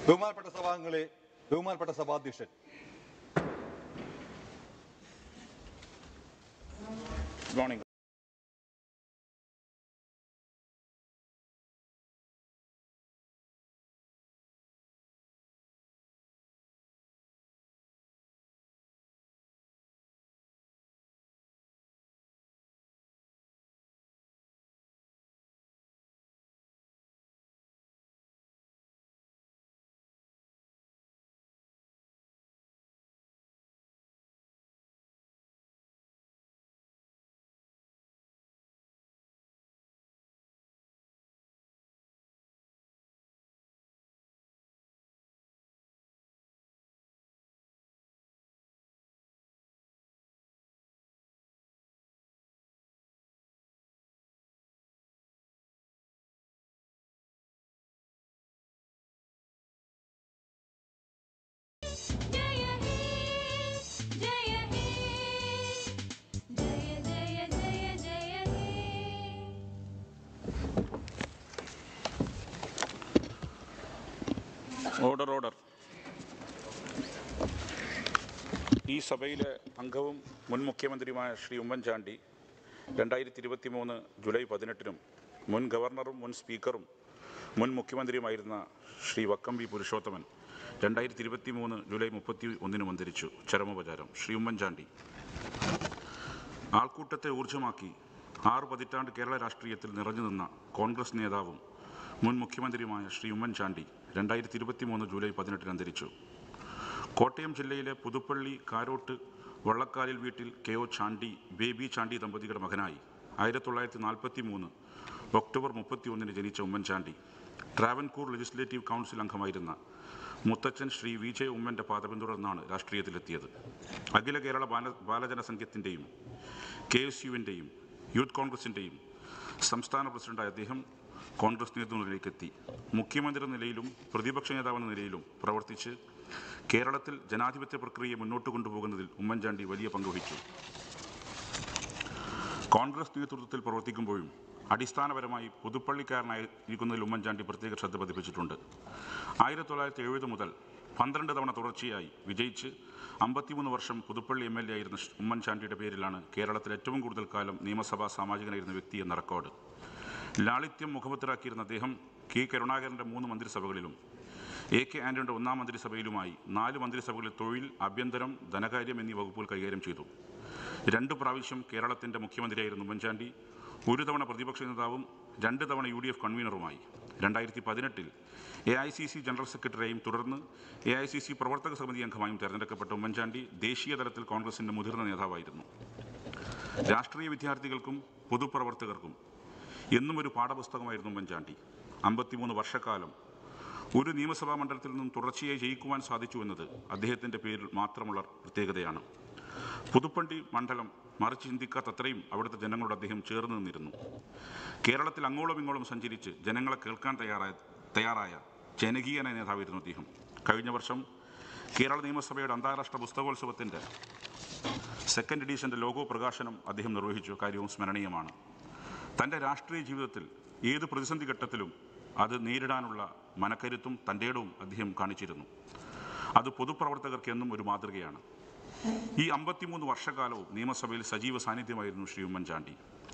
ബഹുമാനപ്പെട്ട സഭാംഗങ്ങളെ ബഹുമാനപ്പെട്ട സഭാധ്യക്ഷൻ good morning जय हे जय हे जय जय जय जय हे ഓർഡർ ഓർഡർ ഈ സഭയിലെ അംഗവും മുൻ മുഖ്യമന്ത്രിയുമായ ശ്രീ ഉമ്മൻചാണ്ടി രണ്ടായിരത്തി ഇരുപത്തി മൂന്ന് ജൂലൈ പതിനെട്ടിനും മുൻ ഗവർണറും മുൻ സ്പീക്കറും മുൻ മുഖ്യമന്ത്രിയുമായിരുന്ന ശ്രീ വക്കംബി പുരുഷോത്തമൻ രണ്ടായിരത്തി ഇരുപത്തി മൂന്ന് ജൂലൈ മുപ്പത്തി ഒന്നിനും അന്തരിച്ചു ചരമോപചാരം ശ്രീ ഉമ്മൻചാണ്ടി ആൾക്കൂട്ടത്തെ ഊർജ്ജമാക്കി ആറ് പതിറ്റാണ്ട് കേരള രാഷ്ട്രീയത്തിൽ നിറഞ്ഞു നിന്ന കോൺഗ്രസ് നേതാവും മുൻ മുഖ്യമന്ത്രിയുമായ ശ്രീ ഉമ്മൻചാണ്ടി രണ്ടായിരത്തി ഇരുപത്തി മൂന്ന് ജൂലൈ പതിനെട്ടിന് അന്തരിച്ചു കോട്ടയം ജില്ലയിലെ പുതുപ്പള്ളി കാരോട്ട് വള്ളക്കാലിൽ വീട്ടിൽ കെ ഒ ചാണ്ടി ബേബി ചാണ്ടി ദമ്പതികളുടെ മകനായി ആയിരത്തി തൊള്ളായിരത്തി നാൽപ്പത്തി മൂന്ന് ഒക്ടോബർ മുപ്പത്തി ഒന്നിന് ജനിച്ച ഉമ്മൻചാണ്ടി ട്രാവൻകൂർ ലെജിസ്ലേറ്റീവ് കൗൺസിൽ അംഗമായിരുന്ന മുത്തച്ഛൻ ശ്രീ വി ജെ ഉമ്മൻ്റെ പാതപിന്തുടർന്നാണ് രാഷ്ട്രീയത്തിലെത്തിയത് അഖില കേരള ബാല ബാലജന സംഘത്തിൻ്റെയും കെ എസ് യുവിൻ്റെയും യൂത്ത് കോൺഗ്രസിൻ്റെയും സംസ്ഥാന പ്രസിഡന്റായ അദ്ദേഹം കോൺഗ്രസ് നേതൃനിലയിലേക്ക് എത്തി മുഖ്യമന്ത്രി എന്ന നിലയിലും പ്രതിപക്ഷ നേതാവെന്ന നിലയിലും പ്രവർത്തിച്ച് കേരളത്തിൽ ജനാധിപത്യ പ്രക്രിയയെ മുന്നോട്ട് കൊണ്ടുപോകുന്നതിൽ ഉമ്മൻചാണ്ടി വലിയ പങ്കുവഹിച്ചു കോൺഗ്രസ് നേതൃത്വത്തിൽ പ്രവർത്തിക്കുമ്പോഴും അടിസ്ഥാനപരമായി പുതുപ്പള്ളിക്കാരനായിരിക്കുന്നതിൽ ഉമ്മൻചാണ്ടി പ്രത്യേക ശ്രദ്ധ പതിപ്പിച്ചിട്ടുണ്ട് ആയിരത്തി തൊള്ളായിരത്തി എഴുപത് മുതൽ പന്ത്രണ്ട് തവണ തുടർച്ചയായി വിജയിച്ച് അമ്പത്തിമൂന്ന് വർഷം പുതുപ്പള്ളി എം എൽ എ ആയിരുന്ന ഷ് ഉമ്മൻചാണ്ടിയുടെ പേരിലാണ് കേരളത്തിൽ ഏറ്റവും കൂടുതൽ കാലം നിയമസഭാ സാമാജികനായിരുന്ന വ്യക്തി എന്ന റെക്കോർഡ് ലാളിത്യം മുഖമുദ്രാക്കിയിരുന്ന അദ്ദേഹം കെ കരുണാകരൻ്റെ മൂന്ന് മന്ത്രിസഭകളിലും എ കെ ആന്റണിയുടെ ഒന്നാം മന്ത്രിസഭയിലുമായി നാല് മന്ത്രിസഭകളിൽ തൊഴിൽ ആഭ്യന്തരം ധനകാര്യം എന്നീ വകുപ്പുകൾ കൈകാര്യം ചെയ്തു രണ്ട് പ്രാവശ്യം കേരളത്തിൻ്റെ മുഖ്യമന്ത്രിയായിരുന്ന ഉമ്മൻചാണ്ടി ഒരു തവണ പ്രതിപക്ഷ നേതാവും രണ്ട് തവണ യു ഡി എഫ് കൺവീനറുമായി രണ്ടായിരത്തി പതിനെട്ടിൽ A I C C general സെക്രട്ടറിയായും തുടർന്ന് എ ഐ സി സി പ്രവർത്തക സമിതി അംഗമായും തെരഞ്ഞെടുക്കപ്പെട്ട ഉമ്മൻചാണ്ടി ദേശീയ തലത്തിൽ കോൺഗ്രസിൻ്റെ മുതിർന്ന നേതാവായിരുന്നു രാഷ്ട്രീയ വിദ്യാർത്ഥികൾക്കും പൊതുപ്രവർത്തകർക്കും എന്നും ഒരു പാഠപുസ്തകമായിരുന്നു ഉമ്മൻചാണ്ടി അമ്പത്തിമൂന്ന് വർഷക്കാലം ഒരു നിയമസഭാ മണ്ഡലത്തിൽ നിന്നും തുടർച്ചയായി ജയിക്കുവാൻ സാധിച്ചു എന്നത് അദ്ദേഹത്തിൻ്റെ പേരിൽ മാത്രമുള്ള പ്രത്യേകതയാണ് പുതുപ്പള്ളി മണ്ഡലം മറിച്ച് ചിന്തിക്കാത്തത്രയും അവിടുത്തെ ജനങ്ങളോട് അദ്ദേഹം ചേർന്ന് നിന്നിരുന്നു കേരളത്തിൽ അങ്ങോളം ഇങ്ങോളം സഞ്ചരിച്ച് ജനങ്ങളെ കേൾക്കാൻ തയ്യാറായ തയ്യാറായ ജനകീയനായ നേതാവായിരുന്നു അദ്ദേഹം കഴിഞ്ഞ വർഷം കേരള നിയമസഭയുടെ അന്താരാഷ്ട്ര പുസ്തകോത്സവത്തിൻ്റെ സെക്കൻഡ് എഡീഷൻ്റെ ലോഗോ പ്രകാശനം അദ്ദേഹം നിർവഹിച്ചു കാര്യവും സ്മരണീയമാണ് തൻ്റെ രാഷ്ട്രീയ ജീവിതത്തിൽ ഏത് പ്രതിസന്ധി ഘട്ടത്തിലും അത് നേരിടാനുള്ള മനക്കരുത്തും തൻ്റെയിടവും അദ്ദേഹം കാണിച്ചിരുന്നു അത് പൊതുപ്രവർത്തകർക്ക് എന്നും ഒരു മാതൃകയാണ് ഈ അമ്പത്തിമൂന്ന് വർഷക്കാലവും നിയമസഭയിൽ സജീവ സാന്നിധ്യമായിരുന്നു ശ്രീ ഉമ്മൻചാണ്ടി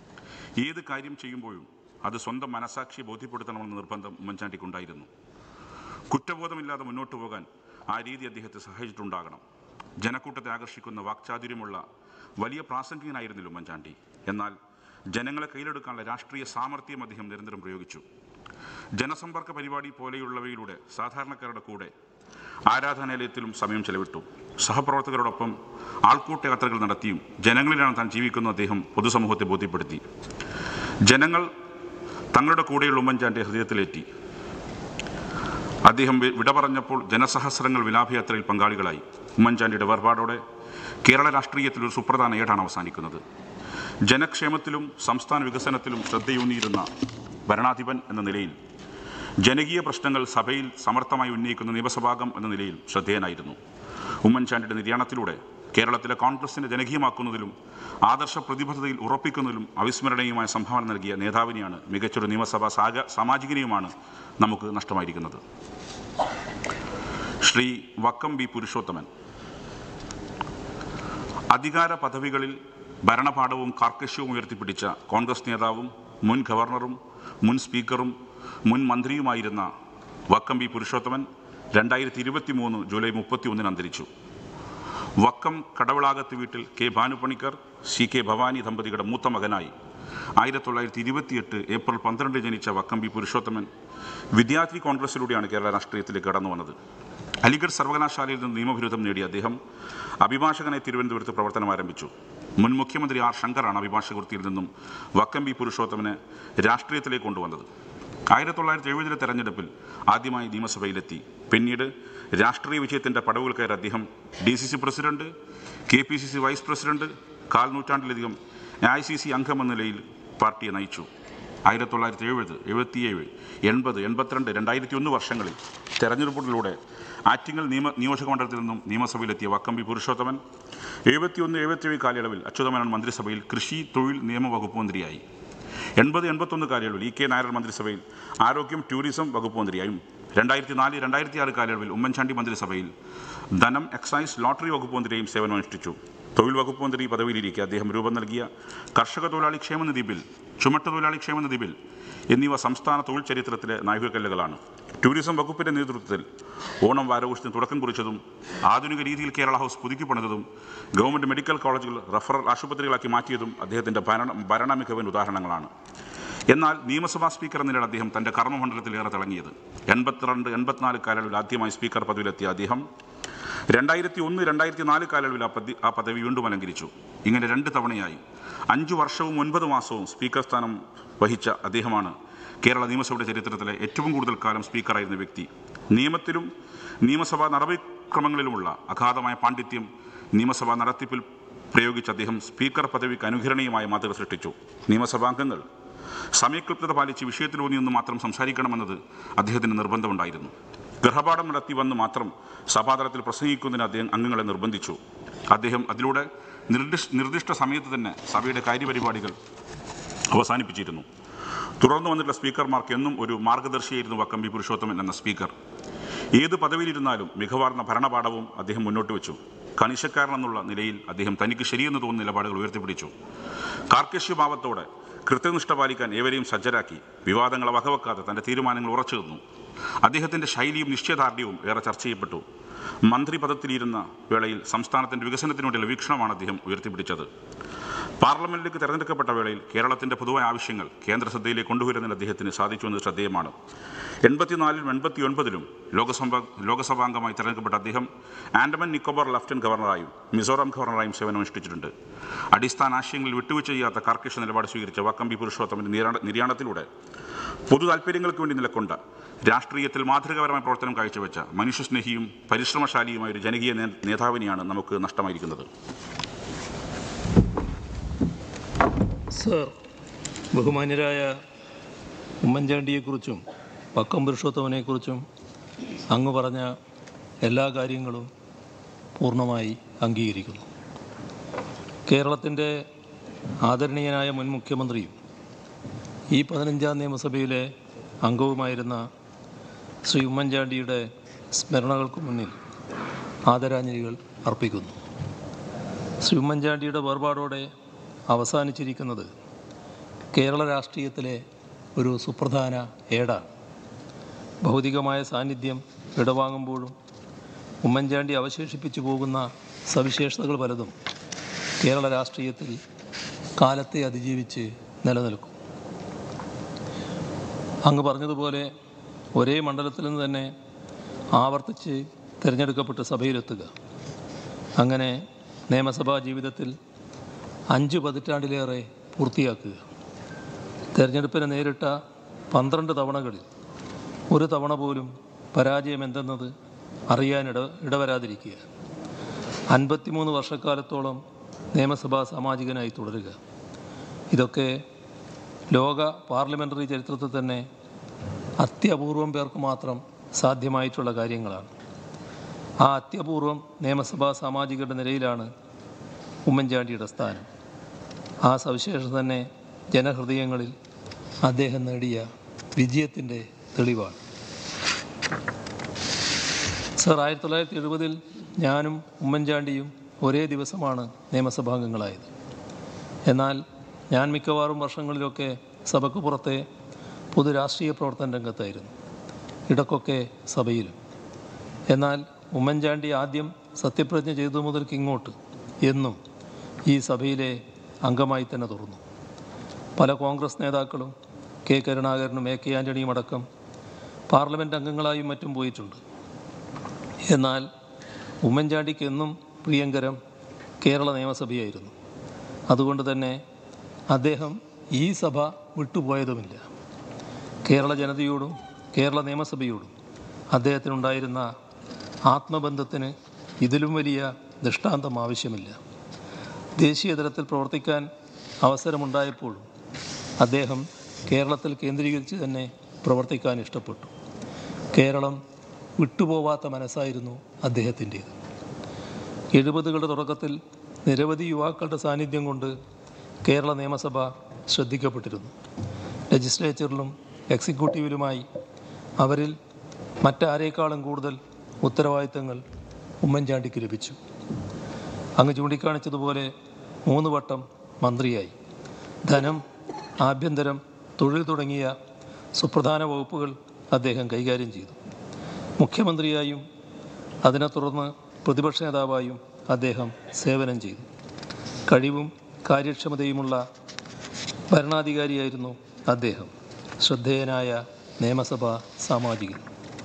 ഏത് കാര്യം ചെയ്യുമ്പോഴും അത് സ്വന്തം മനസാക്ഷിയെ ബോധ്യപ്പെടുത്തണമെന്ന നിർബന്ധം ഉമ്മൻചാണ്ടിക്കുണ്ടായിരുന്നു കുറ്റബോധമില്ലാതെ മുന്നോട്ട് പോകാൻ ആ രീതി അദ്ദേഹത്തെ സഹായിച്ചിട്ടുണ്ടാകണം ജനക്കൂട്ടത്തെ ആകർഷിക്കുന്ന വാക്ചാതുര്യമുള്ള വലിയ പ്രാസംഗികനായിരുന്നില്ല ഉമ്മൻചാണ്ടി എന്നാൽ ജനങ്ങളെ കയ്യിലെടുക്കാനുള്ള രാഷ്ട്രീയ സാമർഥ്യം അദ്ദേഹം നിരന്തരം പ്രയോഗിച്ചു ജനസമ്പർക്ക പരിപാടി പോലെയുള്ളവയിലൂടെ സാധാരണക്കാരുടെ കൂടെ ആരാധനാലയത്തിലും സമയം ചെലവിട്ടു സഹപ്രവർത്തകരോടൊപ്പം ആൾക്കൂട്ട യാത്രകൾ നടത്തിയും ജനങ്ങളിലാണ് താൻ ജീവിക്കുന്ന അദ്ദേഹം പൊതുസമൂഹത്തെ ബോധ്യപ്പെടുത്തി ജനങ്ങൾ തങ്ങളുടെ കൂടെയുള്ള ഉമ്മൻചാണ്ടി ഹൃദയത്തിലേറ്റി അദ്ദേഹം വി- വിട പറഞ്ഞപ്പോൾ ജനസഹസ്രങ്ങൾ വിലാപയാത്രയിൽ പങ്കാളികളായി ഉമ്മൻചാണ്ടിയുടെ വേർപാടോടെ കേരള രാഷ്ട്രീയത്തിൽ ഒരു സുപ്രധാന ഏടാണ് അവസാനിക്കുന്നത് ജനക്ഷേമത്തിലും സംസ്ഥാന വികസനത്തിലും ശ്രദ്ധയൂന്നിയിരുന്ന ഭരണാധിപൻ എന്ന നിലയിൽ ജനകീയ പ്രശ്നങ്ങൾ സഭയിൽ സമർത്ഥമായി ഉന്നയിക്കുന്ന നിയമസഭാംഗം എന്ന നിലയിൽ ശ്രദ്ധേയനായിരുന്നു ഉമ്മൻചാണ്ടിയുടെ നിര്യാണത്തിലൂടെ കേരളത്തിലെ കോൺഗ്രസിനെ ജനകീയമാക്കുന്നതിലും ആദർശ പ്രതിബദ്ധതയിൽ ഉറപ്പിക്കുന്നതിലും അവിസ്മരണീയമായ സംഭാവന നൽകിയ നേതാവിനെയാണ് മികച്ചൊരു നിയമസഭാ സാഗ സാമാജികനെയുമാണ് നമുക്ക് നഷ്ടമായിരിക്കുന്നത് ശ്രീ വക്കം ബി പുരുഷോത്തമൻ അധികാര പദവികളിൽ ഭരണപാഠവും കാർക്കശ്യവും ഉയർത്തിപ്പിടിച്ച കോൺഗ്രസ് നേതാവും മുൻ ഗവർണറും മുൻ സ്പീക്കറും മുൻ മന്ത്രിയുമായിരുന്ന വക്കം ബി പുരുഷോത്തമൻ രണ്ടായിരത്തി ഇരുപത്തി മൂന്ന് ജൂലൈ മുപ്പത്തി ഒന്നിന് അന്തരിച്ചു വക്കം കടവിളാകത്ത് വീട്ടിൽ K Bhanu Panicker C K Bhavani ദമ്പതികളുടെ മൂത്ത മകനായി ആയിരത്തി തൊള്ളായിരത്തി ഇരുപത്തിയെട്ട് ഏപ്രിൽ പന്ത്രണ്ട് ജനിച്ച വക്കം ബി പുരുഷോത്തമൻ വിദ്യാർത്ഥി കോൺഗ്രസിലൂടെയാണ് കേരള രാഷ്ട്രീയത്തിലേക്ക് കടന്നു വന്നത് അലിഗഡ് സർവകലാശാലയിൽ നിന്ന് നിയമബിരുദം നേടിയ അദ്ദേഹം അഭിഭാഷകനായി തിരുവനന്തപുരത്ത് പ്രവർത്തനം ആരംഭിച്ചു മുൻ മുഖ്യമന്ത്രി ആർ ശങ്കറാണ് അഭിഭാഷക വൃത്തിയിൽ നിന്നും വക്കം ബി പുരുഷോത്തമനെ രാഷ്ട്രീയത്തിലേക്ക് കൊണ്ടുവന്നത് ആയിരത്തി തൊള്ളായിരത്തി എഴുപതിലെ തെരഞ്ഞെടുപ്പിൽ ആദ്യമായി നിയമസഭയിലെത്തി പിന്നീട് രാഷ്ട്രീയ വിജയത്തിന്റെ പടവുകൾ കയറി അദ്ദേഹം D C C president K P C C vice president കാൽ നൂറ്റാണ്ടിലധികം എ ഐ സി സി അംഗമെന്ന നിലയിൽ പാർട്ടിയെ നയിച്ചു ആയിരത്തി തൊള്ളായിരത്തി എഴുപത് എഴുപത്തിയേഴ് എൺപത് എൺപത്തിരണ്ട് രണ്ടായിരത്തി ഒന്ന് വർഷങ്ങളിൽ തെരഞ്ഞെടുപ്പുകളിലൂടെ ആറ്റിങ്ങൽ നിയമ നിയോജക മണ്ഡലത്തിൽ നിന്നും നിയമസഭയിലെത്തിയ വക്കമ്പി പുരുഷോത്തമൻ എഴുപത്തിയൊന്ന് എഴുപത്തിയേഴ് കാലയളവിൽ അച്യുതമേനോൻ മന്ത്രിസഭയിൽ കൃഷി തൊഴിൽ നിയമ വകുപ്പ് മന്ത്രിയായി എൺപത് എൺപത്തൊന്ന് കാലയളവിൽ ഇ കെ നായർ മന്ത്രിസഭയിൽ ആരോഗ്യം ടൂറിസം വകുപ്പ് മന്ത്രിയായും രണ്ടായിരത്തി നാല് രണ്ടായിരത്തി ആറ് കാലയളവിൽ ഉമ്മൻചാണ്ടി മന്ത്രിസഭയിൽ ധനം എക്സൈസ് ലോട്ടറി വകുപ്പ് മന്ത്രിയായും സേവനമനുഷ്ഠിച്ചു തൊഴിൽ വകുപ്പ് മന്ത്രി പദവിയിലിരിക്കെ അദ്ദേഹം രൂപം നൽകിയ കർഷക തൊഴിലാളി ക്ഷേമനിധി ബിൽ ചുമട്ട് തൊഴിലാളി ക്ഷേമനിധി ബിൽ എന്നിവ സംസ്ഥാന തൊഴിൽ ചരിത്രത്തിലെ നാഴികക്കല്ലുകളാണ് ടൂറിസം വകുപ്പിന്റെ നേതൃത്വത്തിൽ ഓണം വാരാഘോഷത്തിന് തുടക്കം കുറിച്ചതും ആധുനിക രീതിയിൽ കേരള ഹൗസ് പുതുക്കി പണിതതും ഗവൺമെന്റ് മെഡിക്കൽ കോളേജുകൾ റഫറൽ ആശുപത്രികളാക്കി മാറ്റിയതും അദ്ദേഹത്തിന്റെ ഭരണ ഭരണ മികവിന് ഉദാഹരണങ്ങളാണ് എന്നാൽ നിയമസഭാ സ്പീക്കർ എന്ന നിലയിൽ അദ്ദേഹം തന്റെ കർമ്മമണ്ഡലത്തിലേറെ തിളങ്ങിയത് എൺപത്തിരണ്ട് എൺപത്തിനാല് കാലയളവിൽ ആദ്യമായി സ്പീക്കർ പദവിയിലെത്തിയ അദ്ദേഹം രണ്ടായിരത്തി ഒന്ന് രണ്ടായിരത്തി നാല് കാലയളവിൽ ആ പദവി ആ പദവി വീണ്ടും അലങ്കരിച്ചു ഇങ്ങനെ രണ്ട് തവണയായി അഞ്ചു വർഷവും ഒൻപത് മാസവും സ്പീക്കർ സ്ഥാനം വഹിച്ച അദ്ദേഹമാണ് കേരള നിയമസഭയുടെ ചരിത്രത്തിലെ ഏറ്റവും കൂടുതൽ കാലം സ്പീക്കറായിരുന്ന വ്യക്തി നിയമത്തിലും നിയമസഭാ നടപടിക്രമങ്ങളിലുമുള്ള അഗാധമായ പാണ്ഡിത്യം നിയമസഭാ നടത്തിപ്പിൽ പ്രയോഗിച്ച അദ്ദേഹം സ്പീക്കർ പദവിക്ക് അനുകരണീയമായ മാതൃക സൃഷ്ടിച്ചു നിയമസഭാംഗങ്ങൾ സമയക്ലിപ്തത പാലിച്ച് വിഷയത്തിലൂന്നി നിന്ന് മാത്രം സംസാരിക്കണമെന്നത് അദ്ദേഹത്തിന് നിർബന്ധമുണ്ടായിരുന്നു ഗൃഹപാഠം നടത്തി വന്ന് മാത്രം സഭാതലത്തിൽ പ്രസംഗിക്കുന്നതിന് അദ്ദേഹം അംഗങ്ങളെ നിർബന്ധിച്ചു അദ്ദേഹം അതിലൂടെ നിർദ്ദിഷ്ട നിർദ്ദിഷ്ട സമയത്ത് തന്നെ സഭയുടെ കാര്യപരിപാടികൾ അവസാനിപ്പിച്ചിരുന്നു തുടർന്ന് വന്നിട്ടുള്ള സ്പീക്കർമാർക്ക് എന്നും ഒരു മാർഗദർശിയായിരുന്നു വക്കമ്പി പുരുഷോത്തമൻ എന്ന സ്പീക്കർ ഏത് പദവിയിലിരുന്നാലും മികവാർന്ന ഭരണപാഠവും അദ്ദേഹം മുന്നോട്ട് വെച്ചു കണിശക്കാരനെന്നുള്ള നിലയിൽ അദ്ദേഹം തനിക്ക് ശരിയെന്ന് തോന്നുന്ന നിലപാടുകൾ ഉയർത്തിപ്പിടിച്ചു കാർക്കശ്യഭാവത്തോടെ കൃത്യനിഷ്ഠ പാലിക്കാൻ ഏവരെയും സജ്ജരാക്കി വിവാദങ്ങളെ വകവെക്കാതെ തന്റെ തീരുമാനങ്ങൾ ഉറച്ചു നിന്നു അദ്ദേഹത്തിന്റെ ശൈലിയും നിശ്ചയദാർഢ്യവും ഏറെ ചർച്ച ചെയ്യപ്പെട്ടു മന്ത്രി പദത്തിലിരുന്ന വേളയിൽ സംസ്ഥാനത്തിന്റെ വികസനത്തിനു വേണ്ടിയുള്ള വീക്ഷണമാണ് അദ്ദേഹം ഉയർത്തിപ്പിടിച്ചത് പാർലമെന്റിലേക്ക് തെരഞ്ഞെടുക്കപ്പെട്ട വേളയിൽ കേരളത്തിന്റെ പൊതുവായ ആവശ്യങ്ങൾ കേന്ദ്ര ശ്രദ്ധയിലേക്ക് കൊണ്ടുവരുന്നതിന് അദ്ദേഹത്തിന് സാധിച്ചു എന്നത് ശ്രദ്ധേയമാണ് എൺപത്തിനാലിലും എൺപത്തി ഒൻപതിലും ലോകസഭ ലോകസഭാംഗമായി തെരഞ്ഞെടുക്കപ്പെട്ട അദ്ദേഹം ആൻഡമാൻ നിക്കോബാർ ലഫ്റ്റനന്റ് ഗവർണറായും മിസോറാം ഗവർണറായും സേവനമനുഷ്ഠിച്ചിട്ടുണ്ട് അടിസ്ഥാന ആശയങ്ങളിൽ വിട്ടുവീഴ്ച ചെയ്യാത്ത കാർക്കശ നിലപാട് സ്വീകരിച്ച വക്കമ്പി പുരുഷോത്തമന്റെ നിര്യാണ- നിര്യാണത്തിലൂടെ പൊതു താൽപ്പര്യങ്ങൾക്ക് വേണ്ടി നിലക്കൊണ്ട രാഷ്ട്രീയത്തിൽ മാതൃകാപരമായ പ്രവർത്തനം കാഴ്ചവെച്ച മനുഷ്യസ്നേഹിയും പരിശ്രമശാലിയുമായ ഒരു ജനകീയ നേ- നേതാവിനെയാണ് നമുക്ക് നഷ്ടമായിരിക്കുന്നത് സർ ബഹുമാന്യരായ ഉമ്മൻചാണ്ടിയെക്കുറിച്ചും പക്കം പുരുഷോത്തമനെക്കുറിച്ചും അങ്ങ് പറഞ്ഞ എല്ലാ കാര്യങ്ങളും പൂർണ്ണമായി അംഗീകരിക്കുന്നു കേരളത്തിൻ്റെ ആദരണീയനായ മുൻ മുഖ്യമന്ത്രിയും ഈ പതിനഞ്ചാം നിയമസഭയിലെ അംഗവുമായിരുന്ന ശ്രീ ഉമ്മൻചാണ്ടിയുടെ സ്മരണകൾക്ക് മുന്നിൽ ആദരാഞ്ജലികൾ അർപ്പിക്കുന്നു ശ്രീ ഉമ്മൻചാണ്ടിയുടെ വേർപാടോടെ അവസാനിച്ചിരിക്കുന്നത് കേരള രാഷ്ട്രീയത്തിലെ ഒരു സുപ്രധാന ഏടാണ് ഭൗതികമായ സാന്നിധ്യം വിടവാങ്ങുമ്പോഴും ഉമ്മൻചാണ്ടി അവശേഷിപ്പിച്ചു പോകുന്ന സവിശേഷതകൾ പലതും കേരള രാഷ്ട്രീയത്തിൽ കാലത്തെ അതിജീവിച്ച് നിലനിൽക്കും അങ്ങ് പറഞ്ഞതുപോലെ ഒരേ മണ്ഡലത്തിൽ നിന്ന് തന്നെ ആവർത്തിച്ച് തിരഞ്ഞെടുക്കപ്പെട്ട് സഭയിലെത്തുക അങ്ങനെ നിയമസഭാ ജീവിതത്തിൽ അഞ്ച് പതിറ്റാണ്ടിലേറെ പൂർത്തിയാക്കുക തെരഞ്ഞെടുപ്പിനെ നേരിട്ട പന്ത്രണ്ട് തവണകളിൽ ഒരു തവണ പോലും പരാജയം എന്തെന്നത് അറിയാനിട ഇടവരാതിരിക്കുക അൻപത്തിമൂന്ന് വർഷക്കാലത്തോളം നിയമസഭാ സാമാജികനായി തുടരുക ഇതൊക്കെ ലോക പാർലമെൻ്ററി ചരിത്രത്തിൽ തന്നെ അത്യപൂർവം പേർക്ക് മാത്രം സാധ്യമായിട്ടുള്ള കാര്യങ്ങളാണ് ആ അത്യപൂർവം നിയമസഭാ സാമാജികരുടെ നിലയിലാണ് ഉമ്മൻചാണ്ടിയുടെ സ്ഥാനം ആ സവിശേഷത തന്നെ ജനഹൃദയങ്ങളിൽ അദ്ദേഹം നേടിയ വിജയത്തിൻ്റെ തെളിവാണ് സർ ആയിരത്തി തൊള്ളായിരത്തി എഴുപതിൽ ഞാനും ഉമ്മൻചാണ്ടിയും ഒരേ ദിവസമാണ് നിയമസഭാംഗങ്ങളായത് എന്നാൽ ഞാൻ മിക്കവാറും വർഷങ്ങളിലൊക്കെ സഭയ്ക്ക് പുറത്തെ പൊതു രാഷ്ട്രീയ പ്രവർത്തന രംഗത്തായിരുന്നു ഇടക്കൊക്കെ സഭയിലും എന്നാൽ ഉമ്മൻചാണ്ടി ആദ്യം സത്യപ്രതിജ്ഞ ചെയ്തു മുതൽക്ക് ഇങ്ങോട്ട് എന്നും ഈ സഭയിലെ അംഗമായി തന്നെ തുറന്നു പല കോൺഗ്രസ് നേതാക്കളും കെ കരുണാകരനും എ കെ ആൻ്റണിയും അടക്കം പാർലമെൻറ്റ് അംഗങ്ങളായും മറ്റും പോയിട്ടുണ്ട് എന്നാൽ ഉമ്മൻചാണ്ടിക്ക് എന്നും പ്രിയങ്കരം കേരള നിയമസഭയായിരുന്നു അതുകൊണ്ട് തന്നെ അദ്ദേഹം ഈ സഭ വിട്ടുപോയതുമില്ല കേരള ജനതയോടും കേരള നിയമസഭയോടും അദ്ദേഹത്തിനുണ്ടായിരുന്ന ആത്മബന്ധത്തിന് ഇതിലും വലിയ ദൃഷ്ടാന്തം ആവശ്യമില്ല ദേശീയ തലത്തിൽ പ്രവർത്തിക്കാൻ അവസരമുണ്ടായപ്പോഴും അദ്ദേഹം കേരളത്തിൽ കേന്ദ്രീകരിച്ച് തന്നെ പ്രവർത്തിക്കാൻ ഇഷ്ടപ്പെട്ടു കേരളം വിട്ടുപോവാത്ത മനസ്സായിരുന്നു അദ്ദേഹത്തിൻ്റേത് എഴുപതുകളുടെ തുടക്കത്തിൽ നിരവധി യുവാക്കളുടെ സാന്നിധ്യം കൊണ്ട് കേരള നിയമസഭ ശ്രദ്ധിക്കപ്പെട്ടിരുന്നു ലെജിസ്ലേച്ചറിലും എക്സിക്യൂട്ടീവിലുമായി അവരിൽ മറ്റാരേക്കാളും കൂടുതൽ ഉത്തരവാദിത്തങ്ങൾ ഉമ്മൻചാണ്ടിക്ക് ലഭിച്ചു അങ്ങ് ചൂണ്ടിക്കാണിച്ചതുപോലെ മൂന്ന് വട്ടം മന്ത്രിയായി ധനം ആഭ്യന്തരം തൊഴിൽ തുടങ്ങിയ സുപ്രധാന വകുപ്പുകൾ അദ്ദേഹം കൈകാര്യം ചെയ്തു മുഖ്യമന്ത്രിയായും അതിനെ തുടർന്ന് പ്രതിപക്ഷ നേതാവായും അദ്ദേഹം സേവനം ചെയ്തു കഴിവും കാര്യക്ഷമതയുമുള്ള ഭരണാധികാരിയായിരുന്നു അദ്ദേഹം ശ്രദ്ധേയനായ നിയമസഭാ സാമാജികൻ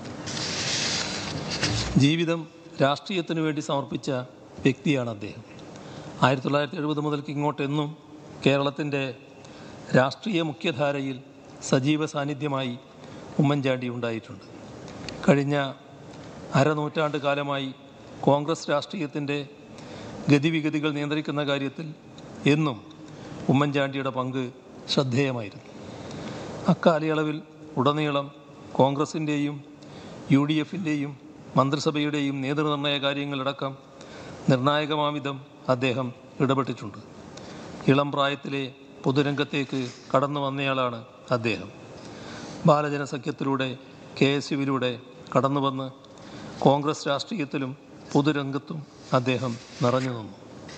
ജീവിതം രാഷ്ട്രീയത്തിനു വേണ്ടി സമർപ്പിച്ച വ്യക്തിയാണ് അദ്ദേഹം ആയിരത്തി തൊള്ളായിരത്തി എഴുപത് മുതൽക്ക് ഇങ്ങോട്ടെന്നും കേരളത്തിൻ്റെ രാഷ്ട്രീയ മുഖ്യധാരയിൽ സജീവ സാന്നിധ്യമായി ഉമ്മൻചാണ്ടി ഉണ്ടായിട്ടുണ്ട് കഴിഞ്ഞ അരനൂറ്റാണ്ട് കാലമായി കോൺഗ്രസ് രാഷ്ട്രീയത്തിൻ്റെ ഗതിവിഗതികൾ നിയന്ത്രിക്കുന്ന കാര്യത്തിൽ എന്നും ഉമ്മൻചാണ്ടിയുടെ പങ്ക് ശ്രദ്ധേയമായിരുന്നു അക്കാലയളവിൽ ഉടനീളം കോൺഗ്രസിൻ്റെയും യു ഡി എഫിൻ്റെയും മന്ത്രിസഭയുടെയും നേതൃനിർണയ കാര്യങ്ങളടക്കം നിർണായകമാവിധം അദ്ദേഹം ഇടപെട്ടിട്ടുണ്ട് ഇളം പ്രായത്തിലെ പൊതുരംഗത്തേക്ക് കടന്നു വന്നയാളാണ് അദ്ദേഹം ബാലജനസഖ്യത്തിലൂടെ കെ എസ് യുവിലൂടെ കടന്നു വന്ന് കോൺഗ്രസ് രാഷ്ട്രീയത്തിലും പൊതുരംഗത്തും അദ്ദേഹം നിറഞ്ഞു നിന്നു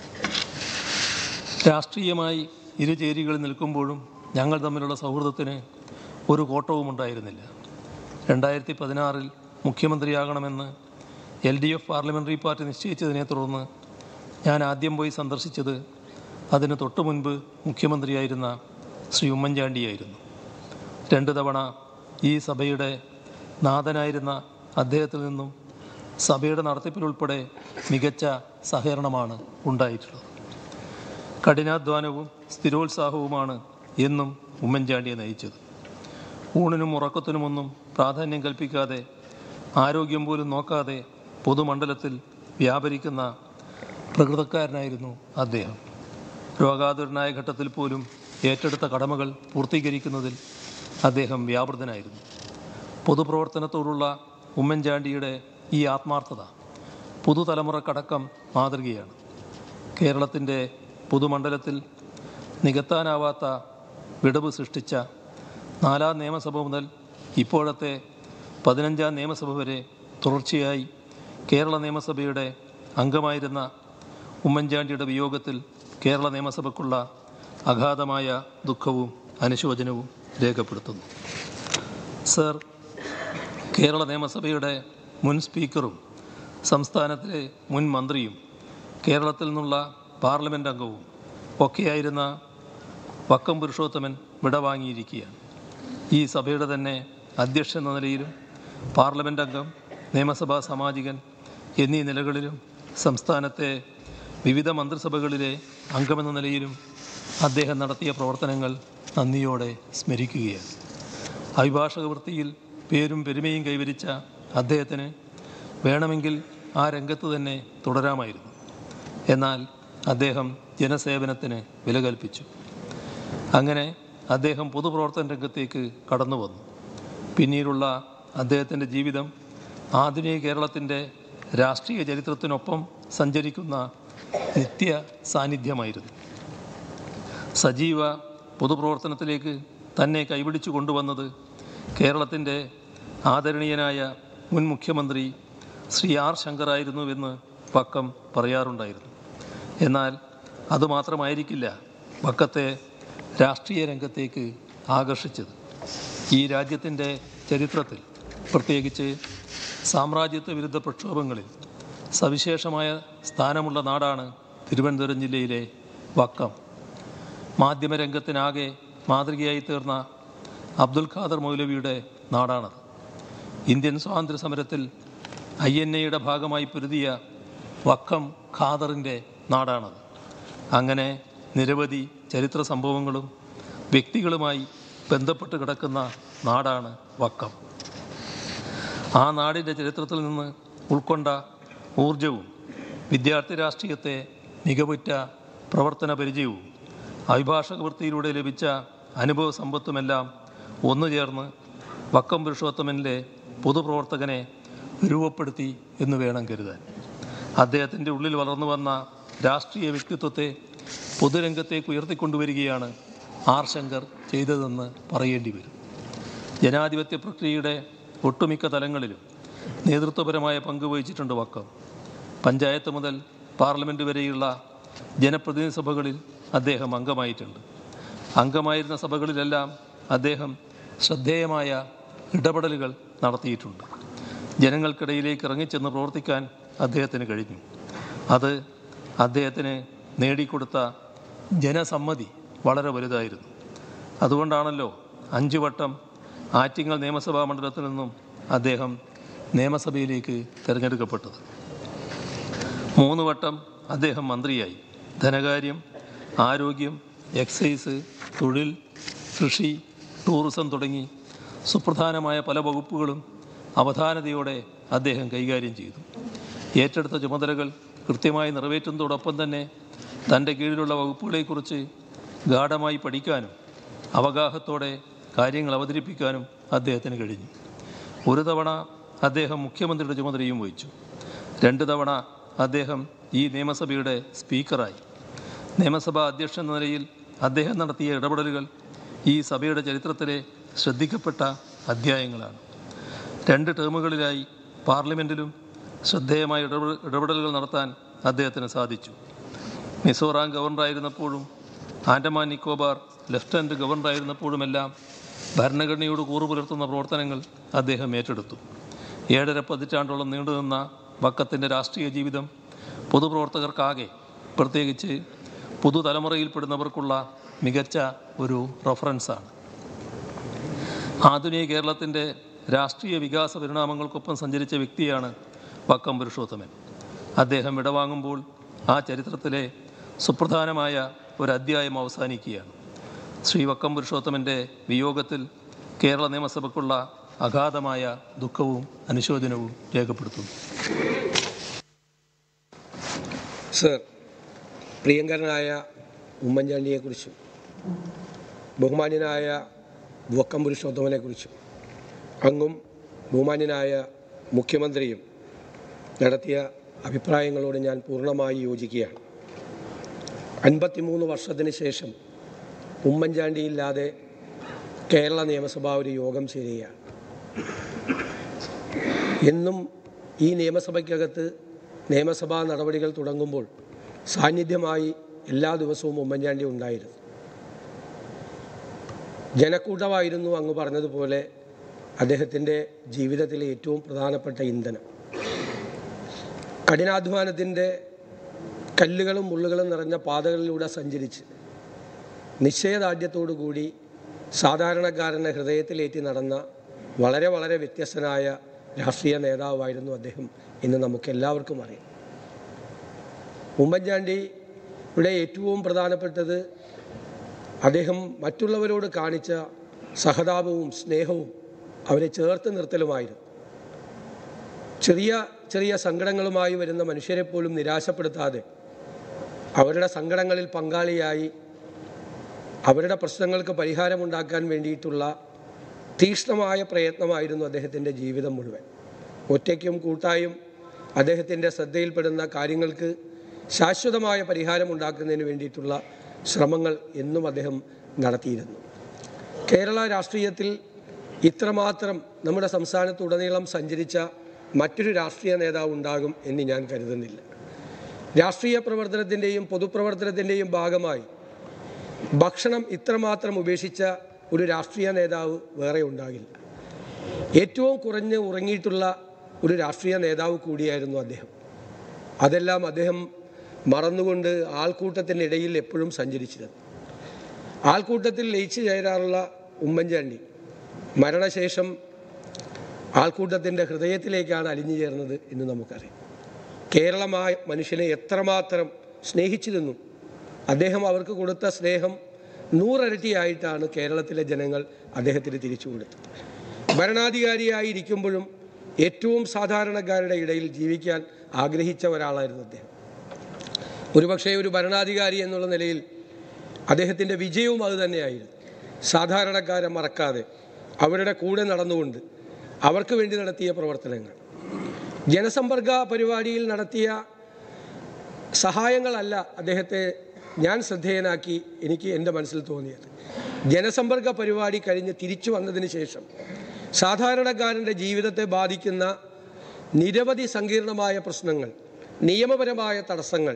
രാഷ്ട്രീയമായി ഇരുചേരികളിൽ നിൽക്കുമ്പോഴും ഞങ്ങൾ തമ്മിലുള്ള സൗഹൃദത്തിന് ഒരു കോട്ടവും ഉണ്ടായിരുന്നില്ല രണ്ടായിരത്തി പതിനാറിൽ മുഖ്യമന്ത്രിയാകണമെന്ന് L D F parliamentary party നിശ്ചയിച്ചതിനെ തുടർന്ന് ഞാൻ ആദ്യം പോയി സന്ദർശിച്ചത് അതിന് തൊട്ടു മുൻപ് മുഖ്യമന്ത്രിയായിരുന്ന ശ്രീ ഉമ്മൻചാണ്ടിയായിരുന്നു രണ്ട് തവണ ഈ സഭയുടെ നാഥനായിരുന്ന അദ്ദേഹത്തിൽ നിന്നും സഭയുടെ നടത്തിപ്പിലുൾപ്പെടെ മികച്ച സഹകരണമാണ് ഉണ്ടായിട്ടുള്ളത് കഠിനാധ്വാനവും സ്ഥിരോത്സാഹവുമാണ് എന്നും ഉമ്മൻചാണ്ടിയെ നയിച്ചത് ഊണിനും ഉറക്കത്തിനുമൊന്നും പ്രാധാന്യം കൽപ്പിക്കാതെ ആരോഗ്യം പോലും നോക്കാതെ പൊതുമണ്ഡലത്തിൽ വ്യാപരിക്കുന്ന പ്രകൃതക്കാരനായിരുന്നു അദ്ദേഹം രോഗാതുരനായ ഘട്ടത്തിൽ പോലും ഏറ്റെടുത്ത കടമകൾ പൂർത്തീകരിക്കുന്നതിൽ അദ്ദേഹം വ്യാപൃതനായിരുന്നു പൊതുപ്രവർത്തനത്തോടുള്ള ഉമ്മൻചാണ്ടിയുടെ ഈ ആത്മാർത്ഥത പുതുതലമുറക്കടക്കം മാതൃകയാണ് കേരളത്തിൻ്റെ പൊതുമണ്ഡലത്തിൽ നികത്താനാവാത്ത വിടവ് സൃഷ്ടിച്ച നാലാം നിയമസഭ മുതൽ ഇപ്പോഴത്തെ പതിനഞ്ചാം നിയമസഭ വരെ തുടർച്ചയായി കേരള നിയമസഭയുടെ അംഗമായിരുന്ന ഉമ്മൻചാണ്ടിയുടെ വിയോഗത്തിൽ കേരള നിയമസഭയ്ക്കുള്ള അഗാധമായ ദുഃഖവും അനുശോചനവും രേഖപ്പെടുത്തുന്നു സർ കേരള നിയമസഭയുടെ മുൻ സ്പീക്കറും സംസ്ഥാനത്തിലെ മുൻ മന്ത്രിയും കേരളത്തിൽ നിന്നുള്ള പാർലമെൻ്റ് അംഗവും ഒക്കെയായിരുന്ന വക്കം പുരുഷോത്തമൻ വിടവാങ്ങിയിരിക്കുകയാണ് ഈ സഭയുടെ തന്നെ അധ്യക്ഷൻ എന്ന നിലയിലും പാർലമെൻ്റ് അംഗം നിയമസഭാ സാമാജികൻ എന്നീ നിലകളിലും സംസ്ഥാനത്തെ വിവിധ മന്ത്രിസഭകളിലെ അംഗമെന്ന നിലയിലും അദ്ദേഹം നടത്തിയ പ്രവർത്തനങ്ങൾ നന്ദിയോടെ സ്മരിക്കുകയാണ് അഭിഭാഷക വൃത്തിയിൽ പേരും പെരുമയും കൈവരിച്ച അദ്ദേഹത്തിന് വേണമെങ്കിൽ ആ രംഗത്ത് തന്നെ തുടരാമായിരുന്നു എന്നാൽ അദ്ദേഹം ജനസേവനത്തിന് വില കൽപ്പിച്ചു അങ്ങനെ അദ്ദേഹം പൊതുപ്രവർത്തന രംഗത്തേക്ക് കടന്നു വന്നു പിന്നീടുള്ള അദ്ദേഹത്തിൻ്റെ ജീവിതം ആധുനിക കേരളത്തിൻ്റെ രാഷ്ട്രീയ ചരിത്രത്തിനൊപ്പം സഞ്ചരിക്കുന്ന നിത്യ സാന്നിധ്യമായിരുന്നു സജീവ പൊതുപ്രവർത്തനത്തിലേക്ക് തന്നെ കൈപിടിച്ചു കൊണ്ടുവന്നത് കേരളത്തിൻ്റെ ആദരണീയനായ മുൻ മുഖ്യമന്ത്രി ശ്രീ ആർ ശങ്കറായിരുന്നുവെന്ന് വക്കം പറയാറുണ്ടായിരുന്നു എന്നാൽ അതുമാത്രമായിരിക്കില്ല വക്കത്തെ രാഷ്ട്രീയ രംഗത്തേക്ക് ആകർഷിച്ചത് ഈ രാജ്യത്തിൻ്റെ ചരിത്രത്തിൽ പ്രത്യേകിച്ച് സാമ്രാജ്യത്വ വിരുദ്ധ പ്രക്ഷോഭങ്ങളിൽ സവിശേഷമായ സ്ഥാനമുള്ള നാടാണ് തിരുവനന്തപുരം ജില്ലയിലെ വക്കം മാധ്യമരംഗത്തിനാകെ മാതൃകയായി തീർന്ന അബ്ദുൽ ഖാദർ മൗലവിയുടെ നാടാണത് ഇന്ത്യൻ സ്വാതന്ത്ര്യ സമരത്തിൽ ഐ എൻ എയുടെ ഭാഗമായി പൊരുതിയ വക്കം ഖാദറിൻ്റെ നാടാണത് അങ്ങനെ നിരവധി ചരിത്ര സംഭവങ്ങളും വ്യക്തികളുമായി ബന്ധപ്പെട്ട് കിടക്കുന്ന നാടാണ് വക്കം ആ നാടിൻ്റെ ചരിത്രത്തിൽ നിന്ന് ഉൾക്കൊണ്ട ഊർജവും വിദ്യാർത്ഥി രാഷ്ട്രീയത്തെ മികവുറ്റ പ്രവർത്തന പരിചയവും അഭിഭാഷക വൃത്തിയിലൂടെ ലഭിച്ച അനുഭവ സമ്പത്തുമെല്ലാം ഒന്നു ചേർന്ന് വക്കം പുരുഷോത്തമനിലെ പൊതുപ്രവർത്തകനെ രൂപപ്പെടുത്തി എന്ന് വേണം കരുതാൻ അദ്ദേഹത്തിൻ്റെ ഉള്ളിൽ വളർന്നു വന്ന രാഷ്ട്രീയ വ്യക്തിത്വത്തെ പൊതുരംഗത്തേക്ക് ഉയർത്തിക്കൊണ്ടുവരികയാണ് ആർ ശങ്കർ ചെയ്തതെന്ന് പറയേണ്ടി വരും ജനാധിപത്യ പ്രക്രിയയുടെ ഒട്ടുമിക്ക തലങ്ങളിലും നേതൃത്വപരമായ പങ്ക് വഹിച്ചിട്ടുണ്ട് വക്കം പഞ്ചായത്ത് മുതൽ പാർലമെൻറ്റ് വരെയുള്ള ജനപ്രതിനിധി സഭകളിൽ അദ്ദേഹം അംഗമായിട്ടുണ്ട് അംഗമായിരുന്ന സഭകളിലെല്ലാം അദ്ദേഹം ശ്രദ്ധേയമായ ഇടപെടലുകൾ നടത്തിയിട്ടുണ്ട് ജനങ്ങൾക്കിടയിലേക്ക് ഇറങ്ങിച്ചെന്ന് പ്രവർത്തിക്കാൻ അദ്ദേഹത്തിന് കഴിഞ്ഞു അത് അദ്ദേഹത്തിന് നേടിക്കൊടുത്ത ജനസമ്മതി വളരെ വലുതായിരുന്നു അതുകൊണ്ടാണല്ലോ അഞ്ചു വട്ടം ആറ്റിങ്ങൽ നിയമസഭാ മണ്ഡലത്തിൽ നിന്നും അദ്ദേഹം നിയമസഭയിലേക്ക് തിരഞ്ഞെടുക്കപ്പെട്ടത് മൂന്ന് വട്ടം അദ്ദേഹം മന്ത്രിയായി ധനകാര്യം ആരോഗ്യം എക്സൈസ് തൊഴിൽ കൃഷി ടൂറിസം തുടങ്ങി സുപ്രധാനമായ പല വകുപ്പുകളും അവധാനതയോടെ അദ്ദേഹം കൈകാര്യം ചെയ്തു ഏറ്റെടുത്ത ചുമതലകൾ കൃത്യമായി നിറവേറ്റുന്നതോടൊപ്പം തന്നെ തൻ്റെ കീഴിലുള്ള വകുപ്പുകളെക്കുറിച്ച് ഗാഠമായി പഠിക്കാനും അവഗാഹത്തോടെ കാര്യങ്ങൾ അവതരിപ്പിക്കാനും അദ്ദേഹത്തിന് കഴിഞ്ഞു ഒരു തവണ അദ്ദേഹം മുഖ്യമന്ത്രിയുടെ ചുമതലയും വഹിച്ചു രണ്ട് തവണ അദ്ദേഹം ഈ നിയമസഭയുടെ സ്പീക്കറായി നിയമസഭാ അധ്യക്ഷൻ എന്ന നിലയിൽ അദ്ദേഹം നടത്തിയ ഇടപെടലുകൾ ഈ സഭയുടെ ചരിത്രത്തിലെ ശ്രദ്ധിക്കപ്പെട്ട അധ്യായങ്ങളാണ് രണ്ട് ടേമുകളിലായി പാർലമെൻറ്റിലും ശ്രദ്ധേയമായ ഇടപെ ഇടപെടലുകൾ നടത്താൻ അദ്ദേഹത്തിന് സാധിച്ചു മിസോറാം ഗവർണറായിരുന്നപ്പോഴും ആൻഡമാൻ നിക്കോബാർ ലഫ്റ്റനൻറ്റ് ഗവർണറായിരുന്നപ്പോഴുമെല്ലാം ഭരണഘടനയോട് കൂറു പുലർത്തുന്ന പ്രവർത്തനങ്ങൾ അദ്ദേഹം ഏറ്റെടുത്തു ഏഴര പതിറ്റാണ്ടോളം നീണ്ടുനിന്ന വക്കത്തിൻ്റെ രാഷ്ട്രീയ ജീവിതം പൊതുപ്രവർത്തകർക്കാകെ പ്രത്യേകിച്ച് പുതുതലമുറയിൽപ്പെടുന്നവർക്കുള്ള മികച്ച ഒരു റഫറൻസാണ് ആധുനിക കേരളത്തിൻ്റെ രാഷ്ട്രീയ വികാസ പരിണാമങ്ങൾക്കൊപ്പം സഞ്ചരിച്ച വ്യക്തിയാണ് വക്കം പുരുഷോത്തമൻ അദ്ദേഹം വിടവാങ്ങുമ്പോൾ ആ ചരിത്രത്തിലെ സുപ്രധാനമായ ഒരു അധ്യായം അവസാനിക്കുകയാണ് ശ്രീ വക്കം പുരുഷോത്തമൻ്റെ വിയോഗത്തിൽ കേരള നിയമസഭയ്ക്കുള്ള അഗാധമായ ദുഃഖവും അനുശോചനവും രേഖപ്പെടുത്തുന്നു സർ പ്രിയങ്കരനായ ഉമ്മൻചാണ്ടിയെക്കുറിച്ചും ബഹുമാന്യനായ വക്കം പുരുഷോത്തമനെക്കുറിച്ചും അങ്ങും ബഹുമാന്യനായ മുഖ്യമന്ത്രിയും നടത്തിയ അഭിപ്രായങ്ങളോട് ഞാൻ പൂർണ്ണമായി യോജിക്കുകയാണ് അൻപത്തിമൂന്ന് വർഷത്തിന് ശേഷം ഉമ്മൻചാണ്ടിയില്ലാതെ കേരള നിയമസഭ ഒരു യോഗം ചേരുകയാണ് എന്നും ഈ നിയമസഭയ്ക്കകത്ത് നിയമസഭാ നടപടികൾ തുടങ്ങുമ്പോൾ സാന്നിധ്യമായി എല്ലാ ദിവസവും ഉമ്മൻചാണ്ടി ഉണ്ടായിരുന്നു ജനക്കൂട്ടമായിരുന്നു അങ്ങ് പറഞ്ഞതുപോലെ അദ്ദേഹത്തിൻ്റെ ജീവിതത്തിലെ ഏറ്റവും പ്രധാനപ്പെട്ട ഇന്ധനം കഠിനാധ്വാനത്തിൻ്റെ കല്ലുകളും മുള്ളുകളും നിറഞ്ഞ പാതകളിലൂടെ സഞ്ചരിച്ച് നിശ്ചയദാർഢ്യത്തോടു കൂടി സാധാരണക്കാരൻ്റെ ഹൃദയത്തിലേറ്റി നടന്ന വളരെ വളരെ വ്യത്യസ്തനായ രാഷ്ട്രീയ നേതാവായിരുന്നു അദ്ദേഹം എന്ന് നമുക്ക് എല്ലാവർക്കും അറിയാം ഉമ്മൻചാണ്ടിയുടെ ഏറ്റവും പ്രധാനപ്പെട്ടത് അദ്ദേഹം മറ്റുള്ളവരോട് കാണിച്ച സഹതാപവും സ്നേഹവും അവരെ ചേർത്ത് നിർത്തലുമായിരുന്നു ചെറിയ ചെറിയ സങ്കടങ്ങളുമായി വരുന്ന മനുഷ്യരെ പോലും നിരാശപ്പെടുത്താതെ അവരുടെ സങ്കടങ്ങളിൽ പങ്കാളിയായി അവരുടെ പ്രശ്നങ്ങൾക്ക് പരിഹാരമുണ്ടാക്കാൻ വേണ്ടിയിട്ടുള്ള തീക്ഷ്ണമായ പ്രയത്നമായിരുന്നു അദ്ദേഹത്തിൻ്റെ ജീവിതം മുഴുവൻ ഒറ്റയ്ക്കും കൂട്ടായും അദ്ദേഹത്തിൻ്റെ ശ്രദ്ധയിൽപ്പെടുന്ന കാര്യങ്ങൾക്ക് ശാശ്വതമായ പരിഹാരം ഉണ്ടാക്കുന്നതിന് വേണ്ടിയിട്ടുള്ള ശ്രമങ്ങൾ എന്നും അദ്ദേഹം നടത്തിയിരുന്നു കേരള രാഷ്ട്രീയത്തിൽ ഇത്രമാത്രം നമ്മുടെ സംസ്ഥാനത്തുടനീളം സഞ്ചരിച്ച മറ്റൊരു രാഷ്ട്രീയ നേതാവ് ഉണ്ടാകും എന്ന് ഞാൻ കരുതുന്നില്ല രാഷ്ട്രീയ പ്രവർത്തനത്തിൻ്റെയും പൊതുപ്രവർത്തനത്തിൻ്റെയും ഭാഗമായി ഭക്ഷണം ഇത്രമാത്രം ഉപേക്ഷിച്ച ഒരു രാഷ്ട്രീയ നേതാവ് വേറെ ഉണ്ടാകില്ല ഏറ്റവും കുറഞ്ഞ് ഉറങ്ങിയിട്ടുള്ള ഒരു രാഷ്ട്രീയ നേതാവ് കൂടിയായിരുന്നു അദ്ദേഹം അതെല്ലാം അദ്ദേഹം മറന്നുകൊണ്ട് ആൾക്കൂട്ടത്തിനിടയിൽ എപ്പോഴും സഞ്ചരിച്ചിരുന്നു ആൾക്കൂട്ടത്തിൽ ലയിച്ചു ചേരാറുള്ള ഉമ്മൻചാണ്ടി മരണശേഷം ആൾക്കൂട്ടത്തിൻ്റെ ഹൃദയത്തിലേക്കാണ് അലിഞ്ഞു ചേർന്നത് എന്ന് നമുക്കറിയാം കേരളമായ മനുഷ്യനെ എത്രമാത്രം സ്നേഹിച്ചിരുന്നു അദ്ദേഹം അവർക്ക് കൊടുത്ത സ്നേഹം നൂറരട്ടിയായിട്ടാണ് കേരളത്തിലെ ജനങ്ങൾ അദ്ദേഹത്തിന് തിരിച്ചു കൊടുത്തത് ഭരണാധികാരിയായിരിക്കുമ്പോഴും ഏറ്റവും സാധാരണക്കാരുടെ ഇടയിൽ ജീവിക്കാൻ ആഗ്രഹിച്ച ഒരാളായിരുന്നു അദ്ദേഹം ഒരുപക്ഷെ ഒരു ഭരണാധികാരി എന്നുള്ള നിലയിൽ അദ്ദേഹത്തിൻ്റെ വിജയവും അതുതന്നെയായിരുന്നു സാധാരണക്കാരെ മറക്കാതെ അവരുടെ കൂടെ നടന്നുകൊണ്ട് അവർക്ക് വേണ്ടി നടത്തിയ പ്രവർത്തനങ്ങൾ ജനസമ്പർക്ക പരിപാടിയിൽ നടത്തിയ സഹായങ്ങളല്ല അദ്ദേഹത്തെ ഞാൻ ശ്രദ്ധേയനാക്കി എനിക്ക് എൻ്റെ മനസ്സിൽ തോന്നിയത് ജനസമ്പർക്ക പരിപാടി കഴിഞ്ഞ് തിരിച്ചു വന്നതിന് ശേഷം സാധാരണക്കാരൻ്റെ ജീവിതത്തെ ബാധിക്കുന്ന നിരവധി സങ്കീർണമായ പ്രശ്നങ്ങൾ നിയമപരമായ തടസ്സങ്ങൾ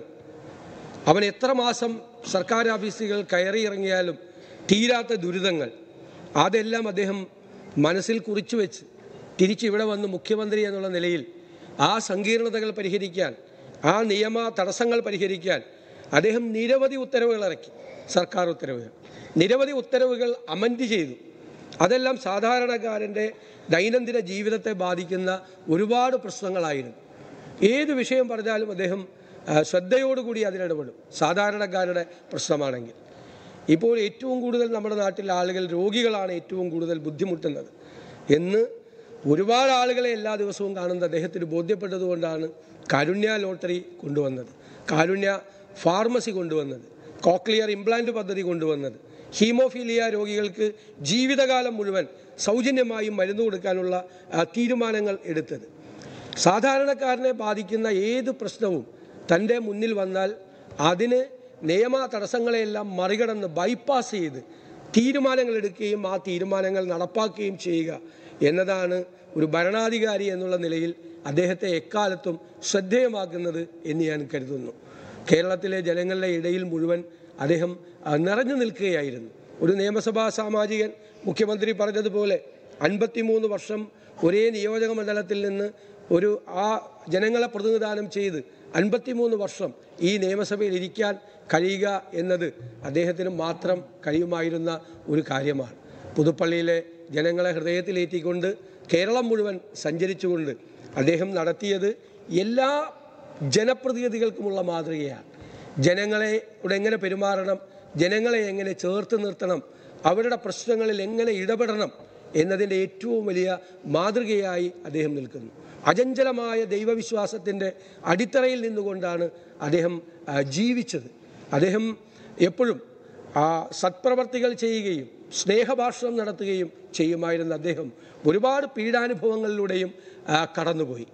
അവൻ എത്ര മാസം സർക്കാർ ഓഫീസുകൾ കയറിയിറങ്ങിയാലും തീരാത്ത ദുരിതങ്ങൾ അതെല്ലാം അദ്ദേഹം മനസ്സിൽ കുറിച്ചു വെച്ച് തിരിച്ചിവിടെ വന്ന് മുഖ്യമന്ത്രി എന്നുള്ള നിലയിൽ ആ സങ്കീർണതകൾ പരിഹരിക്കാൻ ആ നിയമ തടസ്സങ്ങൾ പരിഹരിക്കാൻ അദ്ദേഹം നിരവധി ഉത്തരവുകൾ ഇറക്കി സർക്കാർ ഉത്തരവുകൾ നിരവധി ഉത്തരവുകൾ അമൻഡ് ചെയ്തു അതെല്ലാം സാധാരണക്കാരൻ്റെ ദൈനംദിന ജീവിതത്തെ ബാധിക്കുന്ന ഒരുപാട് പ്രശ്നങ്ങളായിരുന്നു ഏത് വിഷയം പറഞ്ഞാലും അദ്ദേഹം ആ, ശ്രദ്ധയോടുകൂടി അതിലിടപെടും സാധാരണക്കാരുടെ പ്രശ്നമാണെങ്കിൽ ഇപ്പോൾ ഏറ്റവും കൂടുതൽ നമ്മുടെ നാട്ടിൽ ആളുകൾ രോഗികളാണ് ഏറ്റവും കൂടുതൽ ബുദ്ധിമുട്ടുന്നത് എന്ന് ഒരുപാട് ആളുകളെ എല്ലാ ദിവസവും കാണുന്നത് അദ്ദേഹത്തിന് ബോധ്യപ്പെട്ടതുകൊണ്ടാണ് കാരുണ്യ ലോട്ടറി കൊണ്ടുവന്നത് കാരുണ്യ ഫാർമസി കൊണ്ടുവന്നത് കോക്ലിയർ ഇംപ്ലാന്റ് പദ്ധതി കൊണ്ടുവന്നത് ഹീമോഫീലിയ രോഗികൾക്ക് ജീവിതകാലം മുഴുവൻ സൗജന്യമായും മരുന്ന് കൊടുക്കാനുള്ള ആ, തീരുമാനങ്ങൾ എടുത്തത് സാധാരണക്കാരനെ ബാധിക്കുന്ന ഏത് പ്രശ്നവും തൻ്റെ മുന്നിൽ വന്നാൽ അതിന് നിയമ തടസ്സങ്ങളെയെല്ലാം മറികടന്ന് ബൈപ്പാസ് ചെയ്ത് തീരുമാനങ്ങൾ എടുക്കുകയും ആ തീരുമാനങ്ങൾ നടപ്പാക്കുകയും ചെയ്യുക എന്നതാണ് ഒരു ഭരണാധികാരി എന്നുള്ള നിലയിൽ അദ്ദേഹത്തെ എക്കാലത്തും ശ്രദ്ധേയമാക്കുന്നത് എന്ന് ഞാൻ കരുതുന്നു കേരളത്തിലെ ജനങ്ങളുടെ ഇടയിൽ മുഴുവൻ അദ്ദേഹം ആ, നിറഞ്ഞു നിൽക്കുകയായിരുന്നു ഒരു നിയമസഭാ സാമാജികൻ മുഖ്യമന്ത്രി പറഞ്ഞതുപോലെ അൻപത്തിമൂന്ന് വർഷം ഒരേ നിയോജക മണ്ഡലത്തിൽ നിന്ന് ഒരു ആ ജനങ്ങളെ പ്രതിനിധാനം ചെയ്ത് അൻപത്തിമൂന്ന് വർഷം ഈ നിയമസഭയിൽ ഇരിക്കാൻ കഴിയുക എന്നത് അദ്ദേഹത്തിന് മാത്രം കഴിയുമായിരുന്ന ഒരു കാര്യമാണ് പുതുപ്പള്ളിയിലെ ജനങ്ങളെ ഹൃദയത്തിലേറ്റിക്കൊണ്ട് കേരളം മുഴുവൻ സഞ്ചരിച്ചുകൊണ്ട് അദ്ദേഹം നടത്തിയത് എല്ലാ ജനപ്രതിനിധികൾക്കുമുള്ള മാതൃകയാണ് ജനങ്ങളെ ഇവിടെ എങ്ങനെ പെരുമാറണം ജനങ്ങളെ എങ്ങനെ ചേർത്ത് നിർത്തണം അവരുടെ പ്രശ്നങ്ങളിൽ എങ്ങനെ ഇടപെടണം എന്നതിൻ്റെ ഏറ്റവും വലിയ മാതൃകയായി അദ്ദേഹം നിൽക്കുന്നു അചഞ്ചലമായ ദൈവവിശ്വാസത്തിൻ്റെ അടിത്തറയിൽ നിന്നുകൊണ്ടാണ് അദ്ദേഹം ആ, ജീവിച്ചത് അദ്ദേഹം എപ്പോഴും ആ സത്പ്രവർത്തികൾ ചെയ്യുകയും സ്നേഹഭാഷണം നടത്തുകയും ചെയ്യുമായിരുന്ന അദ്ദേഹം ഒരുപാട് പീഡാനുഭവങ്ങളിലൂടെയും ആ, കടന്നുപോയി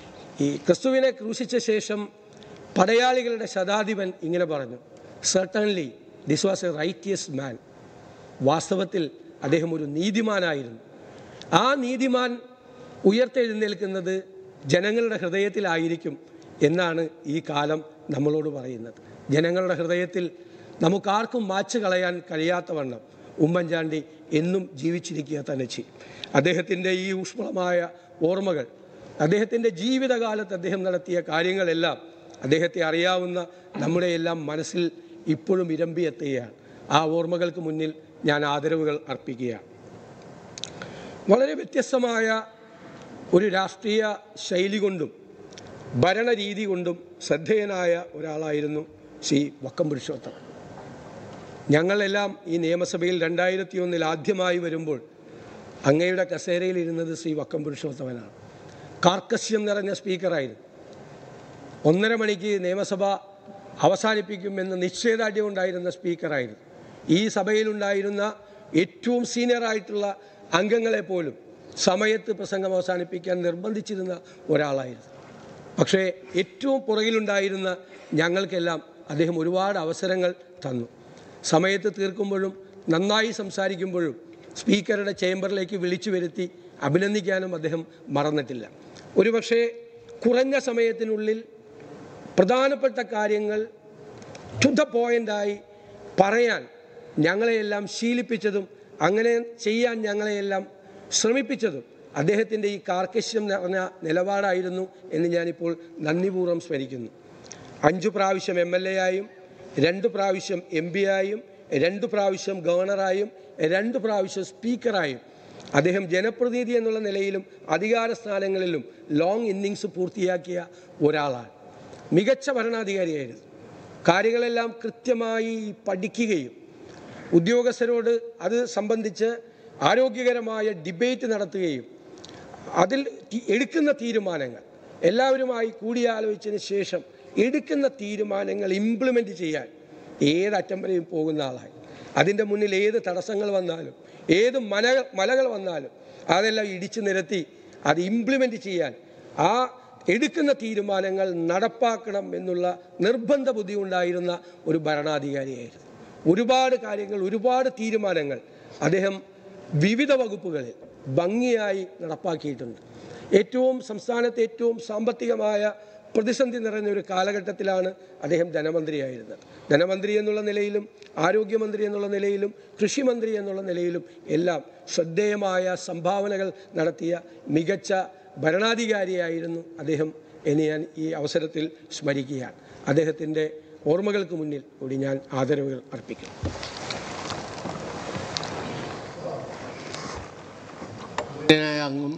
ഈ ക്രിസ്തുവിനെ ക്രൂശിച്ച ശേഷം പടയാളികളുടെ ശതാധിപൻ ഇങ്ങനെ പറഞ്ഞു certainly this was a righteous man വാസ്തവത്തിൽ അദ്ദേഹം ഒരു നീതിമാനായിരുന്നു ആ നീതിമാൻ ഉയർത്തെഴുന്നേൽക്കുന്നത് ജനങ്ങളുടെ ഹൃദയത്തിലായിരിക്കും എന്നാണ് ഈ കാലം നമ്മളോട് പറയുന്നത് ജനങ്ങളുടെ ഹൃദയത്തിൽ നമുക്കാർക്കും മാച്ചു കളയാൻ കഴിയാത്തവണ്ണം ഉമ്മൻചാണ്ടി എന്നും ജീവിച്ചിരിക്കുക തന്നെ ചെയ്യും അദ്ദേഹത്തിൻ്റെ ഈ ഊഷ്മളമായ ഓർമ്മകൾ അദ്ദേഹത്തിൻ്റെ ജീവിതകാലത്ത് അദ്ദേഹം നടത്തിയ കാര്യങ്ങളെല്ലാം അദ്ദേഹത്തെ അറിയാവുന്ന നമ്മുടെ എല്ലാം മനസ്സിൽ ഇപ്പോഴും ഇരമ്പിയെത്തുകയാണ് ആ ഓർമ്മകൾക്ക് മുന്നിൽ ഞാൻ ആദരവുകൾ അർപ്പിക്കുകയാണ് വളരെ വ്യത്യസ്തമായ ഒരു രാഷ്ട്രീയ ശൈലി കൊണ്ടും ഭരണരീതി കൊണ്ടും ശ്രദ്ധേയനായ ഒരാളായിരുന്നു ശ്രീ വക്കം പുരുഷോത്തമൻ ഞങ്ങളെല്ലാം ഈ നിയമസഭയിൽ രണ്ടായിരത്തി ഒന്നിൽ ആദ്യമായി വരുമ്പോൾ അങ്ങയുടെ കസേരയിൽ ഇരുന്നത് ശ്രീ വക്കം പുരുഷോത്തമനാണ് കാർക്കശ്യം നിറഞ്ഞ സ്പീക്കറായിരുന്നു ഒന്നര മണിക്ക് നിയമസഭ അവസാനിപ്പിക്കുമെന്ന് നിശ്ചയദാർഢ്യം ഉണ്ടായിരുന്ന സ്പീക്കറായിരുന്നു ഈ സഭയിലുണ്ടായിരുന്ന ഏറ്റവും സീനിയറായിട്ടുള്ള അംഗങ്ങളെ പോലും സമയത്ത് പ്രസംഗം അവസാനിപ്പിക്കാൻ നിർബന്ധിച്ചിരുന്ന ഒരാളായിരുന്നു പക്ഷേ ഏറ്റവും പുറകിലുണ്ടായിരുന്ന ഞങ്ങൾക്കെല്ലാം അദ്ദേഹം ഒരുപാട് അവസരങ്ങൾ തന്നു സമയത്ത് തീർക്കുമ്പോഴും നന്നായി സംസാരിക്കുമ്പോഴും സ്പീക്കറുടെ ചേംബറിലേക്ക് വിളിച്ചു വരുത്തി അഭിനന്ദിക്കാനും അദ്ദേഹം മറന്നിട്ടില്ല ഒരുപക്ഷെ കുറഞ്ഞ സമയത്തിനുള്ളിൽ പ്രധാനപ്പെട്ട കാര്യങ്ങൾ ടു ദ പോയിൻ്റായി പറയാൻ ഞങ്ങളെയെല്ലാം ശീലിപ്പിച്ചതും അങ്ങനെ ചെയ്യാൻ ഞങ്ങളെയെല്ലാം ശ്രമിപ്പിച്ചതും അദ്ദേഹത്തിൻ്റെ ഈ കാർക്കശ്യം നിറഞ്ഞ നിലപാടായിരുന്നു എന്ന് ഞാനിപ്പോൾ നന്ദിപൂർവ്വം സ്മരിക്കുന്നു അഞ്ചു പ്രാവശ്യം എം എൽ എ ആയും രണ്ട് പ്രാവശ്യം എം പി ആയും രണ്ട് പ്രാവശ്യം ഗവർണറായും രണ്ട് പ്രാവശ്യം സ്പീക്കറായും അദ്ദേഹം ജനപ്രതിനിധി എന്നുള്ള നിലയിലും അധികാര സ്ഥാനങ്ങളിലും ലോങ് ഇന്നിങ്സ് പൂർത്തിയാക്കിയ ഒരാളാണ് മികച്ച ഭരണാധികാരിയായിരുന്നു കാര്യങ്ങളെല്ലാം കൃത്യമായി പഠിക്കുകയും ഉദ്യോഗസ്ഥരോട് അത് സംബന്ധിച്ച് ആരോഗ്യകരമായ ഡിബേറ്റ് നടത്തുകയും അതിൽ തി- എടുക്കുന്ന തീരുമാനങ്ങൾ എല്ലാവരുമായി കൂടിയാലോചിച്ചതിന് ശേഷം എടുക്കുന്ന തീരുമാനങ്ങൾ ഇംപ്ലിമെൻ്റ് ചെയ്യാൻ ഏതറ്റം വരെയും പോകുന്ന ആളായി അതിൻ്റെ മുന്നിൽ ഏത് തടസ്സങ്ങൾ വന്നാലും ഏത് മല മലകൾ വന്നാലും അതെല്ലാം ഇടിച്ചു നിരത്തി അത് ഇംപ്ലിമെൻ്റ് ചെയ്യാൻ ആ എടുക്കുന്ന തീരുമാനങ്ങൾ നടപ്പാക്കണം എന്നുള്ള നിർബന്ധ ബുദ്ധി ഉണ്ടായിരുന്ന ഒരു ഭരണാധികാരിയായിരുന്നു ഒരുപാട് കാര്യങ്ങൾ ഒരുപാട് തീരുമാനങ്ങൾ അദ്ദേഹം വിവിധ വകുപ്പുകളിൽ ഭംഗിയായി നടപ്പാക്കിയിട്ടുണ്ട് ഏറ്റവും സംസ്ഥാനത്തെ ഏറ്റവും സാമ്പത്തികമായ പ്രതിസന്ധി നിറഞ്ഞ ഒരു കാലഘട്ടത്തിലാണ് അദ്ദേഹം ധനമന്ത്രിയായിരുന്നത് ധനമന്ത്രി എന്നുള്ള നിലയിലും ആരോഗ്യമന്ത്രി എന്നുള്ള നിലയിലും കൃഷിമന്ത്രി എന്നുള്ള നിലയിലും എല്ലാം ശ്രദ്ധേയമായ സംഭാവനകൾ നടത്തിയ മികച്ച ഭരണാധികാരിയായിരുന്നു അദ്ദേഹം എന്ന് ഞാൻ ഈ അവസരത്തിൽ സ്മരിക്കുകയാണ് അദ്ദേഹത്തിൻ്റെ ഓർമ്മകൾക്ക് മുന്നിൽ കൂടി ഞാൻ ആദരവുകൾ അർപ്പിക്കുന്നു ബഹുമാന്യനായ അംഗം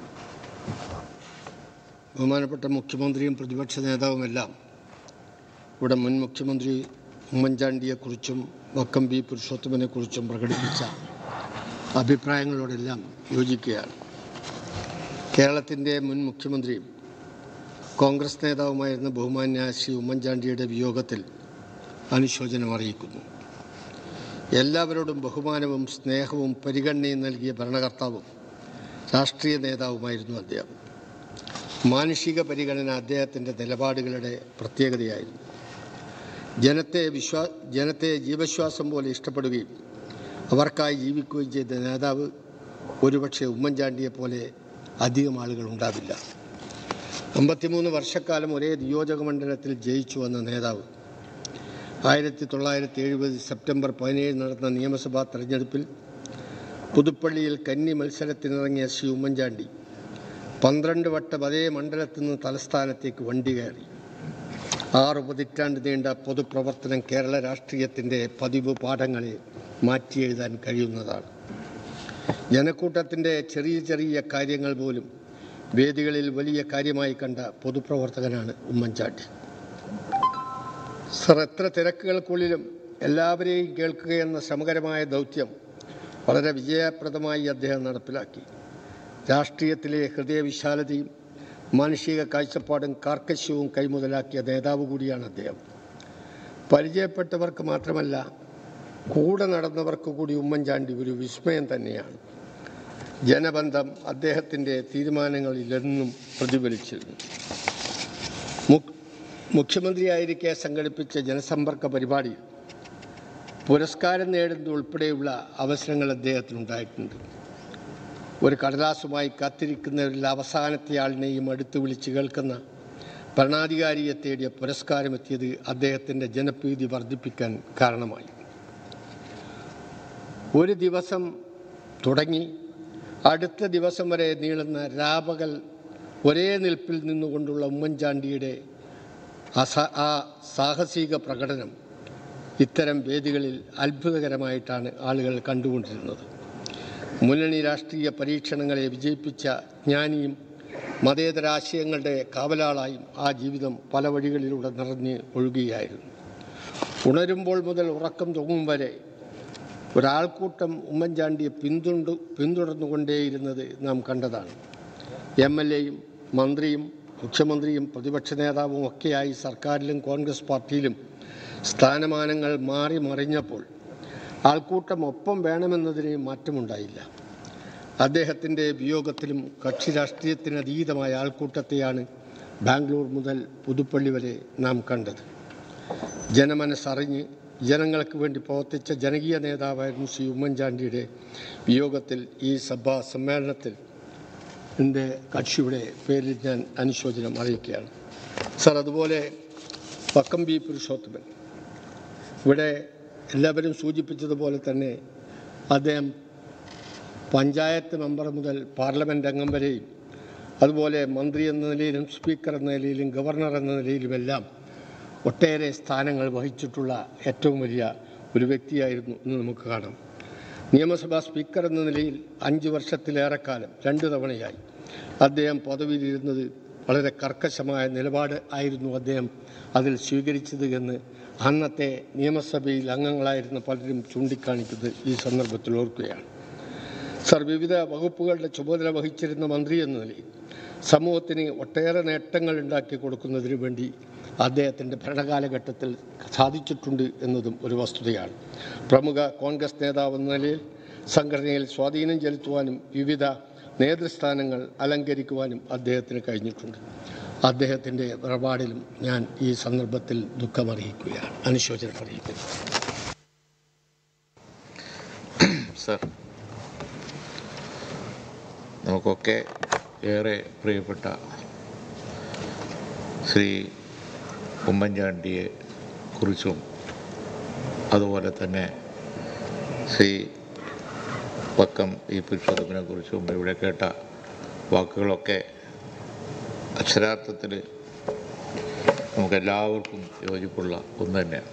ബഹുമാനപ്പെട്ട മുഖ്യമന്ത്രിയും പ്രതിപക്ഷ നേതാവുമെല്ലാം ഇവിടെ മുൻ മുഖ്യമന്ത്രി ഉമ്മൻചാണ്ടിയെക്കുറിച്ചും വക്കം ബി പുരുഷോത്തമനെക്കുറിച്ചും പ്രകടിപ്പിച്ച അഭിപ്രായങ്ങളോടെല്ലാം യോജിക്കുകയാണ് കേരളത്തിൻ്റെ മുൻ മുഖ്യമന്ത്രിയും കോൺഗ്രസ് നേതാവുമായിരുന്ന ബഹുമാന്യ ശ്രീ ഉമ്മൻചാണ്ടിയുടെ വിയോഗത്തിൽ അനുശോചനം അറിയിക്കുന്നു എല്ലാവരോടും ബഹുമാനവും സ്നേഹവും പരിഗണനയും നൽകിയ ഭരണകർത്താവും രാഷ്ട്രീയ നേതാവുമായിരുന്നു അദ്ദേഹം മാനുഷിക പരിഗണന അദ്ദേഹത്തിൻ്റെ നിലപാടുകളുടെ പ്രത്യേകതയായിരുന്നു ജനത്തെ വിശ്വാ ജനത്തെ ജീവശ്വാസം പോലെ ഇഷ്ടപ്പെടുകയും അവർക്കായി ജീവിക്കുകയും ചെയ്ത നേതാവ് ഒരുപക്ഷെ ഉമ്മൻചാണ്ടിയെ പോലെ അധികം ആളുകൾ ഉണ്ടാവില്ല അമ്പത്തിമൂന്ന് വർഷക്കാലം ഒരേ നിയോജക മണ്ഡലത്തിൽ ജയിച്ചു വന്ന നേതാവ് ആയിരത്തി തൊള്ളായിരത്തി എഴുപത് സെപ്റ്റംബർ പതിനേഴ് നടന്ന നിയമസഭാ തെരഞ്ഞെടുപ്പിൽ പുതുപ്പള്ളിയിൽ കന്നി മത്സരത്തിനിറങ്ങിയ ശ്രീ ഉമ്മൻചാണ്ടി പന്ത്രണ്ട് വട്ടം അതേ മണ്ഡലത്തിൽ നിന്ന് തലസ്ഥാനത്തേക്ക് വണ്ടി കയറി ആറ് പതിറ്റാണ്ട് നീണ്ട പൊതുപ്രവർത്തനം കേരള രാഷ്ട്രീയത്തിൻ്റെ പതിവ് പാഠങ്ങളെ മാറ്റിയെഴുതാൻ കഴിയുന്നതാണ് ജനക്കൂട്ടത്തിൻ്റെ ചെറിയ ചെറിയ കാര്യങ്ങൾ പോലും വേദികളിൽ വലിയ കാര്യമായി കണ്ട പൊതുപ്രവർത്തകനാണ് ഉമ്മൻചാണ്ടി സർ എത്ര തിരക്കുകൾക്കുള്ളിലും എല്ലാവരെയും കേൾക്കുകയെന്ന ശ്രമകരമായ ദൗത്യം വളരെ വിജയപ്രദമായി അദ്ദേഹം നടപ്പിലാക്കി രാഷ്ട്രീയത്തിലെ ഹൃദയവിശാലതയും മാനുഷിക കാഴ്ചപ്പാടും കാർക്കശ്യവും കൈമുതലാക്കിയ നേതാവ് കൂടിയാണ് അദ്ദേഹം പരിചയപ്പെട്ടവർക്ക് മാത്രമല്ല കൂടെ നടന്നവർക്ക് കൂടി ഉമ്മൻചാണ്ടി ഒരു വിസ്മയം തന്നെയാണ് ജനബന്ധം അദ്ദേഹത്തിൻ്റെ തീരുമാനങ്ങളിലെന്നും പ്രതിഫലിച്ചിരുന്നു മുഖ് മുഖ്യമന്ത്രിയായിരിക്കെ സംഘടിപ്പിച്ച ജനസമ്പർക്ക പരിപാടിയിൽ പുരസ്കാരം നേടുന്നത് ഉൾപ്പെടെയുള്ള അവസരങ്ങൾ അദ്ദേഹത്തിനുണ്ടായിട്ടുണ്ട് ഒരു കടലാസുമായി കാത്തിരിക്കുന്നവരിൽ അവസാനത്തെ ആളിനെയും അടുത്ത് വിളിച്ച് കേൾക്കുന്ന ഭരണാധികാരിയെ തേടിയ പുരസ്കാരമെത്തിയത് അദ്ദേഹത്തിൻ്റെ ജനപ്രീതി വർദ്ധിപ്പിക്കാൻ കാരണമായി ഒരു ദിവസം തുടങ്ങി അടുത്ത ദിവസം വരെ നീളുന്ന രാപകൽ ഒരേ നിൽപ്പിൽ നിന്നുകൊണ്ടുള്ള ഉമ്മൻചാണ്ടിയുടെ അസ ആ സാഹസിക പ്രകടനം ഇത്തരം വേദികളിൽ അത്ഭുതകരമായിട്ടാണ് ആളുകൾ കണ്ടുകൊണ്ടിരുന്നത് മുന്നണി രാഷ്ട്രീയ പരീക്ഷണങ്ങളെ വിജയിപ്പിച്ച ജ്ഞാനിയും മതേതരാശയങ്ങളുടെ കാവലാളായും ആ ജീവിതം പല വഴികളിലൂടെ നിറഞ്ഞ് ഒഴുകുകയായിരുന്നു ഉണരുമ്പോൾ മുതൽ ഉറക്കം തൂങ്ങും വരെ ഒരാൾക്കൂട്ടം ഉമ്മൻചാണ്ടിയെ പിന്തുണ്ടു പിന്തുടർന്നുകൊണ്ടേയിരുന്നത് നാം കണ്ടതാണ് എം എൽ എയും മന്ത്രിയും മുഖ്യമന്ത്രിയും പ്രതിപക്ഷ നേതാവും ഒക്കെയായി സർക്കാരിലും കോൺഗ്രസ് പാർട്ടിയിലും സ്ഥാനമാനങ്ങൾ മാറി മറിഞ്ഞപ്പോൾ ആൾക്കൂട്ടം ഒപ്പം വേണമെന്നതിന് മാറ്റമുണ്ടായില്ല അദ്ദേഹത്തിൻ്റെ വിയോഗത്തിലും കക്ഷി രാഷ്ട്രീയത്തിന് അതീതമായ ആൾക്കൂട്ടത്തെയാണ് ബാംഗ്ലൂർ മുതൽ പുതുപ്പള്ളി വരെ നാം കണ്ടത് ജനമനസ്സറിഞ്ഞ് ജനങ്ങൾക്ക് വേണ്ടി പ്രവർത്തിച്ച ജനകീയ നേതാവായിരുന്നു ശ്രീ ഉമ്മൻചാണ്ടിയുടെ വിയോഗത്തിൽ ഈ സഭാ സമ്മേളനത്തിൽ എൻ്റെ കക്ഷിയുടെ പേരിൽ ഞാൻ അനുശോചനം അറിയിക്കുകയാണ് സാർ അതുപോലെ വക്കം ബി പുരുഷോത്തമൻ ഇവിടെ എല്ലാവരും സൂചിപ്പിച്ചതുപോലെ തന്നെ അദ്ദേഹം പഞ്ചായത്ത് മെമ്പർ മുതൽ പാർലമെൻറ്റ് അംഗം വരെയും അതുപോലെ മന്ത്രി എന്ന നിലയിലും സ്പീക്കർ എന്ന നിലയിലും ഗവർണർ എന്ന നിലയിലുമെല്ലാം ഒട്ടേറെ സ്ഥാനങ്ങൾ വഹിച്ചിട്ടുള്ള ഏറ്റവും വലിയ ഒരു വ്യക്തിയായിരുന്നു എന്ന് നമുക്ക് കാണാം നിയമസഭാ സ്പീക്കർ എന്ന നിലയിൽ അഞ്ച് വർഷത്തിലേറെക്കാലം രണ്ട് തവണയായി അദ്ദേഹം പദവിയിലിരുന്നത് വളരെ കർക്കശമായ നിലപാട് ആയിരുന്നു അദ്ദേഹം അതിൽ സ്വീകരിച്ചത് എന്ന് അന്നത്തെ നിയമസഭയിൽ അംഗങ്ങളായിരുന്ന പലരും ചൂണ്ടിക്കാണിക്കുന്നത് ഈ സന്ദർഭത്തിൽ ഓർക്കുകയാണ് സർ വിവിധ വകുപ്പുകളുടെ ചുമതല വഹിച്ചിരുന്ന മന്ത്രി എന്ന നിലയിൽ സമൂഹത്തിന് ഒട്ടേറെ നേട്ടങ്ങൾ ഉണ്ടാക്കി കൊടുക്കുന്നതിന് വേണ്ടി അദ്ദേഹത്തിൻ്റെ ഭരണകാലഘട്ടത്തിൽ സാധിച്ചിട്ടുണ്ട് എന്നതും ഒരു വസ്തുതയാണ് പ്രമുഖ കോൺഗ്രസ് നേതാവ് എന്ന നിലയിൽ സംഘടനയിൽ സ്വാധീനം ചെലുത്തുവാനും വിവിധ നേതൃസ്ഥാനങ്ങൾ അലങ്കരിക്കുവാനും അദ്ദേഹത്തിന് കഴിഞ്ഞിട്ടുണ്ട് അദ്ദേഹത്തിൻ്റെ വേർപാടിലും ഞാൻ ഈ സന്ദർഭത്തിൽ ദുഃഖമറിയിക്കുകയാണ് അനുശോചനം അറിയിക്കുന്നു സർ നമുക്കൊക്കെ ഏറെ പ്രിയപ്പെട്ട ശ്രീ ഉമ്മൻചാണ്ടിയെ കുറിച്ചും അതുപോലെ തന്നെ ശ്രീ വക്കം ഈ പുരുഷോത്തമനെ കുറിച്ചും ഇവിടെ കേട്ട വാക്കുകളൊക്കെ അക്ഷരാർത്ഥത്തിൽ നമുക്കെല്ലാവർക്കും യോജിപ്പുള്ള ഒന്ന് തന്നെയാണ്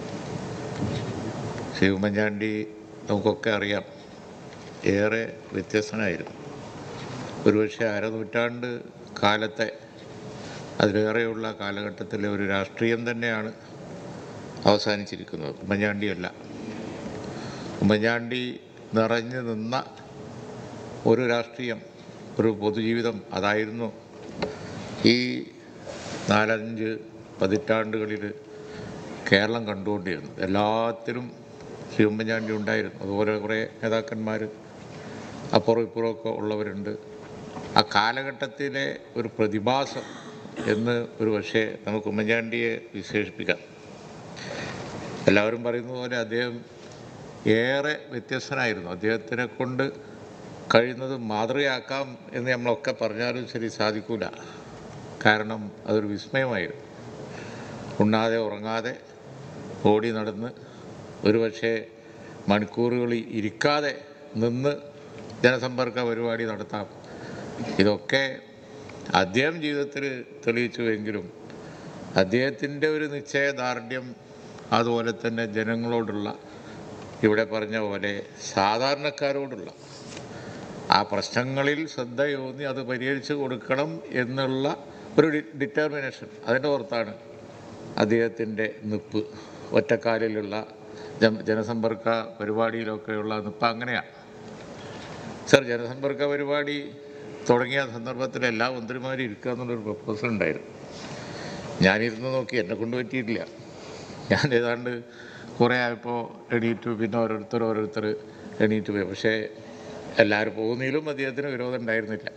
ശ്രീ ഉമ്മൻചാണ്ടി നമുക്കൊക്കെ അറിയാം ഏറെ വ്യത്യസ്തനായിരുന്നു ഒരുപക്ഷെ അരനൂറ്റാണ്ട് കാലത്തെ അതിലേറെയുള്ള കാലഘട്ടത്തിലെ ഒരു രാഷ്ട്രീയം തന്നെയാണ് അവസാനിച്ചിരിക്കുന്നത് ഉമ്മൻചാണ്ടിയല്ല ഉമ്മൻചാണ്ടി നിറഞ്ഞു നിന്ന ഒരു രാഷ്ട്രീയം ഒരു പൊതുജീവിതം അതായിരുന്നു ഈ നാലഞ്ച് പതിറ്റാണ്ടുകളിൽ കേരളം കണ്ടുകൊണ്ടിരുന്നു എല്ലാത്തിലും ശ്രീ ഉമ്മൻചാണ്ടി ഉണ്ടായിരുന്നു അതുപോലെ കുറേ നേതാക്കന്മാർ അപ്പുറം ഇപ്പുറമൊക്കെ ഉള്ളവരുണ്ട് ആ കാലഘട്ടത്തിലെ ഒരു പ്രതിഭാസം എന്ന് ഒരു പക്ഷേ നമുക്ക് ഉമ്മൻചാണ്ടിയെ വിശേഷിപ്പിക്കാം എല്ലാവരും പറയുന്നത് പോലെ അദ്ദേഹം ഏറെ വ്യത്യസ്തനായിരുന്നു അദ്ദേഹത്തിനെ കൊണ്ട് കഴിയുന്നത് മാതൃകയാക്കാം എന്ന് നമ്മളൊക്കെ പറഞ്ഞാലും ശരി സാധിക്കൂല കാരണം അതൊരു വിസ്മയമായിരുന്നു ഉണ്ണാതെ ഉറങ്ങാതെ ഓടി നടന്ന് ഒരുപക്ഷെ മണിക്കൂറുകളിൽ ഇരിക്കാതെ നിന്ന് ജനസമ്പർക്ക പരിപാടി നടത്താം ഇതൊക്കെ അദ്ദേഹം ജീവിതത്തിൽ തെളിയിച്ചുവെങ്കിലും അദ്ദേഹത്തിൻ്റെ ഒരു നിശ്ചയദാർഢ്യം അതുപോലെ തന്നെ ജനങ്ങളോടുള്ള ഇവിടെ പറഞ്ഞ പോലെ സാധാരണക്കാരോടുള്ള ആ പ്രശ്നങ്ങളിൽ ശ്രദ്ധയൂന്നി അത് പരിഹരിച്ചു കൊടുക്കണം എന്നുള്ള ഒരു ഡി ഡിറ്റർമിനേഷൻ അതിൻ്റെ പുറത്താണ് അദ്ദേഹത്തിൻ്റെ നിപ്പ് ഒറ്റക്കാലിലുള്ള ജന ജനസമ്പർക്ക പരിപാടിയിലൊക്കെയുള്ള നിപ്പ് അങ്ങനെയാണ് സർ ജനസമ്പർക്ക പരിപാടി തുടങ്ങിയ സന്ദർഭത്തിൽ എല്ലാ മന്ത്രിമാരും ഇരിക്കുക എന്നുള്ളൊരു പ്രപ്പോസൽ ഉണ്ടായിരുന്നു ഞാനിരുന്ന് നോക്കി എന്നെ കൊണ്ട് പറ്റിയിട്ടില്ല ഞാൻ ഏതാണ്ട് കുറേ ആയപ്പോൾ എണീറ്റു പിന്നെ ഓരോരുത്തർ ഓരോരുത്തർ എണീറ്റ് പോയി പക്ഷേ എല്ലാവരും പോകുന്നതിലും അദ്ദേഹത്തിന് വിരോധം ഉണ്ടായിരുന്നില്ല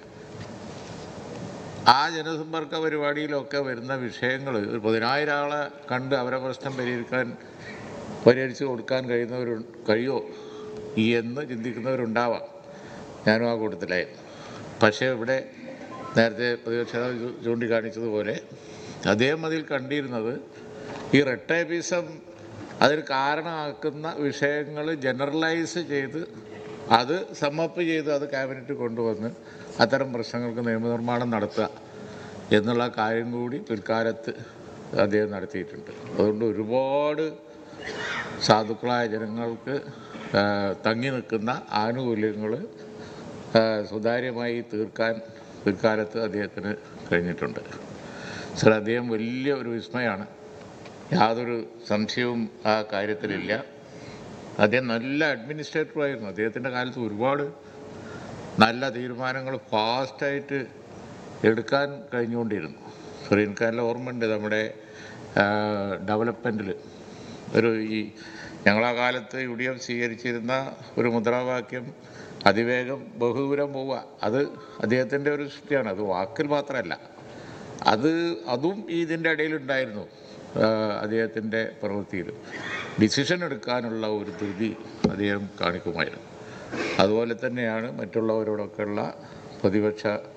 ആ ജനസമ്പർക്ക പരിപാടിയിലൊക്കെ വരുന്ന വിഷയങ്ങൾ ഒരു പതിനായിരം ആളെ കണ്ട് അവരെ പ്രശ്നം പരിഹരിക്കാൻ പരിഹരിച്ച് കൊടുക്കാൻ കഴിയുന്നവർ കഴിയോ എന്ന് ചിന്തിക്കുന്നവരുണ്ടാവാം ഞാനും ആ കൂട്ടത്തിലായിരുന്നു പക്ഷേ ഇവിടെ നേരത്തെ പ്രതിപക്ഷ നേതാവ് ചൂ- ചൂണ്ടിക്കാണിച്ചതുപോലെ അദ്ദേഹം അതിൽ കണ്ടിരുന്നത് ഈ റെട്ടേബിസം അതിന് കാരണമാക്കുന്ന വിഷയങ്ങൾ ജനറലൈസ് ചെയ്ത് അത് സമ്മപ്പ് ചെയ്ത് അത് ക്യാബിനറ്റ് കൊണ്ടുവന്ന് അത്തരം പ്രശ്നങ്ങൾക്ക് നിയമനിർമ്മാണം നടത്തുക എന്നുള്ള കാര്യം കൂടി പിൽക്കാലത്ത് അദ്ദേഹം നടത്തിയിട്ടുണ്ട് അതുകൊണ്ട് ഒരുപാട് സാധുക്കളായ ജനങ്ങൾക്ക് ആ, തങ്ങി നിൽക്കുന്ന ആനുകൂല്യങ്ങൾ സുതാര്യമായി തീർക്കാൻ പിൽക്കാലത്ത് അദ്ദേഹത്തിന് കഴിഞ്ഞിട്ടുണ്ട് സർ അദ്ദേഹം വലിയ ഒരു വിസ്മയമാണ് യാതൊരു സംശയവും ആ കാര്യത്തിലില്ല അദ്ദേഹം നല്ല അഡ്മിനിസ്ട്രേറ്ററായിരുന്നു അദ്ദേഹത്തിൻ്റെ കാലത്ത് ഒരുപാട് നല്ല തീരുമാനങ്ങൾ ഫാസ്റ്റായിട്ട് എടുക്കാൻ കഴിഞ്ഞുകൊണ്ടിരുന്നു സോറി എനിക്ക് നല്ല ഓർമ്മയുണ്ട് നമ്മുടെ ഡെവലപ്മെൻറ്റിൽ ഒരു ഈ ഞങ്ങളാ കാലത്ത് യു ഡി എഫ് സ്വീകരിച്ചിരുന്ന ഒരു മുദ്രാവാക്യം അതിവേഗം ബഹുദൂരം പോവുക അത് അദ്ദേഹത്തിൻ്റെ ഒരു സൃഷ്ടിയാണ് അത് വാക്കിൽ മാത്രമല്ല അത് അതും ഈ ഇതിൻ്റെ ഇടയിലുണ്ടായിരുന്നു അദ്ദേഹത്തിൻ്റെ പ്രവൃത്തിയിൽ ഡിസിഷൻ എടുക്കാനുള്ള ഒരു ധൃതി അദ്ദേഹം കാണിക്കുമായിരുന്നു അതുപോലെ തന്നെയാണ് മറ്റുള്ളവരോടൊക്കെയുള്ള പ്രതിപക്ഷ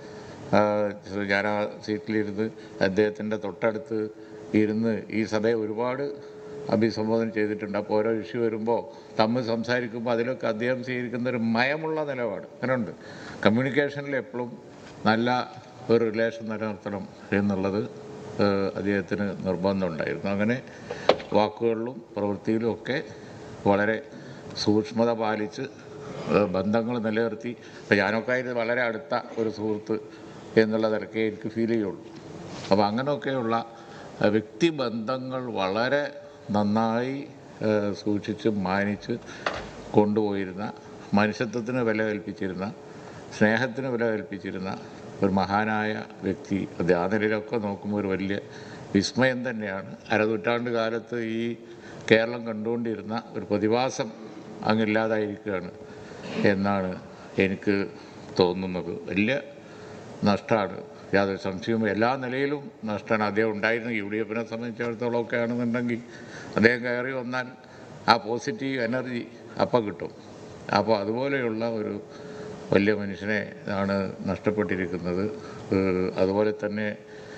ആ, ഞാൻ ആ സീറ്റിലിരുന്ന് അദ്ദേഹത്തിൻ്റെ തൊട്ടടുത്ത് ഇരുന്ന് ഈ സഭയെ ഒരുപാട് അഭിസംബോധന ചെയ്തിട്ടുണ്ട് അപ്പോൾ ഓരോ ഇഷ്യൂ വരുമ്പോൾ തമ്മിൽ സംസാരിക്കുമ്പോൾ അതിലൊക്കെ അദ്ദേഹം സ്വീകരിക്കുന്ന ഒരു മയമുള്ള നിലപാട് അങ്ങനെയുണ്ട് കമ്മ്യൂണിക്കേഷനിൽ എപ്പോഴും നല്ല ഒരു റിലേഷൻ നിലനിർത്തണം എന്നുള്ളത് ഏഹ്, അദ്ദേഹത്തിന് നിർബന്ധമുണ്ടായിരുന്നു അങ്ങനെ വാക്കുകളിലും പ്രവൃത്തിയിലും ഒക്കെ വളരെ സൂക്ഷ്മത പാലിച്ച് ഏഹ്, ബന്ധങ്ങൾ നിലനിർത്തി ഇപ്പം ഞാനൊക്കെ ആയിട്ട് വളരെ അടുത്ത ഒരു സുഹൃത്ത് എന്നുള്ള നിലയ്ക്ക് എനിക്ക് ഫീൽ ചെയ്യുള്ളൂ അപ്പോൾ അങ്ങനെയൊക്കെയുള്ള ഏഹ്, വ്യക്തിബന്ധങ്ങൾ വളരെ നന്നായി ഏഹ്, സൂക്ഷിച്ച് മാനിച്ച് കൊണ്ടുപോയിരുന്ന മനുഷ്യത്വത്തിന് വില കൽപ്പിച്ചിരുന്ന സ്നേഹത്തിന് വില കൽപ്പിച്ചിരുന്ന ഒരു മഹാനായ വ്യക്തി അത് ആ നിലയിലൊക്കെ നോക്കുമ്പോൾ ഒരു വലിയ വിസ്മയം തന്നെയാണ് അരനൂറ്റാണ്ട് കാലത്ത് ഈ കേരളം കണ്ടുകൊണ്ടിരുന്ന ഒരു പ്രതിഭാസം അങ്ങില്ലാതായിരിക്കുകയാണ് എന്നാണ് എനിക്ക് തോന്നുന്നത് വലിയ നഷ്ടമാണ് യാതൊരു സംശയവും എല്ലാ നിലയിലും നഷ്ടമാണ് അദ്ദേഹം ഉണ്ടായിരുന്ന യു ഡി എഫിനെ സംബന്ധിച്ചിടത്തോളം ഒക്കെ ആണെന്നുണ്ടെങ്കിൽ അദ്ദേഹം കയറി വന്നാൽ ആ പോസിറ്റീവ് എനർജി അപ്പം കിട്ടും അപ്പോൾ അതുപോലെയുള്ള ഒരു വലിയ മനുഷ്യനെ ആണ് നഷ്ടപ്പെട്ടിരിക്കുന്നത് ഏഹ് അതുപോലെ തന്നെ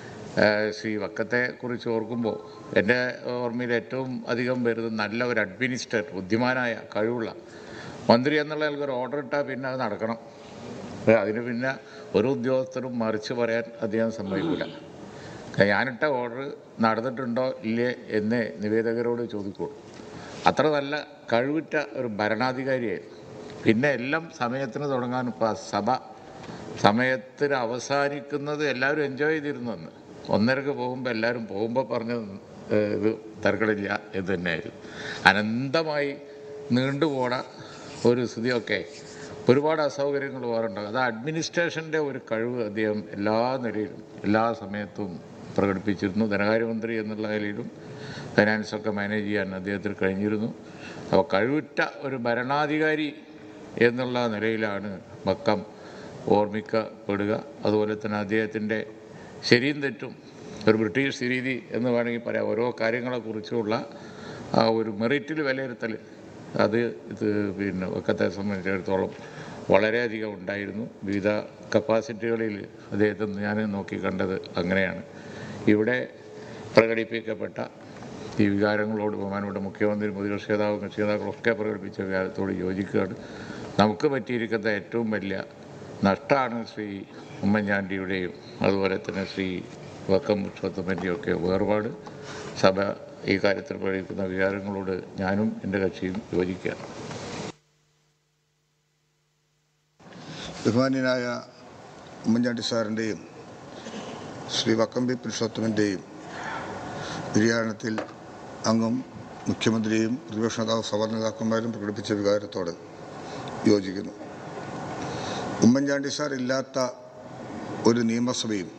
ഏഹ് ശ്രീ വക്കത്തെ കുറിച്ച് ഓർക്കുമ്പോൾ എൻ്റെ ഓർമ്മയിൽ ഏറ്റവും അധികം വരുന്നത് നല്ല ഒരു അഡ്മിനിസ്ട്രേറ്റർ ബുദ്ധിമാനായ കഴിവുള്ള മന്ത്രി എന്നുള്ള ആൾക്ക് ഒരു ഓർഡർ ഇട്ടാൽ പിന്നെ അത് നടക്കണം ഏ, അതിന് പിന്നെ ഒരു ഉദ്യോഗസ്ഥരും മറിച്ച് പറയാൻ അദ്ദേഹം സമ്മതിക്കില്ല ഞാനിട്ട ഓർഡർ നടന്നിട്ടുണ്ടോ ഇല്ലേ എന്ന് നിവേദകരോട് ചോദിക്കുള്ളൂ അത്ര നല്ല കഴിവുറ്റ ഒരു ഭരണാധികാരിയായിരുന്നു പിന്നെ എല്ലാം സമയത്തിന് തുടങ്ങാൻ ഇപ്പോൾ സഭ സമയത്തിന് അവസാനിക്കുന്നത് എല്ലാവരും എൻജോയ് ചെയ്തിരുന്നു അന്ന് ഒന്നരക്ക് പോകുമ്പോൾ എല്ലാവരും പോകുമ്പോൾ പറഞ്ഞ ഏഹ്, ഇത് തരക്കടില്ല എന്ന് തന്നെയായിരുന്നു അനന്തമായി നീണ്ടുപോണ ഒരു സ്ഥിതിയൊക്കെ ഒരുപാട് അസൗകര്യങ്ങൾ വേറുണ്ടാകും അത് അഡ്മിനിസ്ട്രേഷൻ്റെ ഒരു കഴിവ് അദ്ദേഹം എല്ലാ നിലയിലും എല്ലാ സമയത്തും പ്രകടിപ്പിച്ചിരുന്നു ധനകാര്യമന്ത്രി എന്നുള്ള നിലയിലും ഫൈനാൻസൊക്കെ മാനേജ് ചെയ്യാൻ അദ്ദേഹത്തിന് കഴിഞ്ഞിരുന്നു അപ്പോൾ കഴിവുറ്റ ഒരു ഭരണാധികാരി എന്നുള്ള നിലയിലാണ് മക്കം ഓർമ്മിക്കപ്പെടുക അതുപോലെ തന്നെ അദ്ദേഹത്തിൻ്റെ ശരിയും തെറ്റും ഒരു ബ്രിട്ടീഷ് രീതി എന്ന് വേണമെങ്കിൽ പറയാം ഓരോ കാര്യങ്ങളെക്കുറിച്ചുള്ള ആ ഒരു മെറിറ്റിൽ വിലയിരുത്തൽ അത് ഇത് പിന്നെ ഒക്കത്തെ സംബന്ധിച്ചിടത്തോളം വളരെയധികം ഉണ്ടായിരുന്നു വിവിധ കപ്പാസിറ്റികളിൽ അദ്ദേഹത്തെ ഞാൻ നോക്കി കണ്ടത് അങ്ങനെയാണ് ഇവിടെ പ്രകടിപ്പിക്കപ്പെട്ട ഈ വികാരങ്ങളോട് ബഹുമാനപ്പെട്ട മുഖ്യമന്ത്രി പ്രതിപക്ഷ നേതാവും കക്ഷി നേതാക്കളൊക്കെ പ്രകടിപ്പിച്ച വികാരത്തോട് യോജിക്കുകയാണ് നമുക്ക് പറ്റിയിരിക്കുന്ന ഏറ്റവും വലിയ നഷ്ടമാണ് ശ്രീ ഉമ്മൻചാണ്ടിയുടെയും അതുപോലെ തന്നെ ശ്രീ വക്കം പുരുഷോത്തമൻ്റെയും ഒക്കെ വേർപാട് സഭ ഈ കാര്യത്തിൽ പ്രകടിപ്പിക്കുന്ന വികാരങ്ങളോട് ഞാനും എൻ്റെ കക്ഷിയും യോജിക്കുകയാണ് ബഹുമാന്യനായ ഉമ്മൻചാണ്ടി സാറിൻ്റെയും ശ്രീ വക്കമ്പി പുരുഷോത്തമൻ്റെയും നിര്യാണത്തിൽ അങ്ങും മുഖ്യമന്ത്രിയും പ്രതിപക്ഷ നേതാവ് സഭാ നേതാക്കന്മാരും പ്രകടിപ്പിച്ച വികാരത്തോട് യോജിക്കുന്നു ഉമ്മൻചാണ്ടി സാർ ഇല്ലാത്ത ഒരു നിയമസഭയും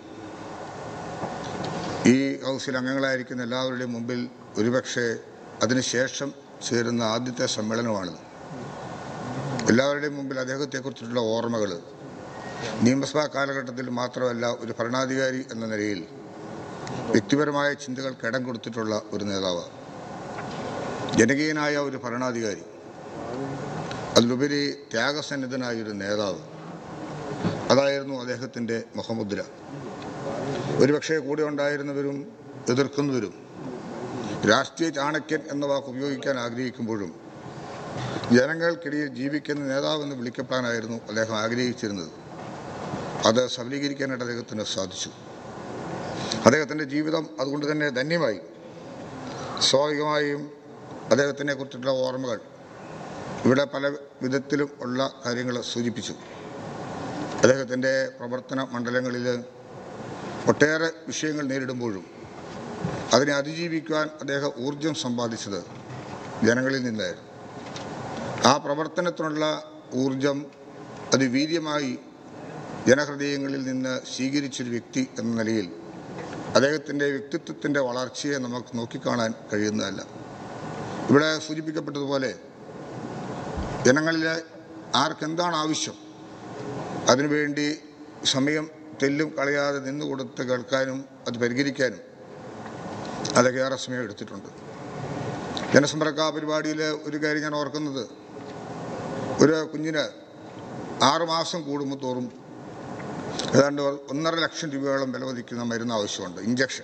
ഈ ഹൗസിൽ അംഗങ്ങളായിരിക്കുന്ന എല്ലാവരുടെയും മുമ്പിൽ ഒരുപക്ഷെ അതിനുശേഷം ചേരുന്ന ആദ്യത്തെ സമ്മേളനമാണിത് എല്ലാവരുടെയും മുമ്പിൽ അദ്ദേഹത്തെക്കുറിച്ചിട്ടുള്ള ഓർമ്മകൾ നിയമസഭാ കാലഘട്ടത്തിൽ മാത്രമല്ല ഒരു ഭരണാധികാരി എന്ന നിലയിൽ വ്യക്തിപരമായ ചിന്തകൾക്ക് ഇടം കൊടുത്തിട്ടുള്ള ഒരു നേതാവ് ജനകീയനായ ഒരു ഭരണാധികാരി അതിലുപരി ത്യാഗസന്നിധനായ ഒരു നേതാവ് അതായിരുന്നു അദ്ദേഹത്തിൻ്റെ മുഖമുദ്ര ഒരുപക്ഷെ കൂടെ ഉണ്ടായിരുന്നവരും എതിർക്കുന്നവരും രാഷ്ട്രീയ ചാണക്യൻ എന്ന വാക്ക് ഉപയോഗിക്കാൻ ആഗ്രഹിക്കുമ്പോഴും ജനങ്ങൾക്കിടയിൽ ജീവിക്കുന്ന നേതാവെന്ന് വിളിക്കപ്പെടാനായിരുന്നു അദ്ദേഹം ആഗ്രഹിച്ചിരുന്നത് അത് സബലീകരിക്കാനായിട്ട് അദ്ദേഹത്തിന് സാധിച്ചു അദ്ദേഹത്തിൻ്റെ ജീവിതം അതുകൊണ്ട് തന്നെ ധന്യമായി സ്വാഭാവികമായും അദ്ദേഹത്തിനെ കുറിച്ചുള്ള ഓർമ്മകൾ ഇവിടെ പല വിധത്തിലും ഉള്ള കാര്യങ്ങൾ സൂചിപ്പിച്ചു അദ്ദേഹത്തിൻ്റെ പ്രവർത്തന മണ്ഡലങ്ങളിൽ ഒട്ടേറെ വിഷയങ്ങൾ നേരിടുമ്പോഴും അതിനെ അതിജീവിക്കുവാൻ അദ്ദേഹം ഊർജം സമ്പാദിച്ചത് ജനങ്ങളിൽ നിന്നായിരുന്നു ആ പ്രവർത്തനത്തിനുള്ള ഊർജം അത് വീര്യമായി ജനഹൃദയങ്ങളിൽ നിന്ന് സ്വീകരിച്ചൊരു വ്യക്തി എന്ന നിലയിൽ അദ്ദേഹത്തിൻ്റെ വ്യക്തിത്വത്തിൻ്റെ വളർച്ചയെ നമുക്ക് നോക്കിക്കാണാൻ കഴിയുന്നതല്ല ഇവിടെ സൂചിപ്പിക്കപ്പെട്ടതുപോലെ ജനങ്ങളിലെ ആർക്കെന്താണ് ആവശ്യം അതിനുവേണ്ടി സമയം തെല്ലും കളയാതെ നിന്നു കൊടുത്ത് കേൾക്കാനും അത് പരിഹരിക്കാനും അതൊക്കെ ഏറെ സമയം എടുത്തിട്ടുണ്ട് ജനസമ്പർക്ക പരിപാടിയിൽ ഒരു കാര്യം ഞാൻ ഓർക്കുന്നത് ഒരു കുഞ്ഞിന് ആറുമാസം കൂടുമ്പോൾ തോറും ഏതാണ്ട് ഒന്നര ലക്ഷം രൂപയോളം വില മതിക്കുന്ന മരുന്ന് ആവശ്യമുണ്ട് ഇഞ്ചക്ഷൻ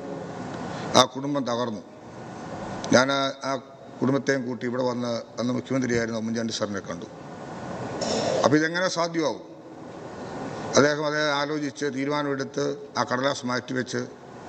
ആ കുടുംബം തകർന്നു ഞാൻ ആ- ആ കുടുംബത്തെയും കൂട്ടി ഇവിടെ വന്ന് അന്ന് മുഖ്യമന്ത്രിയായിരുന്ന ഉമ്മൻചാണ്ടി സാറിനെ കണ്ടു അപ്പോൾ ഇതെങ്ങനെ സാധ്യമാവും അദ്ദേഹം അതേ ആലോചിച്ച് തീരുമാനമെടുത്ത് ആ കടലാസ് മാറ്റിവെച്ച്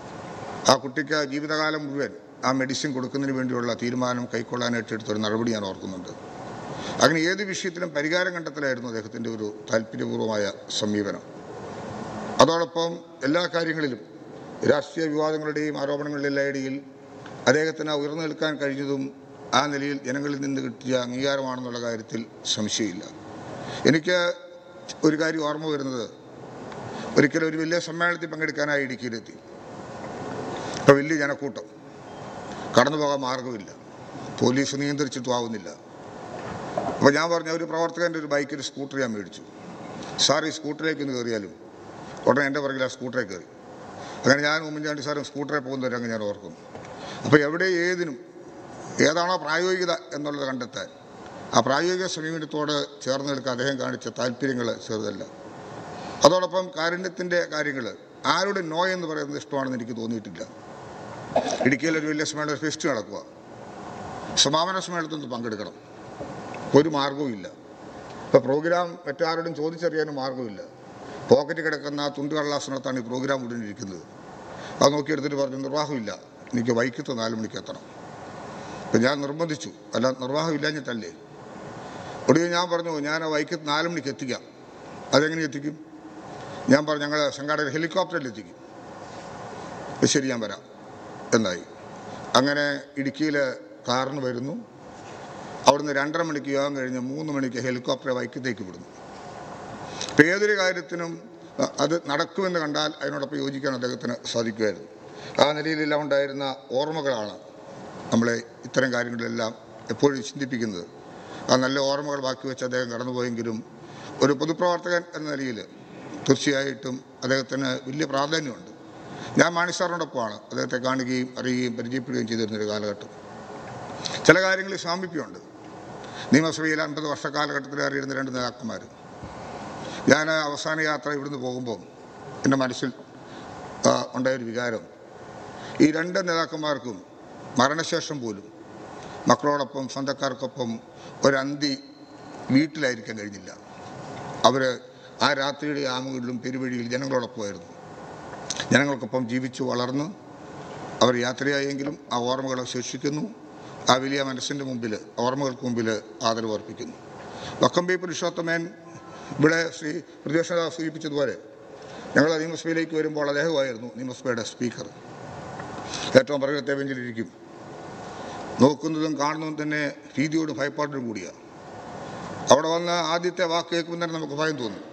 ആ കുട്ടിക്ക് ജീവിതകാലം മുഴുവൻ ആ മെഡിസിൻ കൊടുക്കുന്നതിന് വേണ്ടിയുള്ള തീരുമാനം കൈക്കൊള്ളാനായിട്ട് എടുത്തൊരു നടപടി ഞാൻ ഓർക്കുന്നുണ്ട് അങ്ങനെ ഏത് വിഷയത്തിലും പരിഹാരം കണ്ടെത്തലായിരുന്നു അദ്ദേഹത്തിൻ്റെ ഒരു താല്പര്യപൂർവമായ സമീപനം അതോടൊപ്പം എല്ലാ കാര്യങ്ങളിലും രാഷ്ട്രീയ വിവാദങ്ങളുടെയും ആരോപണങ്ങളുടെയും ഇടയിൽ അദ്ദേഹത്തിന് ഉയർന്നു നിൽക്കാൻ കഴിഞ്ഞതും ആ നിലയിൽ ജനങ്ങളിൽ നിന്ന് കിട്ടിയ അംഗീകാരമാണെന്നുള്ള കാര്യത്തിൽ സംശയമില്ല എനിക്ക് ഒരു കാര്യം ഓർമ്മ വരുന്നത് ഒരിക്കലും ഒരു വലിയ സമ്മേളനത്തിൽ പങ്കെടുക്കാനായി ഇടുക്കിയിലെത്തി അപ്പോൾ വലിയ ജനക്കൂട്ടം കടന്നു പോകാൻ മാർഗമില്ല പോലീസ് നിയന്ത്രിച്ചിട്ടും ആവുന്നില്ല അപ്പോൾ ഞാൻ പറഞ്ഞ ഒരു പ്രവർത്തകൻ്റെ ഒരു ബൈക്കിൽ സ്കൂട്ടർ ഞാൻ മേടിച്ചു സാർ ഈ സ്കൂട്ടറിലേക്ക് ഒന്ന് കയറിയാലും ഉടനെ എൻ്റെ പുറകിൽ ആ സ്കൂട്ടറിൽ കയറി അങ്ങനെ ഞാൻ ഉമ്മൻചാണ്ടി സാറും സ്കൂട്ടറിൽ പോകുന്നവരെ അങ്ങ് ഞാൻ ഓർക്കുന്നു അപ്പോൾ എവിടെ ഏതിനും ഏതാണോ പ്രായോഗികത എന്നുള്ളത് കണ്ടെത്താൻ ആ പ്രായോഗിക സമീപനത്തോട് ചേർന്ന് നിൽക്കാൻ അദ്ദേഹം കാണിച്ച താല്പര്യങ്ങൾ ചെറുതല്ല അതോടൊപ്പം കാരുണ്യത്തിൻ്റെ കാര്യങ്ങൾ ആരുടെ നോ എന്ന് പറയുന്നത് ഇഷ്ടമാണെന്ന് എനിക്ക് തോന്നിയിട്ടില്ല ഇടുക്കിയിൽ ഒരു വലിയ സമ്മേളന ഫെസ്റ്റ് നടക്കുക സമാപന സമ്മേളനത്തിൽ പങ്കെടുക്കണം ഒരു മാർഗവും ഇല്ല ഇപ്പോൾ പ്രോഗ്രാം മറ്റാരോടും ചോദിച്ചറിയാനും മാർഗമില്ല പോക്കറ്റ് കിടക്കുന്ന തുണ്ട് കടലാസിനകത്താണ് ഈ പ്രോഗ്രാം മുഴുവൻ ഇരിക്കുന്നത് അത് നോക്കിയെടുത്തിട്ട് പറഞ്ഞു നിർവാഹമില്ല എനിക്ക് വൈക്കത്ത് നാല് മണിക്ക് എത്തണം അപ്പം ഞാൻ നിർബന്ധിച്ചു അല്ല നിർവാഹം ഇല്ലാഞ്ഞിട്ടല്ലേ ഒടുവിൽ ഞാൻ പറഞ്ഞു ഞാൻ ആ വൈക്കത്ത് നാല് മണിക്ക് എത്തിക്കാം അതെങ്ങനെ എത്തിക്കും ഞാൻ പറഞ്ഞു ഞങ്ങൾ സംഘാടകർ ഹെലികോപ്റ്ററിൽ എത്തിക്കും "അത് ശരി ഞാൻ വരാം എന്നായി അങ്ങനെ ഇടുക്കിയിൽ കാറിന് വരുന്നു അവിടുന്ന് രണ്ടര മണിക്ക് യോഗം കഴിഞ്ഞ് മൂന്ന് മണിക്ക് ഹെലികോപ്റ്ററെ വൈക്കത്തേക്ക് വിടുന്നു ഇപ്പം ഏതൊരു കാര്യത്തിനും അ- അത് നടക്കുമെന്ന് കണ്ടാൽ അതിനോടൊപ്പം യോജിക്കാൻ അദ്ദേഹത്തിന് സാധിക്കുമായിരുന്നു ആ നിലയിലെല്ലാം ഉണ്ടായിരുന്ന ഓർമ്മകളാണ് നമ്മളെ ഇത്തരം കാര്യങ്ങളിലെല്ലാം എപ്പോഴും ചിന്തിപ്പിക്കുന്നത് ആ നല്ല ഓർമ്മകൾ ബാക്കി വെച്ച് അദ്ദേഹം കടന്നുപോയെങ്കിലും ഒരു പൊതുപ്രവർത്തകൻ എന്ന നിലയിൽ തീർച്ചയായിട്ടും അദ്ദേഹത്തിന് വലിയ പ്രാധാന്യമുണ്ട് ഞാൻ മാണി സാറിനോടൊപ്പമാണ് അദ്ദേഹത്തെ കാണുകയും അറിയുകയും പരിചയപ്പെടുകയും ചെയ്തിരുന്നൊരു കാലഘട്ടം ചില കാര്യങ്ങളിൽ സാമീപ്യമുണ്ട് നിയമസഭയിൽ അൻപത് വർഷ കാലഘട്ടത്തിൽ അറിയുന്ന രണ്ട് നേതാക്കന്മാർ ഞാൻ അവസാന യാത്ര ഇവിടുന്ന് പോകുമ്പോൾ എൻ്റെ മനസ്സിൽ ആ, ഉണ്ടായൊരു വികാരം ഈ രണ്ട് നേതാക്കന്മാർക്കും മരണശേഷം പോലും മക്കളോടൊപ്പം സ്വന്തക്കാർക്കൊപ്പം ഒരന്തി വീട്ടിലായിരിക്കാൻ കഴിഞ്ഞില്ല അവർ ആ രാത്രിയുടെ ആമുകളിലും പെരുവഴിയിൽ ജനങ്ങളോടൊപ്പമായിരുന്നു ജനങ്ങൾക്കൊപ്പം ജീവിച്ചു വളർന്ന് അവർ യാത്രയായെങ്കിലും ആ ഓർമ്മകൾ ശേഷിക്കുന്നു ആ വലിയ മനസ്സിൻ്റെ മുമ്പിൽ ഓർമ്മകൾക്ക് മുമ്പിൽ ആദരവ് അർപ്പിക്കുന്നു വക്കമ്പി പുരുഷോത്തമൻ ഇവിടെ ശ്രീ പ്രതിപക്ഷ നേതാവ് സൂചിപ്പിച്ചതുപോലെ ഞങ്ങൾ നിയമസഭയിലേക്ക് വരുമ്പോൾ അദ്ദേഹമായിരുന്നു നിയമസഭയുടെ സ്പീക്കർ ഏറ്റവും പുറകത്തെ ബെഞ്ചിലിരിക്കും നോക്കുന്നതും കാണുന്നതും തന്നെ ഭീതിയോടും ഭയപ്പാടിനും കൂടിയാണ് അവിടെ വന്ന് ആദ്യത്തെ വാക്ക് കേൾക്കുമ്പോൾ തന്നെ നമുക്ക് ഭയം തോന്നും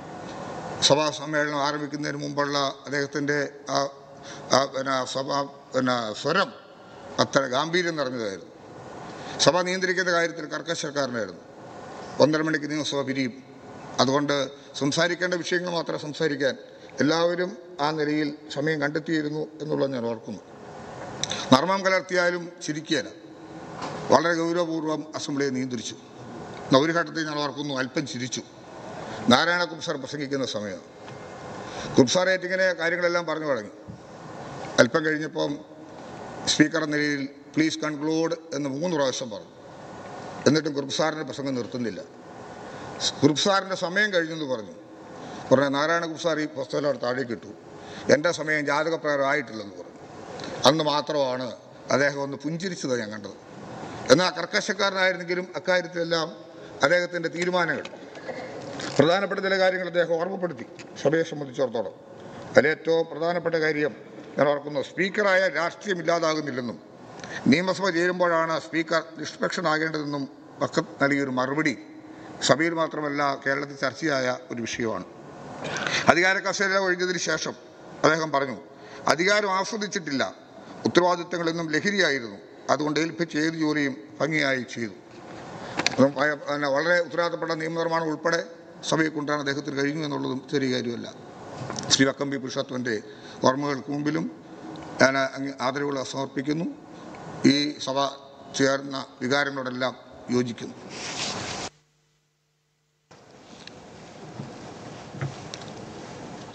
സഭാ സമ്മേളനം ആരംഭിക്കുന്നതിന് മുമ്പുള്ള അദ്ദേഹത്തിൻ്റെ ആ ആ പിന്നെ സഭാ പിന്നെ സ്വരം അത്ര ഗാംഭീര്യം നിറഞ്ഞതായിരുന്നു സഭ നിയന്ത്രിക്കുന്ന കാര്യത്തിൽ കർക്കശക്കാരനായിരുന്നു ഒന്നര മണിക്ക് നിയമസഭ പിരിയും അതുകൊണ്ട് സംസാരിക്കേണ്ട വിഷയങ്ങൾ മാത്രം സംസാരിക്കാൻ എല്ലാവരും ആ നിലയിൽ സമയം കണ്ടെത്തിയിരുന്നു എന്നുള്ളത് ഞാൻ ഓർക്കുന്നു നർമ്മം കലർത്തിയാലും ചിരിക്കുകയില്ല വളരെ ഗൗരവപൂർവ്വം അസംബ്ലിയെ നിയന്ത്രിച്ചു എന്നാ ഒരു ഘട്ടത്തിൽ ഞാൻ ഓർക്കുന്നു അല്പം ചിരിച്ചു നാരായണ കുപ്സാർ പ്രസംഗിക്കുന്ന സമയം കുപ്സാറേറ്റ് ഇങ്ങനെ കാര്യങ്ങളെല്ലാം പറഞ്ഞു തുടങ്ങി അല്പം കഴിഞ്ഞപ്പം സ്പീക്കർ എന്ന നിലയിൽ പ്ലീസ് കൺക്ലൂഡ് എന്ന് മൂന്ന് പ്രാവശ്യം പറഞ്ഞു എന്നിട്ടും കുറുപ്സാറിൻ്റെ പ്രസംഗം നിർത്തുന്നില്ല കുറുപ്സാറിൻ്റെ സമയം കഴിഞ്ഞെന്ന് പറഞ്ഞു ഉടനെ നാരായണ കുപ്സാർ ഈ പുസ്തകം അവിടെ താഴേക്ക് ഇട്ടു എൻ്റെ സമയം ജാതകപ്രകാരം ആയിട്ടില്ലെന്ന് പറഞ്ഞു അന്ന് മാത്രമാണ് അദ്ദേഹം ഒന്ന് പുഞ്ചിരിച്ചത് ഞാൻ കണ്ടത് എന്നാൽ കർക്കശക്കാരനായിരുന്നെങ്കിലും അക്കാര്യത്തിലെല്ലാം അദ്ദേഹത്തിൻ്റെ തീരുമാനങ്ങൾ പ്രധാനപ്പെട്ട ചില കാര്യങ്ങൾ അദ്ദേഹം ഓർമ്മപ്പെടുത്തി സഭയെ സംബന്ധിച്ചിടത്തോളം അതിലേറ്റവും പ്രധാനപ്പെട്ട കാര്യം ഞാൻ ഓർക്കുന്നു സ്പീക്കറായ രാഷ്ട്രീയം ഇല്ലാതാകുന്നില്ലെന്നും നിയമസഭ ചേരുമ്പോഴാണ് സ്പീക്കർ നിഷ്പക്ഷനാകേണ്ടതെന്നും വക്കത്ത് നൽകിയൊരു മറുപടി സഭയിൽ മാത്രമല്ല കേരളത്തിൽ ചർച്ചയായ ഒരു വിഷയമാണ് അധികാര കസേര ഒഴിഞ്ഞതിന് ശേഷം അദ്ദേഹം പറഞ്ഞു അധികാരം ആസ്വദിച്ചിട്ടില്ല ഉത്തരവാദിത്തങ്ങളെന്നും ലഹരിയായിരുന്നു അതുകൊണ്ട് ഏൽപ്പിച്ച ഏത് ജോലിയും ഭംഗിയായി ചെയ്തു അതും ഭയ- പിന്നെ വളരെ ഉത്തരവാദിത്തപ്പെട്ട നിയമനിർമ്മാണം ഉൾപ്പെടെ സഭയെ കൊണ്ടുവരാൻ അദ്ദേഹത്തിന് കഴിഞ്ഞു എന്നുള്ളതും ചെറിയ കാര്യമല്ല ശ്രീ വക്കമ്പി പുരുഷത്വൻ്റെ ഓർമ്മകൾക്ക് മുമ്പിലും ഞാൻ അങ്ങ് ആദരവുകൾ സമർപ്പിക്കുന്നു ഈ സഭ ചേർന്ന വികാരങ്ങളോടെല്ലാം യോജിക്കുന്നു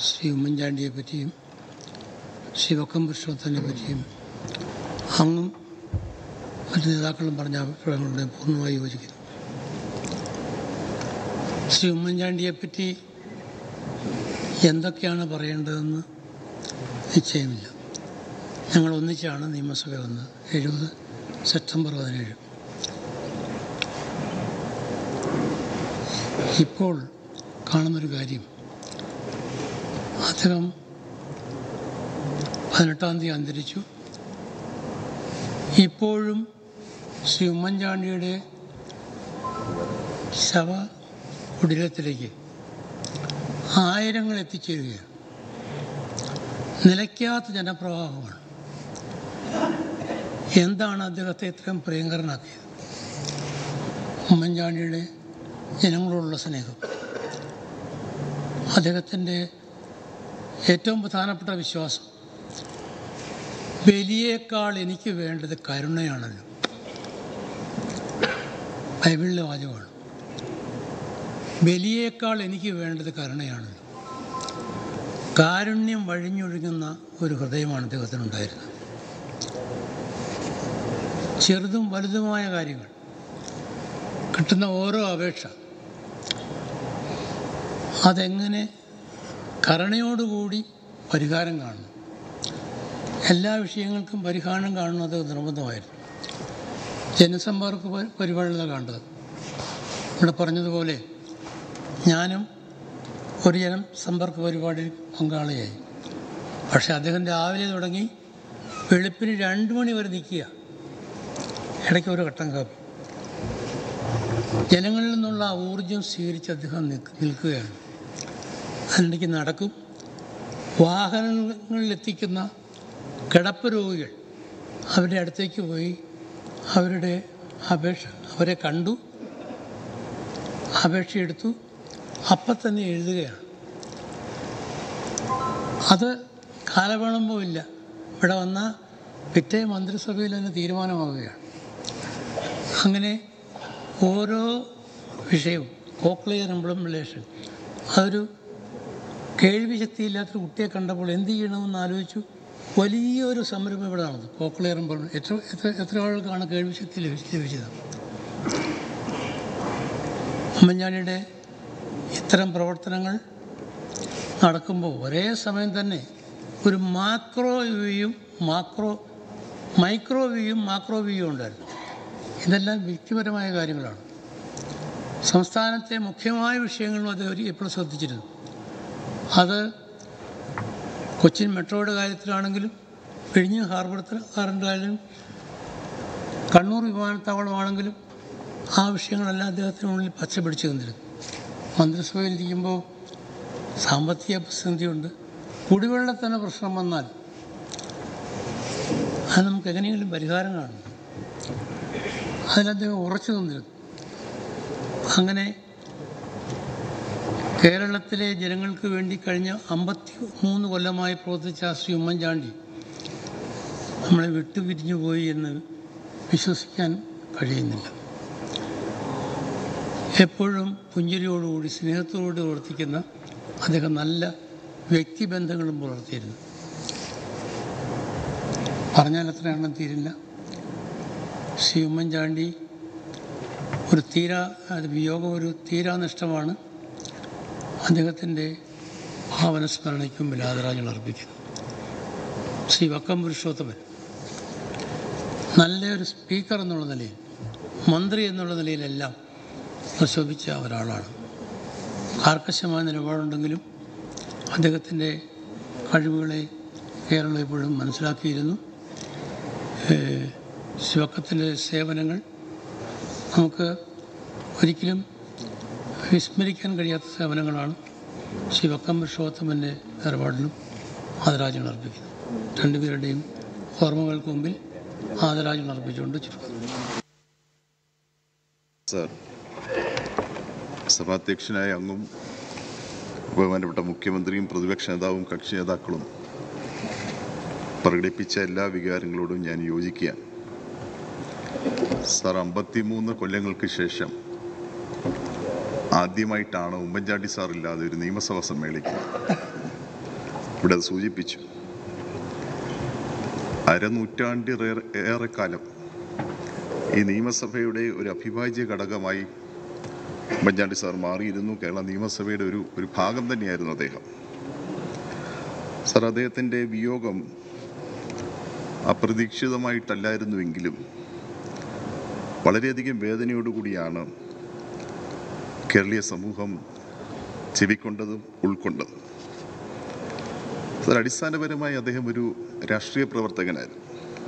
ശ്രീ ഉമ്മൻചാണ്ടിയെ പറ്റിയും ശ്രീ വക്കം പുരുഷോത്തനെ പറ്റിയും അങ്ങും മറ്റു നേതാക്കളും പറഞ്ഞ അഭിപ്രായങ്ങളോട് ഞാൻ പൂർണ്ണമായി യോജിക്കുന്നു ശ്രീ ഉമ്മൻചാണ്ടിയെ പറ്റി എന്തൊക്കെയാണ് പറയേണ്ടതെന്ന് നിശ്ചയമില്ല ഞങ്ങൾ ഒന്നിച്ചാണ് നിയമസഭ വന്നത് എഴുപത് സെപ്റ്റംബർ പതിനേഴ് ഇപ്പോൾ കാണുന്നൊരു കാര്യം അദ്ദേഹം പതിനെട്ടാം തീയതി അന്തരിച്ചു ഇപ്പോഴും ശ്രീ ഉമ്മൻചാണ്ടിയുടെ ശവ കുടിലത്തിലേക്ക് ആയിരങ്ങൾ എത്തിച്ചേരുകയാണ് നിലയ്ക്കാത്ത ജനപ്രവാഹമാണ് എന്താണ് അദ്ദേഹത്തെ ഇത്രയും പ്രിയങ്കരനാക്കിയത് ഉമ്മൻചാണ്ടിയുടെ ജനങ്ങളോടുള്ള സ്നേഹം അദ്ദേഹത്തിൻ്റെ ഏറ്റവും പ്രധാനപ്പെട്ട വിശ്വാസം ബലിയേക്കാൾ എനിക്ക് വേണ്ടത് കരുണയാണല്ലോ ബൈബിളിലെ വാചകമാണ് ബലിയേക്കാൾ എനിക്ക് വേണ്ടത് കരുണയാണല്ലോ കാരുണ്യം വഴിഞ്ഞൊഴുകുന്ന ഒരു ഹൃദയമാണ് അദ്ദേഹത്തിനുണ്ടായിരുന്നത് ചെറുതും വലുതുമായ കാര്യങ്ങൾ കിട്ടുന്ന ഓരോ അപേക്ഷ അതെങ്ങനെ കരുണയോടുകൂടി പരിഹാരം കാണണം എല്ലാ വിഷയങ്ങൾക്കും പരിഹാരം കാണുന്നത് നിർബന്ധമായിരുന്നു ജനസമ്പർക്ക പരി- പരിപാടികളാണ് കണ്ടത് ഇവിടെ പറഞ്ഞതുപോലെ ഞാനും ഒരു ജനം സമ്പർക്ക പരിപാടിയിൽ പങ്കാളിയായി പക്ഷെ അദ്ദേഹം രാവിലെ തുടങ്ങി വെളുപ്പിന് രണ്ട് മണി വരെ നിൽക്കുക ഇടയ്ക്ക് ഒരു കട്ടൻ കാപ്പി ജനങ്ങളിൽ നിന്നുള്ള ആ ഊർജം സ്വീകരിച്ച് അദ്ദേഹം നിൽക്ക് നിൽക്കുകയാണ് അതിനിടയ്ക്ക് നടക്കും വാഹനങ്ങളിൽ എത്തിക്കുന്ന കിടപ്പ് രോഗികൾ അവരുടെ അടുത്തേക്ക് പോയി അവരുടെ അപേക്ഷ അവരെ കണ്ടു അപേക്ഷ എടുത്തു അപ്പം തന്നെ എഴുതുകയാണ് അത് കാലവിളംബമില്ല ഇവിടെ വന്ന പിറ്റേ മന്ത്രിസഭയിൽ തന്നെ തീരുമാനമാവുകയാണ് അങ്ങനെ ഓരോ വിഷയവും കോക്ലിയർ ഇംപ്ലിമെൻറ്റേഷൻ അതൊരു കേൾവി ശക്തിയില്ലാത്തൊരു കുട്ടിയെ കണ്ടപ്പോൾ എന്ത് ചെയ്യണമെന്ന് ആലോചിച്ചു വലിയൊരു സംരംഭം ഇവിടെ നടന്നു കോക്ലിയർ ഇംപ്ലിമെൻറ്റ് എത്ര എത്ര എത്ര ആൾക്കാണ് കേൾവി ശക്തി ലഭിച്ച് ലഭിച്ചത് ഉമ്മൻചാണ്ടിയുടെ ഇത്തരം പ്രവർത്തനങ്ങൾ നടക്കുമ്പോൾ ഒരേ സമയം തന്നെ ഒരു മാക്രോ വ്യൂയും മാക്രോ മൈക്രോ വ്യൂയും മാക്രോ വ്യൂയും ഉണ്ടായിരുന്നു ഇതെല്ലാം വ്യക്തിപരമായ കാര്യങ്ങളാണ് സംസ്ഥാനത്തെ മുഖ്യമായ വിഷയങ്ങളും അദ്ദേഹം എപ്പോഴും ശ്രദ്ധിച്ചിരുന്നു അത് കൊച്ചിൻ മെട്രോയുടെ കാര്യത്തിലാണെങ്കിലും വിഴിഞ്ഞ ഹാർബർ കാരൻ്റായാലും കണ്ണൂർ വിമാനത്താവളമാണെങ്കിലും ആ വിഷയങ്ങളെല്ലാം അദ്ദേഹത്തിന് മുന്നിൽ പച്ച പിടിച്ചു തന്നിരുന്നു മന്ത്രിസഭയിലിരിക്കുമ്പോൾ സാമ്പത്തിക പ്രതിസന്ധിയുണ്ട് കുടിവെള്ളത്തിന് പ്രശ്നം വന്നാൽ അത് നമുക്ക് എങ്ങനെയെങ്കിലും പരിഹാരം കാണണം അതിൽ അദ്ദേഹം ഉറച്ചു നിന്നിരുന്നു അങ്ങനെ കേരളത്തിലെ ജനങ്ങൾക്ക് വേണ്ടി കഴിഞ്ഞ അമ്പത്തി മൂന്ന് കൊല്ലമായി പ്രവർത്തിച്ച ശ്രീ ഉമ്മൻചാണ്ടി നമ്മളെ വിട്ടുപിരിഞ്ഞു പോയി എന്ന് വിശ്വസിക്കാൻ കഴിയുന്നില്ല എപ്പോഴും പുഞ്ചിരിയോടുകൂടി സ്നേഹത്തോടുകൂടി പ്രവർത്തിക്കുന്ന അദ്ദേഹം നല്ല വ്യക്തിബന്ധങ്ങളും പുലർത്തിയിരുന്നു പറഞ്ഞാൽ അത്ര എണ്ണം തീരില്ല ശ്രീ ഉമ്മൻചാണ്ടി ഒരു തീരാ അത് വിയോഗം ഒരു തീരാനഷ്ടമാണ് അദ്ദേഹത്തിൻ്റെ ഭാവനസ്മരണയ്ക്ക് മുമ്പിൽ ആദരാഞ്ജലി അർപ്പിക്കുന്നു ശ്രീ വക്കം പുരുഷോത്തമൻ നല്ലൊരു സ്പീക്കർ എന്നുള്ള നിലയിൽ മന്ത്രി എന്നുള്ള നിലയിലെല്ലാം പ്രശോഭിച്ച ഒരാളാണ് കാർക്കശമായ നിലപാടുണ്ടെങ്കിലും അദ്ദേഹത്തിൻ്റെ കഴിവുകളെ കേരളം എപ്പോഴും മനസ്സിലാക്കിയിരുന്നു ഏഹ് ശിവക്കത്തിൻ്റെ സേവനങ്ങൾ നമുക്ക് ഒരിക്കലും വിസ്മരിക്കാൻ കഴിയാത്ത സേവനങ്ങളാണ് ശിവക്കം വിശ്വോത്തമൻ്റെ ഏർപ്പാടിലും ആദരാജ്യം അർപ്പിക്കുന്നു രണ്ടുപേരുടെയും ഓർമ്മകൾക്ക് മുമ്പിൽ ആദരാജ്യം അർപ്പിച്ചുകൊണ്ട് ചുരുക്കുന്നു സർ സഭാധ്യക്ഷനായ അങ്ങും ബഹുമാനപ്പെട്ട മുഖ്യമന്ത്രിയും പ്രതിപക്ഷ നേതാവും കക്ഷി നേതാക്കളും പ്രകടിപ്പിച്ച എല്ലാ വികാരങ്ങളോടും ഞാൻ യോജിക്കുകയാണ് സാർ അമ്പത്തിമൂന്ന് കൊല്ലങ്ങൾക്ക് ശേഷം ആദ്യമായിട്ടാണ് ഉമ്മൻചാണ്ടി സാർ ഇല്ലാതെ ഒരു നിയമസഭ സമ്മേളിക്കുന്നത് ഇവിടെ അത് സൂചിപ്പിച്ചു അരനൂറ്റാണ്ടിലേറെ ഏറെക്കാലം ഈ നിയമസഭയുടെ ഒരു അഭിഭാജ്യ ഘടകമായി ഉമ്മൻചാണ്ടി സാർ മാറിയിരുന്നു കേരള നിയമസഭയുടെ ഒരു ഒരു ഭാഗം തന്നെയായിരുന്നു അദ്ദേഹം സാർ അദ്ദേഹത്തിൻ്റെ വിയോഗം അപ്രതീക്ഷിതമായിട്ടല്ലായിരുന്നുവെങ്കിലും വളരെയധികം വേദനയോടുകൂടിയാണ് കേരളീയ സമൂഹം ചെവിക്കൊണ്ടതും ഉൾക്കൊണ്ടതും സാർ അടിസ്ഥാനപരമായി അദ്ദേഹം ഒരു രാഷ്ട്രീയ പ്രവർത്തകനായിരുന്നു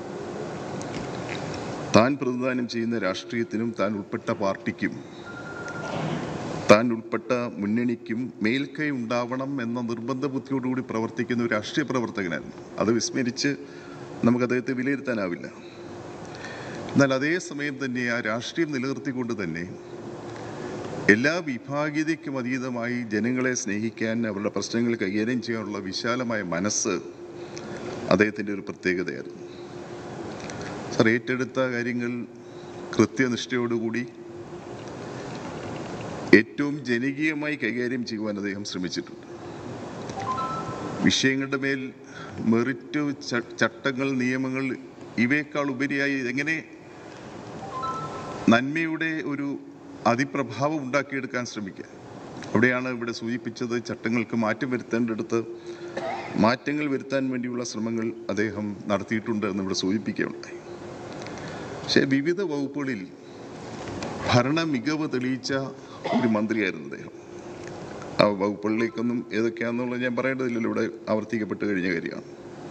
താൻ പ്രതിദാനം ചെയ്യുന്ന രാഷ്ട്രീയത്തിനും താൻ ഉൾപ്പെട്ട പാർട്ടിക്കും താൻ ഉൾപ്പെട്ട മുന്നണിക്കും മേൽക്കൈ ഉണ്ടാവണം എന്ന നിർബന്ധ ബുദ്ധിയോടുകൂടി പ്രവർത്തിക്കുന്ന ഒരു രാഷ്ട്രീയ പ്രവർത്തകനായിരുന്നു അത് വിസ്മരിച്ച് നമുക്ക് അദ്ദേഹത്തെ വിലയിരുത്താനാവില്ല എന്നാൽ അതേസമയം തന്നെ ആ രാഷ്ട്രീയം നിലനിർത്തിക്കൊണ്ട് തന്നെ എല്ലാ വിഭാഗീയതയ്ക്കും അതീതമായി ജനങ്ങളെ സ്നേഹിക്കാൻ അവരുടെ പ്രശ്നങ്ങൾ കൈകാര്യം ചെയ്യാനുള്ള വിശാലമായ മനസ്സ് അദ്ദേഹത്തിൻ്റെ ഒരു പ്രത്യേകതയായിരുന്നു സാർ ഏറ്റെടുത്ത കാര്യങ്ങൾ കൃത്യനിഷ്ഠയോടുകൂടി ഏറ്റവും ജനകീയമായി കൈകാര്യം ചെയ്യുവാൻ അദ്ദേഹം ശ്രമിച്ചിട്ടുണ്ട് വിഷയങ്ങളുടെ മേൽ മെറിറ്റ് ച- ചട്ടങ്ങൾ നിയമങ്ങൾ ഇവയേക്കാൾ ഉപരിയായി എങ്ങനെ നന്മയുടെ ഒരു അതിപ്രഭാവം ഉണ്ടാക്കിയെടുക്കാൻ ശ്രമിക്കുക അവിടെയാണ് ഇവിടെ സൂചിപ്പിച്ചത് ചട്ടങ്ങൾക്ക് മാറ്റം വരുത്തേണ്ടടുത്ത് മാറ്റങ്ങൾ വരുത്താൻ വേണ്ടിയുള്ള ശ്രമങ്ങൾ അദ്ദേഹം നടത്തിയിട്ടുണ്ട് എന്ന് ഇവിടെ സൂചിപ്പിക്കുകയുണ്ടായി പക്ഷേ വിവിധ വകുപ്പുകളിൽ ഭരണ മികവ് തെളിയിച്ച ഒരു മന്ത്രിയായിരുന്നു അദ്ദേഹം ആ വകുപ്പുകളിലേക്കൊന്നും ഏതൊക്കെയാണെന്നുള്ളത് ഞാൻ പറയേണ്ടതില്ലല്ലോ ഇവിടെ ആവർത്തിക്കപ്പെട്ട് കഴിഞ്ഞ കാര്യമാണ്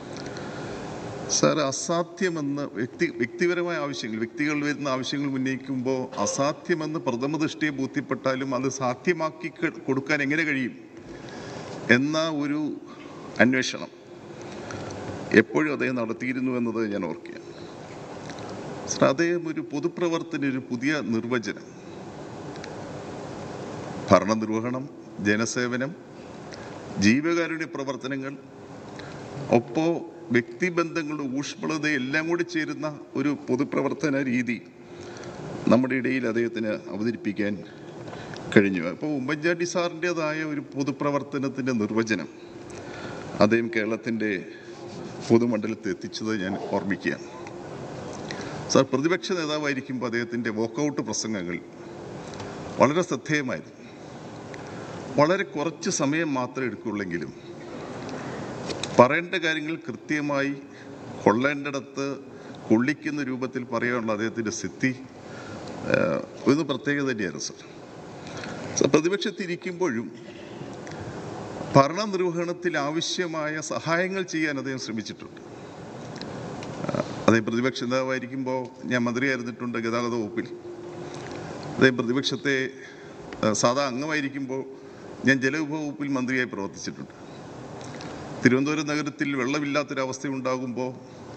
സാർ അസാധ്യമെന്ന് വ്യക്തി വ്യക്തിപരമായ ആവശ്യങ്ങൾ വ്യക്തികൾ വരുന്ന ആവശ്യങ്ങൾ ഉന്നയിക്കുമ്പോൾ അസാധ്യമെന്ന് പ്രഥമ ദൃഷ്ടിയെ ബോധ്യപ്പെട്ടാലും അത് സാധ്യമാക്കി ക- കൊടുക്കാൻ എങ്ങനെ കഴിയും എന്ന ഒരു അന്വേഷണം എപ്പോഴും അദ്ദേഹം നടത്തിയിരുന്നു എന്നത് ഞാൻ ഓർക്കുകയാണ് സാർ അദ്ദേഹം ഒരു പൊതുപ്രവർത്തന ഒരു പുതിയ നിർവചനം ഭരണനിർവഹണം ജനസേവനം ജീവകാരുണ്യ പ്രവർത്തനങ്ങൾ ഒപ്പോ വ്യക്തിബന്ധങ്ങളുടെ ഊഷ്മളത എല്ലാം കൂടി ചേരുന്ന ഒരു പൊതുപ്രവർത്തന രീതി നമ്മുടെ ഇടയിൽ അദ്ദേഹത്തിന് അവതരിപ്പിക്കാൻ കഴിഞ്ഞു അപ്പോൾ ഉമ്മൻചാണ്ടി സാറിൻ്റെതായ ഒരു പൊതുപ്രവർത്തനത്തിൻ്റെ നിർവചനം അദ്ദേഹം കേരളത്തിൻ്റെ പൊതുമണ്ഡലത്തിൽ എത്തിച്ചത് ഞാൻ ഓർമ്മിക്കുകയാണ് സാർ പ്രതിപക്ഷ നേതാവായിരിക്കുമ്പോൾ അദ്ദേഹത്തിൻ്റെ വോക്കൗട്ട് പ്രസംഗങ്ങൾ വളരെ ശ്രദ്ധേയമായിരുന്നു വളരെ കുറച്ച് സമയം മാത്രമേ എടുക്കുള്ളെങ്കിലും പറയേണ്ട കാര്യങ്ങൾ കൃത്യമായി കൊള്ളേണ്ടിടത്ത് കൊള്ളിക്കുന്ന രൂപത്തിൽ പറയാനുള്ള അദ്ദേഹത്തിൻ്റെ സിദ്ധി ഏഹ്, ഒരു പ്രത്യേകത തന്നെയായിരുന്നു സർ സർ പ്രതിപക്ഷത്തിരിക്കുമ്പോഴും ഭരണനിർവഹണത്തിൽ ആവശ്യമായ സഹായങ്ങൾ ചെയ്യാൻ അദ്ദേഹം ശ്രമിച്ചിട്ടുണ്ട് ഏഹ്, അദ്ദേഹം പ്രതിപക്ഷ നേതാവായിരിക്കുമ്പോൾ ഞാൻ മന്ത്രിയായിരുന്നിട്ടുണ്ട് ഗതാഗത വകുപ്പിൽ അദ്ദേഹം പ്രതിപക്ഷത്തെ ഏഹ്, സാധാ അംഗമായിരിക്കുമ്പോൾ ഞാൻ ജലവിഭവ വകുപ്പിൽ മന്ത്രിയായി പ്രവർത്തിച്ചിട്ടുണ്ട് തിരുവനന്തപുരം നഗരത്തിൽ വെള്ളമില്ലാത്തൊരവസ്ഥ ഉണ്ടാകുമ്പോൾ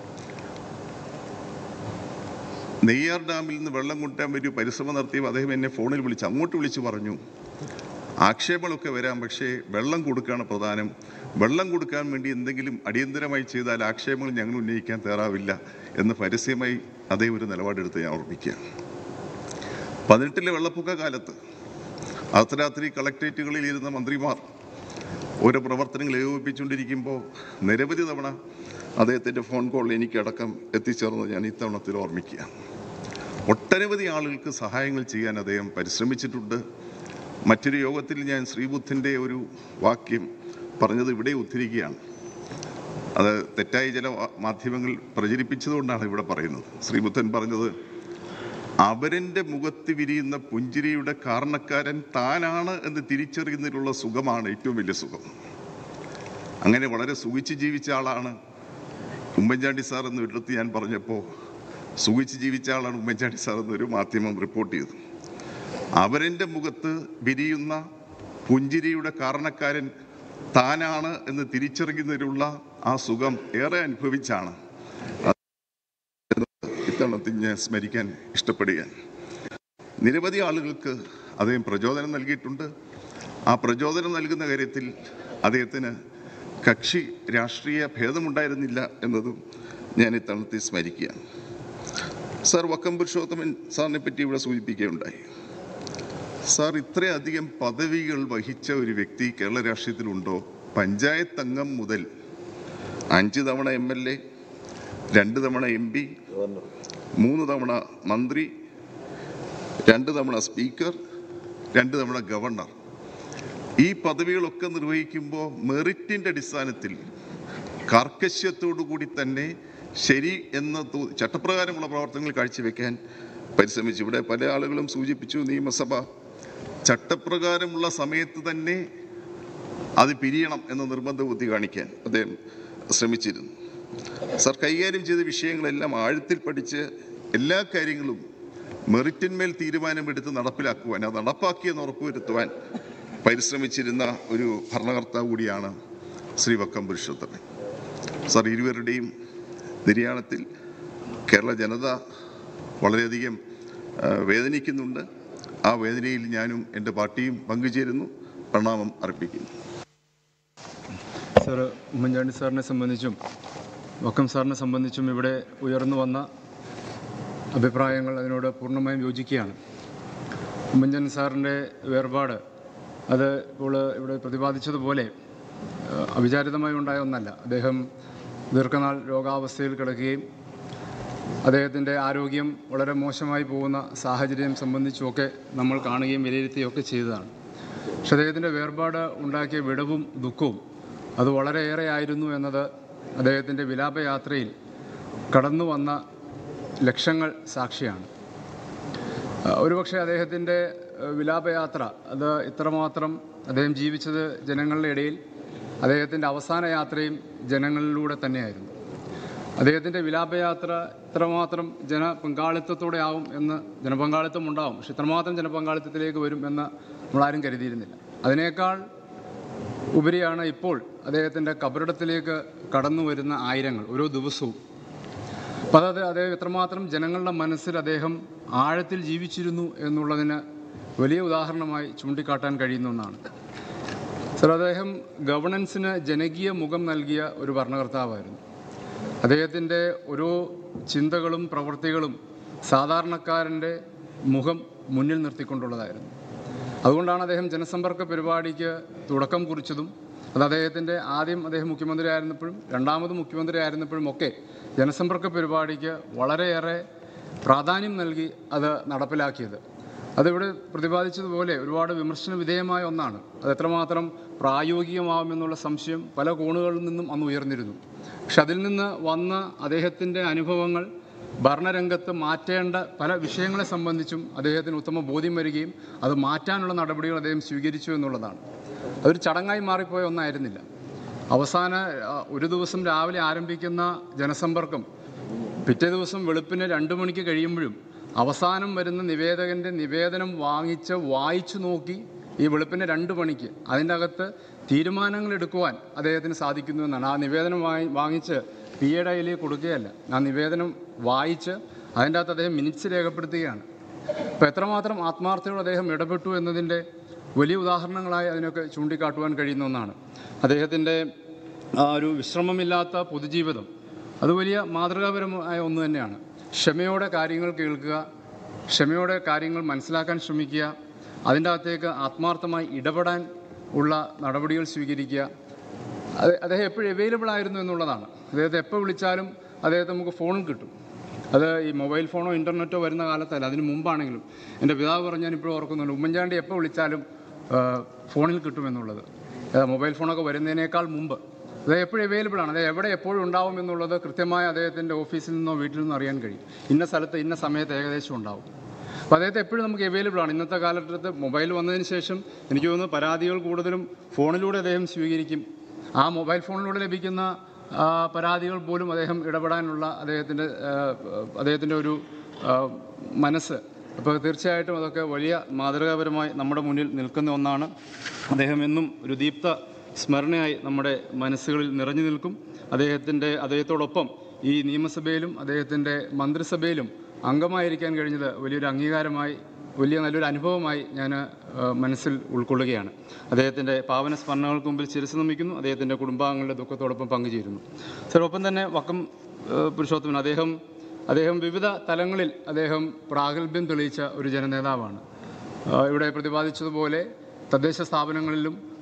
നെയ്യാർ ഡാമിൽ നിന്ന് വെള്ളം കൊണ്ടുവരാൻ വേണ്ടി പരിശ്രമം നടത്തിയപ്പോൾ അദ്ദേഹം എന്നെ ഫോണിൽ വിളിച്ച് അങ്ങോട്ട് വിളിച്ച് പറഞ്ഞു ആക്ഷേപങ്ങളൊക്കെ വരാം പക്ഷേ വെള്ളം കൊടുക്കുകയാണ് പ്രധാനം വെള്ളം കൊടുക്കാൻ വേണ്ടി എന്തെങ്കിലും അടിയന്തരമായി ചെയ്താൽ ആക്ഷേപങ്ങൾ ഞങ്ങൾ ഉന്നയിക്കാൻ തയ്യാറാവില്ല എന്ന് പരസ്യമായി അദ്ദേഹം ഒരു നിലപാടെടുത്ത് ഞാൻ ഓർമ്മിക്കുക പതിനെട്ടിലെ വെള്ളപ്പൊക്ക കാലത്ത് അർദ്ധരാത്രി കളക്ട്രേറ്റുകളിൽ ഇരുന്ന മന്ത്രിമാർ ഓരോ പ്രവർത്തനങ്ങൾ ഏകോപിപ്പിച്ചുകൊണ്ടിരിക്കുമ്പോൾ നിരവധി തവണ അദ്ദേഹത്തിൻ്റെ ഫോൺ കോൾ എനിക്കടക്കം എത്തിച്ചേർന്നത് ഞാൻ ഇത്തവണത്തിൽ ഓർമ്മിക്കുക ഒട്ടനവധി ആളുകൾക്ക് സഹായങ്ങൾ ചെയ്യാൻ അദ്ദേഹം പരിശ്രമിച്ചിട്ടുണ്ട് മറ്റൊരു യോഗത്തിൽ ഞാൻ ശ്രീബുദ്ധിൻ്റെ ഒരു വാക്യം പറഞ്ഞത് ഇവിടെ ഉദ്ധരിക്കുകയാണ് അത് തെറ്റായ ചില വാ- മാധ്യമങ്ങൾ പ്രചരിപ്പിച്ചതുകൊണ്ടാണ് ഇവിടെ പറയുന്നത് ശ്രീബുദ്ധൻ പറഞ്ഞത് അവരൻ്റെ മുഖത്ത് വിരിയുന്ന പുഞ്ചിരിയുടെ കാരണക്കാരൻ താനാണ് എന്ന് തിരിച്ചറിയുന്നതിലുള്ള സുഖമാണ് ഏറ്റവും വലിയ സുഖം അങ്ങനെ വളരെ സുഖിച്ച് ജീവിച്ച ആളാണ് ഉമ്മൻചാണ്ടി സാർ എന്ന് ഒരിടത്ത് ഞാൻ പറഞ്ഞപ്പോൾ സുഖിച്ച് ജീവിച്ച ആളാണ് ഉമ്മൻചാണ്ടി സാർ എന്നൊരു മാധ്യമം റിപ്പോർട്ട് ചെയ്തു അവരൻ്റെ മുഖത്ത് വിരിയുന്ന പുഞ്ചിരിയുടെ കാരണക്കാരൻ താനാണ് എന്ന് തിരിച്ചറിയുന്നതിലുള്ള ആ സുഖം ഏറെ അനുഭവിച്ചാണ് ഇത്തവണത്തിൽ ഞാൻ സ്മരിക്കാൻ ഇഷ്ടപ്പെടുകയാണ് നിരവധി ആളുകൾക്ക് അദ്ദേഹം പ്രചോദനം നൽകിയിട്ടുണ്ട് ആ പ്രചോദനം നൽകുന്ന കാര്യത്തിൽ അദ്ദേഹത്തിന് കക്ഷി രാഷ്ട്രീയ ഭേദമുണ്ടായിരുന്നില്ല എന്നതും ഞാൻ ഇത്തവണത്തിൽ സ്മരിക്കുകയാണ് സാർ വക്കം പുരുഷോത്തമൻ സാറിനെ പറ്റി ഇവിടെ സൂചിപ്പിക്കുകയുണ്ടായി സാർ ഇത്രയധികം പദവികൾ വഹിച്ച ഒരു വ്യക്തി കേരള രാഷ്ട്രീയത്തിലുണ്ടോ പഞ്ചായത്ത് അംഗം മുതൽ അഞ്ച് തവണ എം എൽ എ രണ്ട് തവണ എം പി മൂന്ന് തവണ മന്ത്രി രണ്ട് തവണ സ്പീക്കർ രണ്ട് തവണ ഗവർണർ ഈ പദവികളൊക്കെ നിർവഹിക്കുമ്പോൾ മെറിറ്റിൻ്റെ അടിസ്ഥാനത്തിൽ കാർക്കശ്യത്തോടു കൂടി തന്നെ ശരി എന്ന തോ- ചട്ടപ്രകാരമുള്ള പ്രവർത്തനങ്ങൾ കാഴ്ചവെക്കാൻ പരിശ്രമിച്ചു ഇവിടെ പല ആളുകളും സൂചിപ്പിച്ചു നിയമസഭ ചട്ടപ്രകാരമുള്ള സമയത്ത് തന്നെ അത് പിരിയണം എന്ന നിർബന്ധ ബുദ്ധി കാണിക്കാൻ അദ്ദേഹം ശ്രമിച്ചിരുന്നു സർ കൈകാര്യം ചെയ്ത വിഷയങ്ങളെല്ലാം ആഴത്തിൽ പഠിച്ച് എല്ലാ കാര്യങ്ങളും മെറിറ്റിന്മേൽ തീരുമാനമെടുത്ത് നടപ്പിലാക്കുവാൻ അത് നടപ്പാക്കിയെന്ന് ഉറപ്പുവരുത്തുവാൻ പരിശ്രമിച്ചിരുന്ന ഒരു ഭരണകർത്താവ് കൂടിയാണ് ശ്രീ വക്കം പുരുഷോത്തമൻ സർ ഇരുവരുടെയും നിര്യാണത്തിൽ കേരള ജനത വളരെയധികം ആ, വേദനിക്കുന്നുണ്ട് ആ വേദനയിൽ ഞാനും എൻ്റെ പാർട്ടിയും പങ്കുചേരുന്നു പ്രണാമം അർപ്പിക്കുന്നു സാർ ഉമ്മൻചാണ്ടി സാറിനെ സംബന്ധിച്ചും വക്കം സാറിനെ സംബന്ധിച്ചും ഇവിടെ ഉയർന്നു വന്ന അഭിപ്രായങ്ങൾ അതിനോട് പൂർണ്ണമായും യോജിക്കുകയാണ് ഉമ്മൻചാണ്ടി സാറിൻ്റെ വേർപാട് അത് ഇപ്പോൾ ഇവിടെ പ്രതിപാദിച്ചതുപോലെ ഏഹ്, അവിചാരിതമായി ഉണ്ടായ ഒന്നല്ല അദ്ദേഹം ദീർഘനാൾ രോഗാവസ്ഥയിൽ കിടക്കുകയും അദ്ദേഹത്തിൻ്റെ ആരോഗ്യം വളരെ മോശമായി പോകുന്ന സാഹചര്യം സംബന്ധിച്ചുമൊക്കെ നമ്മൾ കാണുകയും വിലയിരുത്തുകയൊക്കെ ചെയ്തതാണ് പക്ഷെ അദ്ദേഹത്തിൻ്റെ വേർപാട് ഉണ്ടാക്കിയ വിടവും ദുഃഖവും അത് വളരെയേറെ ആയിരുന്നു എന്നത് അദ്ദേഹത്തിൻ്റെ വിലാപയാത്രയിൽ കടന്നു വന്ന ലക്ഷങ്ങൾ സാക്ഷിയാണ് ആ, ഒരുപക്ഷെ അദ്ദേഹത്തിൻ്റെ ഏഹ്, വിലാപയാത്ര അത് ഇത്രമാത്രം അദ്ദേഹം ജീവിച്ചത് ജനങ്ങളുടെ ഇടയിൽ അദ്ദേഹത്തിൻ്റെ അവസാന യാത്രയും ജനങ്ങളിലൂടെ തന്നെയായിരുന്നു അദ്ദേഹത്തിൻ്റെ വിലാപയാത്ര ഇത്രമാത്രം ജനപങ്കാളിത്തത്തോടെ ആവും എന്ന് ജനപങ്കാളിത്തം ഉണ്ടാവും പക്ഷെ ഇത്രമാത്രം ജനപങ്കാളിത്തത്തിലേക്ക് വരും എന്ന് നമ്മളാരും കരുതിയിരുന്നില്ല അതിനേക്കാൾ ഉപരിയാണ് ഇപ്പോൾ അദ്ദേഹത്തിൻ്റെ കബറിടത്തിലേക്ക് കടന്നു വരുന്ന ആയിരങ്ങൾ ഓരോ ദിവസവും അപ്പം അതായത് അദ്ദേഹം എത്രമാത്രം ജനങ്ങളുടെ മനസ്സിൽ അദ്ദേഹം ആഴത്തിൽ ജീവിച്ചിരുന്നു എന്നുള്ളതിന് വലിയ ഉദാഹരണമായി ചൂണ്ടിക്കാട്ടാൻ കഴിയുന്ന ഒന്നാണ് സർ അദ്ദേഹം ഗവർണൻസിന് ജനകീയ മുഖം നൽകിയ ഒരു ഭരണകർത്താവായിരുന്നു അദ്ദേഹത്തിൻ്റെ ഓരോ ചിന്തകളും പ്രവൃത്തികളും സാധാരണക്കാരൻ്റെ മുഖം മുന്നിൽ നിർത്തിക്കൊണ്ടുള്ളതായിരുന്നു അതുകൊണ്ടാണ് അദ്ദേഹം ജനസമ്പർക്ക പരിപാടിക്ക് തുടക്കം കുറിച്ചതും അത് അദ്ദേഹത്തിൻ്റെ ആദ്യം അദ്ദേഹം മുഖ്യമന്ത്രി ആയിരുന്നപ്പോഴും രണ്ടാമത് മുഖ്യമന്ത്രി ആയിരുന്നപ്പോഴും ഒക്കെ ജനസമ്പർക്ക പരിപാടിക്ക് വളരെയേറെ പ്രാധാന്യം നൽകി അത് നടപ്പിലാക്കിയത് അതിവിടെ പ്രതിപാദിച്ചതുപോലെ ഒരുപാട് വിമർശന വിധേയമായ ഒന്നാണ് അത് എത്രമാത്രം പ്രായോഗികമാവുമെന്നുള്ള സംശയം പല കോണുകളിൽ നിന്നും അന്ന് ഉയർന്നിരുന്നു പക്ഷെ അതിൽ നിന്ന് വന്ന അദ്ദേഹത്തിൻ്റെ അനുഭവങ്ങൾ ഭരണരംഗത്ത് മാറ്റേണ്ട പല വിഷയങ്ങളെ സംബന്ധിച്ചും അദ്ദേഹത്തിന് ഉത്തമ ബോധ്യം വരികയും അത് മാറ്റാനുള്ള നടപടികൾ അദ്ദേഹം സ്വീകരിച്ചു എന്നുള്ളതാണ് അതൊരു ചടങ്ങായി മാറിപ്പോയ ഒന്നായിരുന്നില്ല അവസാന ആ, ഒരു ദിവസം രാവിലെ ആരംഭിക്കുന്ന ജനസമ്പർക്കം പിറ്റേ ദിവസം വെളുപ്പിന് രണ്ട് മണിക്ക് കഴിയുമ്പോഴും അവസാനം വരുന്ന നിവേദകൻ്റെ നിവേദനം വാങ്ങിച്ച് വായിച്ചു നോക്കി ഈ വെളുപ്പിന് രണ്ട് മണിക്ക് അതിൻ്റെ അകത്ത് തീരുമാനങ്ങൾ എടുക്കുവാൻ അദ്ദേഹത്തിന് സാധിക്കുന്നു എന്നാണ് ആ നിവേദനം വാങ്ങി വാങ്ങിച്ച് പി എ ഡയലിൽ കൊടുക്കുകയല്ല ആ നിവേദനം വായിച്ച് അതിൻ്റെ അകത്ത് അദ്ദേഹം മിനിറ്റ്സ് രേഖപ്പെടുത്തുകയാണ് അപ്പോൾ എത്രമാത്രം ആത്മാർത്ഥയോടെ അദ്ദേഹം ഇടപെട്ടു എന്നതിൻ്റെ വലിയ ഉദാഹരണങ്ങളായി അതിനൊക്കെ ചൂണ്ടിക്കാട്ടുവാൻ കഴിയുന്ന ഒന്നാണ് അദ്ദേഹത്തിൻ്റെ ആ ഒരു വിശ്രമമില്ലാത്ത പൊതുജീവിതം അത് വലിയ മാതൃകാപരമായ ഒന്ന് തന്നെയാണ് ക്ഷമയോടെ കാര്യങ്ങൾ കേൾക്കുക ക്ഷമയോടെ കാര്യങ്ങൾ മനസ്സിലാക്കാൻ ശ്രമിക്കുക അതിൻ്റെ അകത്തേക്ക് ആത്മാർത്ഥമായി ഇടപെടാൻ ഉള്ള നടപടികൾ സ്വീകരിക്കുക അത് അദ്ദേഹം എപ്പോഴും അവൈലബിൾ ആയിരുന്നു എന്നുള്ളതാണ് അദ്ദേഹത്തെ എപ്പോൾ വിളിച്ചാലും അദ്ദേഹത്തെ നമുക്ക് ഫോണിൽ കിട്ടും അത് ഈ മൊബൈൽ ഫോണോ ഇൻ്റർനെറ്റോ വരുന്ന കാലത്തല്ല അതിന് മുമ്പാണെങ്കിലും എൻ്റെ പിതാവ് പറഞ്ഞ് ഞാൻ ഇപ്പോൾ ഓർക്കുന്നുണ്ട് ഉമ്മൻചാണ്ടി എപ്പോൾ വിളിച്ചാലും ആ, ഫോണിൽ കിട്ടുമെന്നുള്ളത് ആ, മൊബൈൽ ഫോണൊക്കെ വരുന്നതിനേക്കാൾ മുമ്പ് അത് എപ്പോഴും അവൈലബിൾ ആണ് അത് എവിടെ എപ്പോഴും ഉണ്ടാവും എന്നുള്ളത് കൃത്യമായി അദ്ദേഹത്തിൻ്റെ ഓഫീസിൽ നിന്നോ വീട്ടിൽ നിന്നോ അറിയാൻ കഴിയും ഇന്ന സ്ഥലത്ത് ഇന്ന സമയത്ത് ഏകദേശം ഉണ്ടാവും അപ്പോൾ അദ്ദേഹത്തെ എപ്പോഴും നമുക്ക് അവൈലബിൾ ആണ് ഇന്നത്തെ കാലഘട്ടത്ത് മൊബൈൽ വന്നതിന് ശേഷം എനിക്ക് തോന്നുന്നു പരാതികൾ കൂടുതലും ഫോണിലൂടെ അദ്ദേഹം സ്വീകരിക്കും ആ മൊബൈൽ ഫോണിലൂടെ ലഭിക്കുന്ന ആ, പരാതികൾ പോലും അദ്ദേഹം ഇടപെടാനുള്ള അദ്ദേഹത്തിൻ്റെ ആ, അദ്ദേഹത്തിൻ്റെ ഒരു ആ, മനസ്സ് അപ്പോൾ തീർച്ചയായിട്ടും അതൊക്കെ വലിയ മാതൃകാപരമായി നമ്മുടെ മുന്നിൽ നിൽക്കുന്ന ഒന്നാണ് അദ്ദേഹം എന്നും ഒരു ദീപ്ത സ്മരണയായി നമ്മുടെ മനസ്സുകളിൽ നിറഞ്ഞു നിൽക്കും അദ്ദേഹത്തിൻ്റെ അദ്ദേഹത്തോടൊപ്പം ഈ നിയമസഭയിലും അദ്ദേഹത്തിൻ്റെ മന്ത്രിസഭയിലും അംഗമായിരിക്കാൻ കഴിഞ്ഞത് വലിയൊരു അംഗീകാരമായി വലിയ നല്ലൊരു അനുഭവമായി ഞാൻ മനസ്സിൽ ഉൾക്കൊള്ളുകയാണ് അദ്ദേഹത്തിൻ്റെ പാവന സ്മരണകൾക്ക് മുമ്പിൽ ശിരസ് നമിക്കുന്നു അദ്ദേഹത്തിൻ്റെ കുടുംബാംഗങ്ങളുടെ ദുഃഖത്തോടൊപ്പം പങ്കുചേരുന്നു സർ ഒപ്പം തന്നെ വക്കം ഏഹ്, പുരുഷോത്തമൻ അദ്ദേഹം അദ്ദേഹം വിവിധ തലങ്ങളിൽ അദ്ദേഹം പ്രാഗൽഭ്യം തെളിയിച്ച ഒരു ജനനേതാവാണ് ആ, ഇവിടെ പ്രതിപാദിച്ചതുപോലെ തദ്ദേശ സ്ഥാപനങ്ങളിലും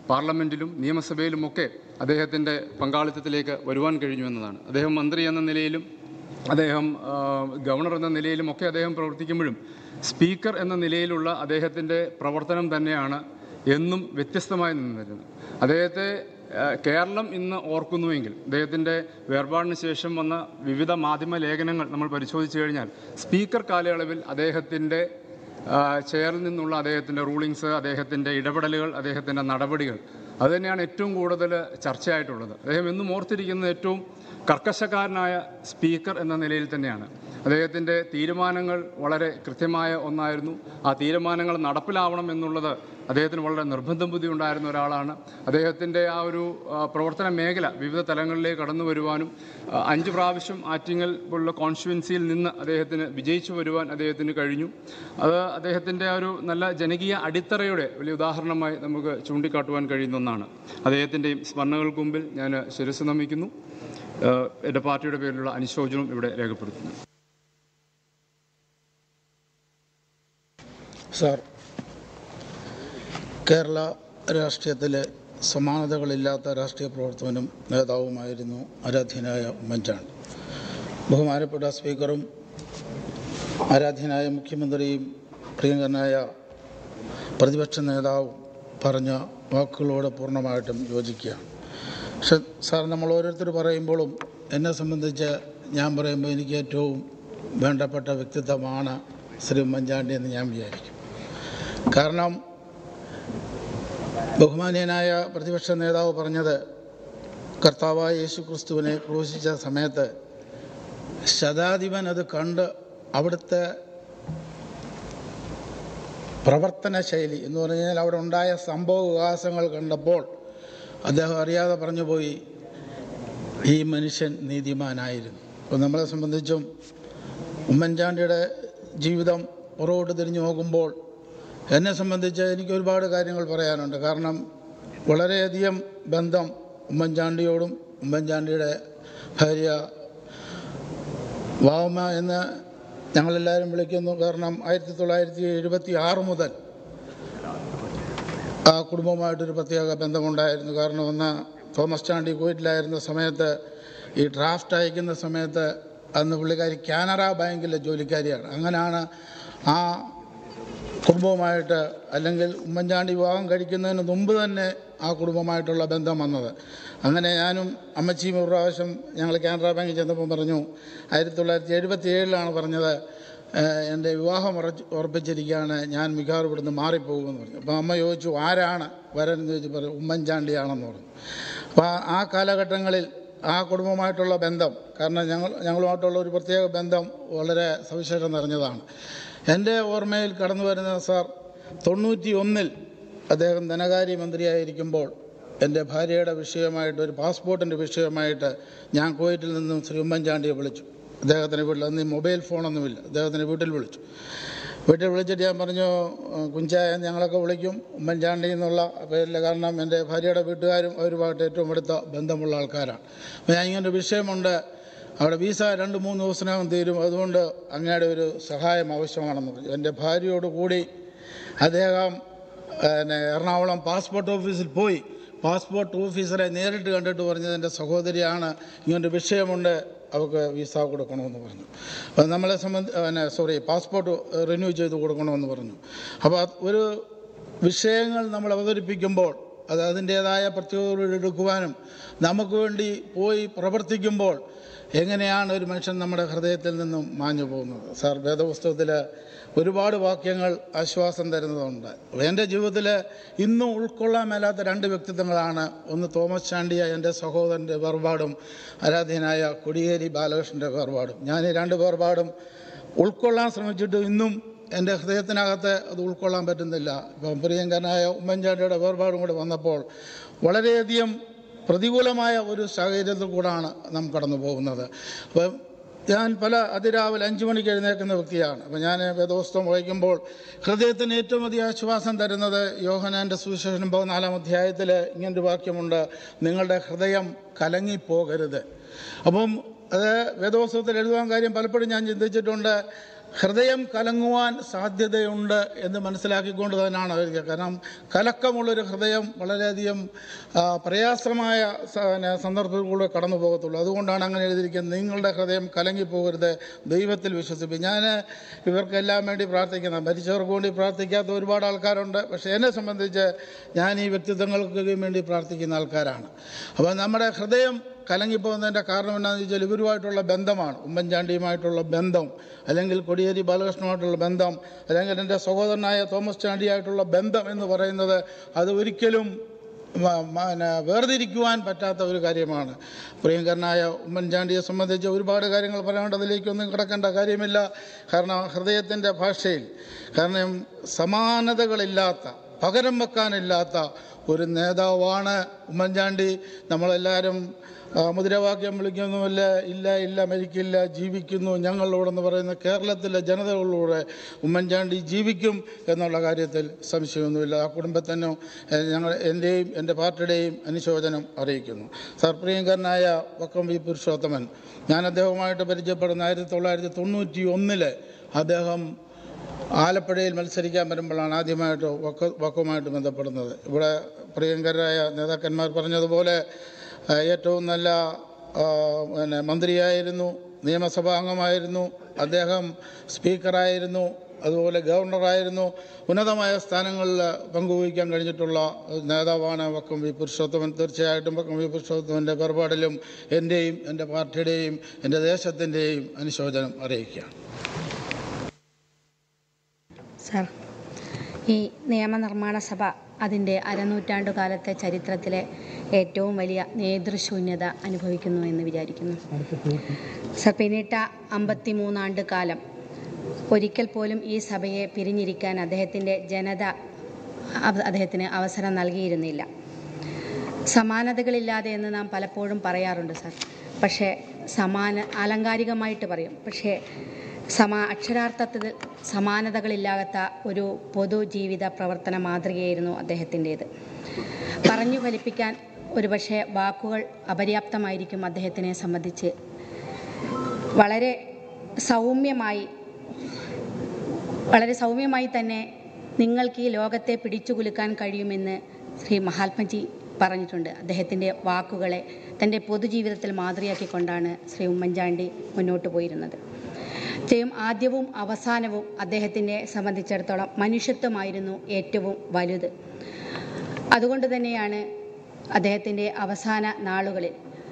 പാർലമെൻറ്റിലും നിയമസഭയിലുമൊക്കെ അദ്ദേഹത്തിൻ്റെ പങ്കാളിത്തത്തിലേക്ക് വരുവാൻ കഴിഞ്ഞു എന്നതാണ് അദ്ദേഹം മന്ത്രി എന്ന നിലയിലും അദ്ദേഹം ആ, ഗവർണർ എന്ന നിലയിലുമൊക്കെ അദ്ദേഹം പ്രവർത്തിക്കുമ്പോഴും സ്പീക്കർ എന്ന നിലയിലുള്ള അദ്ദേഹത്തിൻ്റെ പ്രവർത്തനം തന്നെയാണ് എന്നും വ്യത്യസ്തമായി നിന്നിരുന്നത് അദ്ദേഹത്തെ ആ, കേരളം ഇന്ന് ഓർക്കുന്നുവെങ്കിൽ അദ്ദേഹത്തിൻ്റെ വേർപാടിന് ശേഷം വന്ന വിവിധ മാധ്യമ ലേഖനങ്ങൾ നമ്മൾ പരിശോധിച്ചു കഴിഞ്ഞാൽ സ്പീക്കർ കാലയളവിൽ അദ്ദേഹത്തിൻ്റെ ആ, ചെയറിൽ നിന്നുള്ള അദ്ദേഹത്തിൻ്റെ റൂളിങ്സ് അദ്ദേഹത്തിൻ്റെ ഇടപെടലുകൾ അദ്ദേഹത്തിൻ്റെ നടപടികൾ അതുതന്നെയാണ് ഏറ്റവും കൂടുതൽ ചർച്ചയായിട്ടുള്ളത് അദ്ദേഹം എന്നും ഓർത്തിരിക്കുന്നത് ഏറ്റവും കർക്കശക്കാരനായ സ്പീക്കർ എന്ന നിലയിൽ തന്നെയാണ് അദ്ദേഹത്തിൻ്റെ തീരുമാനങ്ങൾ വളരെ കൃത്യമായ ഒന്നായിരുന്നു ആ തീരുമാനങ്ങൾ നടപ്പിലാവണം എന്നുള്ളത് അദ്ദേഹത്തിന് വളരെ നിർബന്ധം ബുദ്ധി ഉണ്ടായിരുന്ന ഒരാളാണ് അദ്ദേഹത്തിൻ്റെ ആ ഒരു ആ, പ്രവർത്തന മേഖല വിവിധ തലങ്ങളിലേക്ക് കടന്നു വരുവാനും ആ, അഞ്ച് പ്രാവശ്യം ആറ്റിങ്ങൽ പോലുള്ള കോൺസ്റ്റുവൻസിയിൽ നിന്ന് അദ്ദേഹത്തിന് വിജയിച്ചു വരുവാൻ അദ്ദേഹത്തിന് കഴിഞ്ഞു അത് അദ്ദേഹത്തിൻ്റെ ആ ഒരു നല്ല ജനകീയ അടിത്തറയുടെ വലിയ ഉദാഹരണമായി നമുക്ക് ചൂണ്ടിക്കാട്ടുവാൻ കഴിയുന്ന ഒന്നാണ് അദ്ദേഹത്തിൻ്റെയും സ്മരണകൾക്ക് മുമ്പിൽ ഞാൻ ശിരസ് നമിക്കുന്നു ആ, എൻ്റെ പാർട്ടിയുടെ പേരിലുള്ള അനുശോചനവും ഇവിടെ രേഖപ്പെടുത്തുന്നു സാർ കേരള രാഷ്ട്രീയത്തിലെ സമാനതകളില്ലാത്ത രാഷ്ട്രീയ പ്രവർത്തകനും നേതാവുമായിരുന്നു ആരാധ്യനായ ഉമ്മൻചാണ്ടി ബഹുമാനപ്പെട്ട സ്പീക്കറും ആരാധ്യനായ മുഖ്യമന്ത്രിയും പ്രിയങ്കരനായ പ്രതിപക്ഷ നേതാവും പറഞ്ഞ വാക്കുകളോട് പൂർണ്ണമായിട്ടും യോജിക്കുകയാണ് പക്ഷെ സാർ നമ്മൾ ഓരോരുത്തർ പറയുമ്പോഴും എന്നെ സംബന്ധിച്ച് ഞാൻ പറയുമ്പോൾ എനിക്ക് ഏറ്റവും വേണ്ടപ്പെട്ട വ്യക്തിത്വമാണ് ശ്രീ ഉമ്മൻചാണ്ടി എന്ന് ഞാൻ വിചാരിക്കും കാരണം ബഹുമാനീയനായ പ്രതിപക്ഷ നേതാവ് പറഞ്ഞത് കർത്താവായ യേശു ക്രിസ്തുവിനെ ക്രൂശിച്ച സമയത്ത് ശതാധിപൻ അത് കണ്ട് അവിടുത്തെ പ്രവർത്തന ശൈലി എന്ന് പറഞ്ഞാൽ അവിടെ ഉണ്ടായ സംഭവ വികാസങ്ങൾ കണ്ടപ്പോൾ അദ്ദേഹം അറിയാതെ പറഞ്ഞുപോയി ഈ മനുഷ്യൻ നീതിമാനായിരുന്നു അപ്പോൾ നമ്മളെ സംബന്ധിച്ചും ഉമ്മൻചാണ്ടിയുടെ ജീവിതം പുറകോട്ട് തിരിഞ്ഞു നോക്കുമ്പോൾ എന്നെ സംബന്ധിച്ച് എനിക്ക് ഒരുപാട് കാര്യങ്ങൾ പറയാനുണ്ട് കാരണം വളരെയധികം ബന്ധം ഉമ്മൻചാണ്ടിയോടും ഉമ്മൻചാണ്ടിയുടെ ഭാര്യ വാവമ്മ എന്ന് ഞങ്ങളെല്ലാവരും വിളിക്കുന്നു കാരണം ആയിരത്തി തൊള്ളായിരത്തി എഴുപത്തി ആറ് മുതൽ ആ കുടുംബവുമായിട്ടൊരു പ്രത്യേക ബന്ധമുണ്ടായിരുന്നു കാരണം ഒന്ന് തോമസ് ചാണ്ടി കുവൈറ്റിലായിരുന്ന സമയത്ത് ഈ ഡ്രാഫ്റ്റ് അയക്കുന്ന സമയത്ത് അന്ന് പുള്ളിക്കാരി കാനറ ബാങ്കിലെ ജോലിക്കാരിയാണ് അങ്ങനെയാണ് ആ കുടുംബവുമായിട്ട് അല്ലെങ്കിൽ ഉമ്മൻചാണ്ടി വിവാഹം കഴിക്കുന്നതിന് മുമ്പ് തന്നെ ആ കുടുംബമായിട്ടുള്ള ബന്ധം വന്നത് അങ്ങനെ ഞാനും അമ്മച്ചിയും ഒരു പ്രാവശ്യം ഞങ്ങൾ കാനറ ബാങ്കിൽ ചെന്നപ്പോൾ പറഞ്ഞു ആയിരത്തി തൊള്ളായിരത്തി എഴുപത്തി ഏഴിലാണ് പറഞ്ഞത് "ഏഹ്, എൻ്റെ വിവാഹം ഉറച്ച് ഉറപ്പിച്ചിരിക്കുകയാണ് ഞാൻ മിക്കവാറും ഇവിടുന്ന് മാറിപ്പോകുമെന്ന് പറഞ്ഞു അപ്പോൾ അമ്മ ചോദിച്ചു ആരാണ് വരൻ എന്ന് ചോദിച്ചു പറഞ്ഞു ഉമ്മൻചാണ്ടിയാണെന്ന് പറഞ്ഞു അപ്പോൾ ആ- ആ കാലഘട്ടങ്ങളിൽ ആ കുടുംബമായിട്ടുള്ള ബന്ധം കാരണം ഞങ്ങൾ ഞങ്ങളുമായിട്ടുള്ള ഒരു പ്രത്യേക ബന്ധം വളരെ സവിശേഷം നിറഞ്ഞതാണ് എൻ്റെ ഓർമ്മയിൽ കടന്നു വരുന്ന സാർ തൊണ്ണൂറ്റി ഒന്നിൽ അദ്ദേഹം ധനകാര്യമന്ത്രിയായിരിക്കുമ്പോൾ എൻ്റെ ഭാര്യയുടെ വിഷയമായിട്ട് ഒരു പാസ്പോർട്ടിൻ്റെ വിഷയമായിട്ട് ഞാൻ കുവൈറ്റിൽ നിന്നും ശ്രീ ഉമ്മൻചാണ്ടിയെ വിളിച്ചു അദ്ദേഹത്തിൻ്റെ വീട്ടിൽ അന്ന് ഈ മൊബൈൽ ഫോണൊന്നുമില്ല അദ്ദേഹത്തിൻ്റെ വീട്ടിൽ വിളിച്ചു വീട്ടിൽ വിളിച്ചിട്ട് ഞാൻ പറഞ്ഞു "ഉം, കുഞ്ചായ ഞങ്ങളൊക്കെ വിളിക്കും ഉമ്മൻചാണ്ടി എന്നുള്ള പേരിൽ കാരണം എൻ്റെ ഭാര്യയുടെ വീട്ടുകാരും അവരുമായിട്ട് ഏറ്റവും അടുത്ത ബന്ധമുള്ള ആൾക്കാരാണ് അപ്പോൾ ഞാൻ ഇങ്ങനെ ഒരു വിഷയമുണ്ട് അവിടെ വീസ രണ്ട് മൂന്ന് ദിവസത്തിനകം തീരും അതുകൊണ്ട് അങ്ങയുടെ ഒരു സഹായം ആവശ്യമാണെന്ന് പറഞ്ഞു എൻ്റെ ഭാര്യയോട് കൂടി അദ്ദേഹം പിന്നെ എറണാകുളം പാസ്പോർട്ട് ഓഫീസിൽ പോയി പാസ്പോർട്ട് ഓഫീസറെ നേരിട്ട് കണ്ടിട്ട് പറഞ്ഞത് എൻ്റെ സഹോദരിയാണ് ഇങ്ങനൊരു വിഷയമുണ്ട് അവർക്ക് വിസ കൊടുക്കണമെന്ന് പറഞ്ഞു അപ്പോൾ നമ്മളെ സംബന്ധി പിന്നെ സോറി പാസ്പോർട്ട് റിന്യൂ ചെയ്ത് കൊടുക്കണമെന്ന് പറഞ്ഞു അപ്പോൾ അത് ഒരു വിഷയങ്ങൾ നമ്മൾ അവതരിപ്പിക്കുമ്പോൾ അത് അതിൻ്റേതായ പ്രത്യേകത എടുക്കുവാനും നമുക്ക് വേണ്ടി പോയി പ്രവർത്തിക്കുമ്പോൾ എങ്ങനെയാണ് ഒരു മനുഷ്യൻ നമ്മുടെ ഹൃദയത്തിൽ നിന്നും മാഞ്ഞു പോകുന്നത് സാർ വേദപുസ്തകത്തിൽ ഒരുപാട് വാക്യങ്ങൾ ആശ്വാസം തരുന്നതുണ്ട് എൻ്റെ ജീവിതത്തിൽ ഇന്നും ഉൾക്കൊള്ളാൻ മേലാത്ത രണ്ട് വ്യക്തിത്വങ്ങളാണ് ഒന്ന് തോമസ് ചാണ്ടിയ എൻ്റെ സഹോദരൻ്റെ വേർപാടും ആരാധ്യനായ കൊടിയേരി ബാലകൃഷ്ണൻ്റെ വേർപാടും ഞാൻ ഈ രണ്ട് വേർപാടും ഉൾക്കൊള്ളാൻ ശ്രമിച്ചിട്ട് ഇന്നും എൻ്റെ ഹൃദയത്തിനകത്ത് അത് ഉൾക്കൊള്ളാൻ പറ്റുന്നില്ല ഇപ്പം പ്രിയങ്കരനായ ഉമ്മൻചാണ്ടിയുടെ വേർപാടും കൂടെ വന്നപ്പോൾ വളരെയധികം പ്രതികൂലമായ ഒരു സാഹചര്യത്തിൽ കൂടാണ് നാം കടന്നു പോകുന്നത് അപ്പം ഞാൻ പല അതിരാവിലെ അഞ്ച് മണിക്ക് എഴുന്നേൽക്കുന്ന വ്യക്തിയാണ് അപ്പം ഞാൻ വേദോസ്തം വായിക്കുമ്പോൾ ഹൃദയത്തിന് ഏറ്റവും അധികം ആശ്വാസം തരുന്നത് യോഹനാൻ്റെ സുവിശേഷം പതിനാലാം അധ്യായത്തിൽ ഇങ്ങനൊരു വാക്യമുണ്ട് നിങ്ങളുടെ ഹൃദയം കലങ്ങിപ്പോകരുത് അപ്പം അത് വേദോത്സവത്തിൽ എഴുതുവാൻ കാര്യം പലപ്പോഴും ഞാൻ ചിന്തിച്ചിട്ടുണ്ട് ഹൃദയം കലങ്ങുവാൻ സാധ്യതയുണ്ട് എന്ന് മനസ്സിലാക്കിക്കൊണ്ട് തന്നെയാണ് എഴുതിയത് കാരണം കലക്കമുള്ളൊരു ഹൃദയം വളരെയധികം ആ, പ്രയാസമായ സ- പിന്നെ സന്ദർഭത്തിലൂടെ കടന്നു പോകത്തുള്ളൂ അതുകൊണ്ടാണ് അങ്ങനെ എഴുതിയിരിക്കുന്നത് നിങ്ങളുടെ ഹൃദയം കലങ്ങിപ്പോകരുത് ദൈവത്തിൽ വിശ്വസിപ്പിക്കും ഞാൻ ഇവർക്കെല്ലാം വേണ്ടി പ്രാർത്ഥിക്കുന്ന മരിച്ചവർക്ക് വേണ്ടി പ്രാർത്ഥിക്കാത്ത ഒരുപാട് ആൾക്കാരുണ്ട് പക്ഷേ എന്നെ സംബന്ധിച്ച് ഞാൻ ഈ വ്യക്തിത്വങ്ങൾക്ക് വേണ്ടി പ്രാർത്ഥിക്കുന്ന ആൾക്കാരാണ് അപ്പോൾ നമ്മുടെ ഹൃദയം കലങ്ങിപ്പോകുന്നതിൻ്റെ കാരണം എന്താണെന്ന് ചോദിച്ചാൽ ഇവരുമായിട്ടുള്ള ബന്ധമാണ് ഉമ്മൻചാണ്ടിയുമായിട്ടുള്ള ബന്ധം അല്ലെങ്കിൽ കൊടിയേരി ബാലകൃഷ്ണനുമായിട്ടുള്ള ബന്ധം അല്ലെങ്കിൽ എൻ്റെ സഹോദരനായ തോമസ് ചാണ്ടിയായിട്ടുള്ള ബന്ധം എന്ന് പറയുന്നത് അത് ഒരിക്കലും മ- മ- പിന്നെ വേർതിരിക്കുവാൻ പറ്റാത്ത ഒരു കാര്യമാണ് പ്രിയങ്കരനായ ഉമ്മൻചാണ്ടിയെ സംബന്ധിച്ച് ഒരുപാട് കാര്യങ്ങൾ പറയേണ്ടതിലേക്കൊന്നും കിടക്കേണ്ട കാര്യമില്ല കാരണം ഹൃദയത്തിൻ്റെ ഭാഷയിൽ കാരണം സമാനതകളില്ലാത്ത പകരം വെക്കാനില്ലാത്ത ഒരു നേതാവാണ് ഉമ്മൻചാണ്ടി നമ്മളെല്ലാവരും ആ, മുദ്രാവാക്യം വിളിക്കുന്നുമില്ല ഇല്ല ഇല്ല മരിക്കില്ല ജീവിക്കുന്നു ഞങ്ങളോടെന്ന് പറയുന്ന കേരളത്തിലെ ജനതകളിലൂടെ ഉമ്മൻചാണ്ടി ജീവിക്കും എന്നുള്ള കാര്യത്തിൽ സംശയമൊന്നുമില്ല ആ കുടുംബത്തിനും എ, ഞങ്ങൾ എൻ്റെയും എൻ്റെ പാർട്ടിയുടെയും അനുശോചനം അറിയിക്കുന്നു സാർ പ്രിയങ്കരനായ വക്കം വി പുരുഷോത്തമൻ ഞാൻ അദ്ദേഹവുമായിട്ട് പരിചയപ്പെടുന്ന ആയിരത്തി തൊള്ളായിരത്തി തൊണ്ണൂറ്റി ഒന്നില് അദ്ദേഹം ആലപ്പുഴയിൽ മത്സരിക്കാൻ വരുമ്പോഴാണ് ആദ്യമായിട്ട് വക്ക വക്കവുമായിട്ട് ബന്ധപ്പെടുന്നത് ഇവിടെ പ്രിയങ്കരായ നേതാക്കന്മാർ പറഞ്ഞതുപോലെ ആ, ഏറ്റവും നല്ല ആ, പിന്നെ മന്ത്രിയായിരുന്നു നിയമസഭാ അംഗമായിരുന്നു അദ്ദേഹം സ്പീക്കറായിരുന്നു അതുപോലെ ഗവർണറായിരുന്നു ഉന്നതമായ സ്ഥാനങ്ങളിൽ പങ്കുവഹിക്കാൻ കഴിഞ്ഞിട്ടുള്ള നേതാവാണ് വക്കം വി പുരുഷോത്തമൻ തീർച്ചയായിട്ടും വക്കം വി പുരുഷോത്തമൻ്റെ വേർപാടിലും എൻ്റെയും എൻ്റെ പാർട്ടിയുടെയും എൻ്റെ ദേശത്തിൻ്റെയും അനുശോചനം അറിയിക്കുകയാണ് സാർ ഈ നിയമനിർമ്മാണ സഭ അതിൻ്റെ അരനൂറ്റാണ്ടു കാലത്തെ ചരിത്രത്തിലെ ഏറ്റവും വലിയ നേതൃശൂന്യത അനുഭവിക്കുന്നു എന്ന് വിചാരിക്കുന്നു സർ പിന്നിട്ട അമ്പത്തി മൂന്നാണ്ട് കാലം ഒരിക്കൽ പോലും ഈ സഭയെ പിരിഞ്ഞിരിക്കാൻ അദ്ദേഹത്തിൻ്റെ ജനത അവ- അദ്ദേഹത്തിന് അവസരം നൽകിയിരുന്നില്ല സമാനതകളില്ലാതെ എന്ന് നാം പലപ്പോഴും പറയാറുണ്ട് സാർ പക്ഷേ സമാന ആലങ്കാരികമായിട്ട് പറയും പക്ഷേ സമാ അക്ഷരാർത്ഥത്തിൽ സമാനതകളില്ലാത്ത ഒരു പൊതുജീവിത പ്രവർത്തന മാതൃകയായിരുന്നു അദ്ദേഹത്തിൻ്റേത് പറഞ്ഞു ഫലിപ്പിക്കാൻ ഒരുപക്ഷെ വാക്കുകൾ അപര്യാപ്തമായിരിക്കും അദ്ദേഹത്തിനെ സംബന്ധിച്ച് വളരെ സൗമ്യമായി വളരെ സൗമ്യമായി തന്നെ നിങ്ങൾക്ക് ഈ ലോകത്തെ പിടിച്ചു കുലുക്കാൻ കഴിയുമെന്ന് ശ്രീ മഹാത്മജി പറഞ്ഞിട്ടുണ്ട് അദ്ദേഹത്തിൻ്റെ വാക്കുകളെ തൻ്റെ പൊതുജീവിതത്തിൽ മാതൃകയാക്കിക്കൊണ്ടാണ് ശ്രീ ഉമ്മൻചാണ്ടി മുന്നോട്ട് പോയിരുന്നത് ചെയ്യും ആദ്യവും അവസാനവും അദ്ദേഹത്തിനെ സംബന്ധിച്ചിടത്തോളം മനുഷ്യത്വമായിരുന്നു ഏറ്റവും വലുത് അതുകൊണ്ട് തന്നെയാണ് അദ്ദേഹത്തിൻ്റെ അവസാന നാളുകളിൽ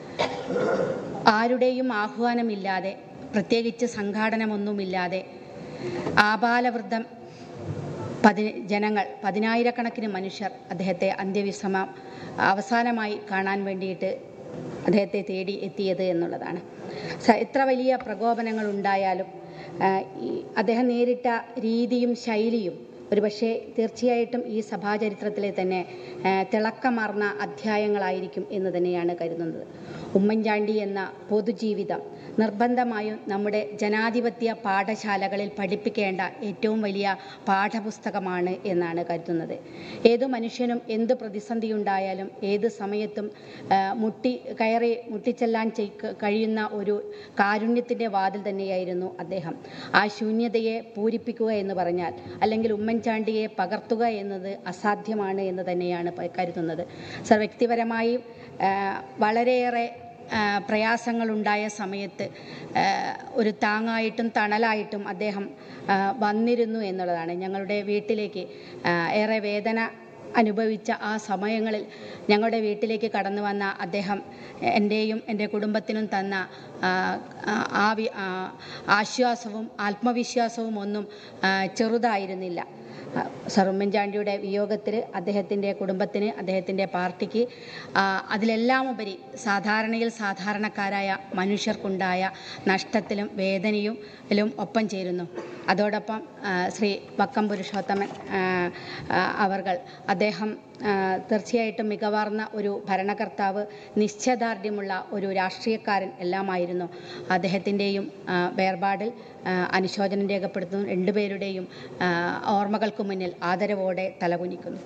ആരുടെയും ആഹ്വാനമില്ലാതെ പ്രത്യേകിച്ച് സംഘാടനമൊന്നുമില്ലാതെ ആബാലവൃദ്ധം പതി ജനങ്ങൾ പതിനായിരക്കണക്കിന് മനുഷ്യർ അദ്ദേഹത്തെ അന്ത്യവിശ്രമം അവസാനമായി കാണാൻ വേണ്ടിയിട്ട് അദ്ദേഹത്തെ തേടി എത്തിയത് എന്നുള്ളതാണ് സ- എത്ര വലിയ പ്രകോപനങ്ങൾ ഉണ്ടായാലും ആ, ഈ അദ്ദേഹം നേരിട്ട രീതിയും ശൈലിയും ഒരുപക്ഷെ തീർച്ചയായിട്ടും ഈ സഭാചരിത്രത്തിലെ തന്നെ ആ, തിളക്കമാർന്ന അധ്യായങ്ങളായിരിക്കും എന്ന് തന്നെയാണ് കരുതുന്നത് ഉമ്മൻചാണ്ടി എന്ന പൊതുജീവിതം നിർബന്ധമായും നമ്മുടെ ജനാധിപത്യ പാഠശാലകളിൽ പഠിപ്പിക്കേണ്ട ഏറ്റവും വലിയ പാഠപുസ്തകമാണ് എന്നാണ് കരുതുന്നത് ഏതു മനുഷ്യനും എന്ത് പ്രതിസന്ധി ഉണ്ടായാലും ഏത് സമയത്തും ആ, മുട്ടി കയറി മുട്ടിച്ചെല്ലാൻ ചെയ്- കഴിയുന്ന ഒരു കാരുണ്യത്തിൻ്റെ വാതിൽ തന്നെയായിരുന്നു അദ്ദേഹം ആ ശൂന്യതയെ പൂരിപ്പിക്കുക എന്ന് പറഞ്ഞാൽ അല്ലെങ്കിൽ ഉമ്മൻചാണ്ടിയെ പകർത്തുക എന്നത് അസാധ്യമാണ് എന്ന് തന്നെയാണ് പ- കരുതുന്നത് സർ വ്യക്തിപരമായി ആ, വളരെയേറെ ആ, പ്രയാസങ്ങളുണ്ടായ സമയത്ത് ആ, ഒരു താങ്ങായിട്ടും തണലായിട്ടും അദ്ദേഹം ആ, വന്നിരുന്നു എന്നുള്ളതാണ് ഞങ്ങളുടെ വീട്ടിലേക്ക് ആ, ഏറെ വേദന അനുഭവിച്ച ആ സമയങ്ങളിൽ ഞങ്ങളുടെ വീട്ടിലേക്ക് കടന്നു വന്ന അദ്ദേഹം എൻ്റെയും എൻ്റെ കുടുംബത്തിനും തന്ന ആ, ആ, ആ വി- ആ, ആശ്വാസവും ആത്മവിശ്വാസവും ഒന്നും ആ, ചെറുതായിരുന്നില്ല ആ, സർ ഉമ്മൻചാണ്ടിയുടെ വിയോഗത്തിൽ അദ്ദേഹത്തിൻ്റെ കുടുംബത്തിന് അദ്ദേഹത്തിൻ്റെ പാർട്ടിക്ക് ആ, അതിലെല്ലാം ഉപരി സാധാരണയിൽ സാധാരണക്കാരായ മനുഷ്യർക്കുണ്ടായ നഷ്ടത്തിലും വേദനയും ലും ഒപ്പം ചേരുന്നു അതോടൊപ്പം ആ, ശ്രീ വക്കം പുരുഷോത്തമൻ ആ, ആ, അവർകൾ അദ്ദേഹം ആ, തീർച്ചയായിട്ടും മികവാർന്ന ഒരു ഭരണകർത്താവ് നിശ്ചയദാർഢ്യമുള്ള ഒരു രാഷ്ട്രീയക്കാരൻ എല്ലാമായിരുന്നു അദ്ദേഹത്തിൻ്റെയും ആ, വേർപാടിൽ ആ, അനുശോചനം രേഖപ്പെടുത്തുന്നു രണ്ടുപേരുടെയും ആ, ഓർമ്മകൾക്ക് മുന്നിൽ ആദരവോടെ തലകുനിക്കുന്നു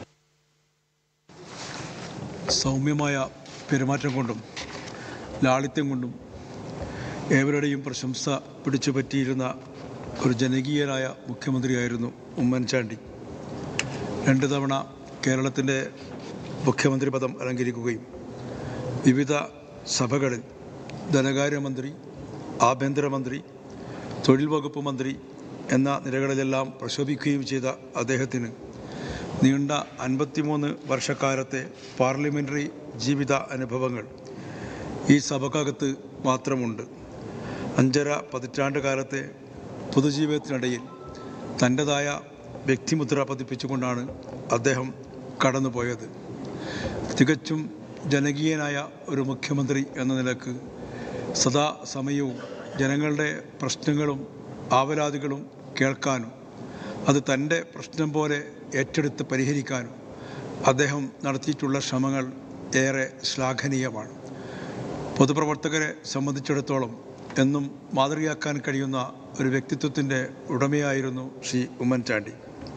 സൗമ്യമായ പെരുമാറ്റം കൊണ്ടും ലാളിത്യം കൊണ്ടും ഏവരുടെയും പ്രശംസ പിടിച്ചു പറ്റിയിരുന്ന ഒരു ജനകീയനായ മുഖ്യമന്ത്രിയായിരുന്നു ഉമ്മൻചാണ്ടി രണ്ട് തവണ കേരളത്തിൻ്റെ മുഖ്യമന്ത്രി പദം അലങ്കരിക്കുകയും വിവിധ സഭകളിൽ ധനകാര്യമന്ത്രി ആഭ്യന്തരമന്ത്രി തൊഴിൽ വകുപ്പ് മന്ത്രി എന്ന നിലകളിലെല്ലാം പ്രശോഭിക്കുകയും ചെയ്ത അദ്ദേഹത്തിന് നീണ്ട അൻപത്തിമൂന്ന് വർഷക്കാലത്തെ പാർലമെൻ്ററി ജീവിത അനുഭവങ്ങൾ ഈ സഭക്കകത്ത് മാത്രമുണ്ട് അഞ്ചര പതിറ്റാണ്ട് കാലത്തെ പൊതുജീവിതത്തിനിടയിൽ തൻ്റെതായ വ്യക്തിമുദ്ര പതിപ്പിച്ചുകൊണ്ടാണ് അദ്ദേഹം കടന്നുപോയത് തികച്ചും ജനകീയനായ ഒരു മുഖ്യമന്ത്രി എന്ന നിലക്ക് സദാ സമയവും ജനങ്ങളുടെ പ്രശ്നങ്ങളും ആവലാതികളും കേൾക്കാനും അത് തൻ്റെ പ്രശ്നം പോലെ ഏറ്റെടുത്ത് പരിഹരിക്കാനും അദ്ദേഹം നടത്തിയിട്ടുള്ള ശ്രമങ്ങൾ ഏറെ ശ്ലാഘനീയമാണ് പൊതുപ്രവർത്തകരെ സംബന്ധിച്ചിടത്തോളം എന്നും മാതൃകയാക്കാൻ കഴിയുന്ന ഒരു വ്യക്തിത്വത്തിൻ്റെ ഉടമയായിരുന്നു ശ്രീ ഉമ്മൻചാണ്ടി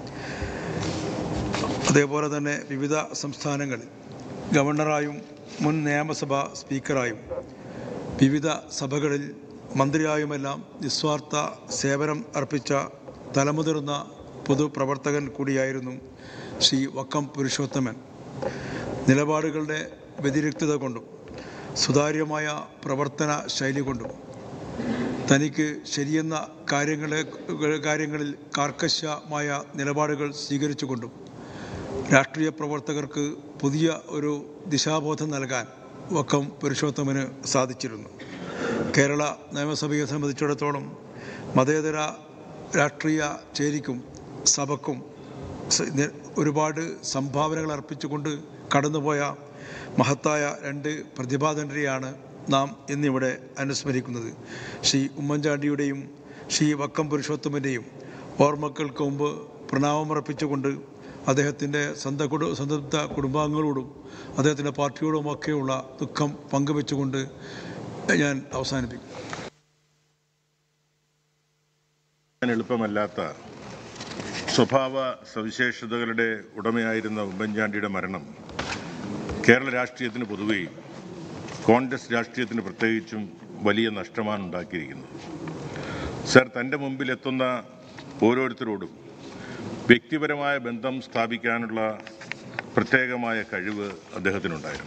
അതേപോലെ തന്നെ വിവിധ സംസ്ഥാനങ്ങളിൽ ഗവർണറായും മുൻ നിയമസഭാ സ്പീക്കറായും വിവിധ സഭകളിൽ മന്ത്രിയായുമെല്ലാം നിസ്വാർത്ഥ സേവനം അർപ്പിച്ച തലമുതിർന്ന പൊതുപ്രവർത്തകൻ കൂടിയായിരുന്നു ശ്രീ വക്കം പുരുഷോത്തമൻ നിലപാടുകളുടെ വ്യതിരിക്തത കൊണ്ടും സുതാര്യമായ പ്രവർത്തന ശൈലി കൊണ്ടും തനിക്ക് ശരിയെന്ന കാര്യങ്ങളെ കാര്യങ്ങളിൽ കാർക്കശ്യമായ നിലപാടുകൾ സ്വീകരിച്ചുകൊണ്ടും രാഷ്ട്രീയ പ്രവർത്തകർക്ക് പുതിയ ഒരു ദിശാബോധം നൽകാൻ വക്കം പുരുഷോത്തമന് സാധിച്ചിരുന്നു കേരള നിയമസഭയെ സംബന്ധിച്ചിടത്തോളം മതേതര രാഷ്ട്രീയ ചേരിക്കും സഭക്കും സ- നി- ഒരുപാട് സംഭാവനകൾ അർപ്പിച്ചുകൊണ്ട് കടന്നുപോയ മഹത്തായ രണ്ട് പ്രതിഭാധനരെയാണ് നാം ഇന്നിവിടെ അനുസ്മരിക്കുന്നത് ശ്രീ ഉമ്മൻചാണ്ടിയുടെയും ശ്രീ വക്കം പുരുഷോത്തമൻ്റെയും ഓർമ്മകൾക്ക് മുമ്പ് പ്രണാമമർപ്പിച്ചുകൊണ്ട് അദ്ദേഹത്തിൻ്റെ സ്വന്തം കുടു സ്വന്തം കുടുംബാംഗങ്ങളോടും അദ്ദേഹത്തിൻ്റെ പാർട്ടിയോടുമൊക്കെയുള്ള ദുഃഖം പങ്കുവെച്ചുകൊണ്ട് ഞാൻ അവസാനിപ്പിക്കും ചെയ്യാൻ എളുപ്പമല്ലാത്ത സ്വഭാവ സവിശേഷതകളുടെ ഉടമയായിരുന്ന ഉമ്മൻചാണ്ടിയുടെ മരണം കേരള രാഷ്ട്രീയത്തിന് പൊതുവെയും കോൺഗ്രസ് രാഷ്ട്രീയത്തിന് പ്രത്യേകിച്ചും വലിയ നഷ്ടമാണ് ഉണ്ടാക്കിയിരിക്കുന്നത് സർ തൻ്റെ മുമ്പിൽ എത്തുന്ന ഓരോരുത്തരോടും വ്യക്തിപരമായ ബന്ധം സ്ഥാപിക്കാനുള്ള പ്രത്യേകമായ കഴിവ് അദ്ദേഹത്തിനുണ്ടായിരുന്നു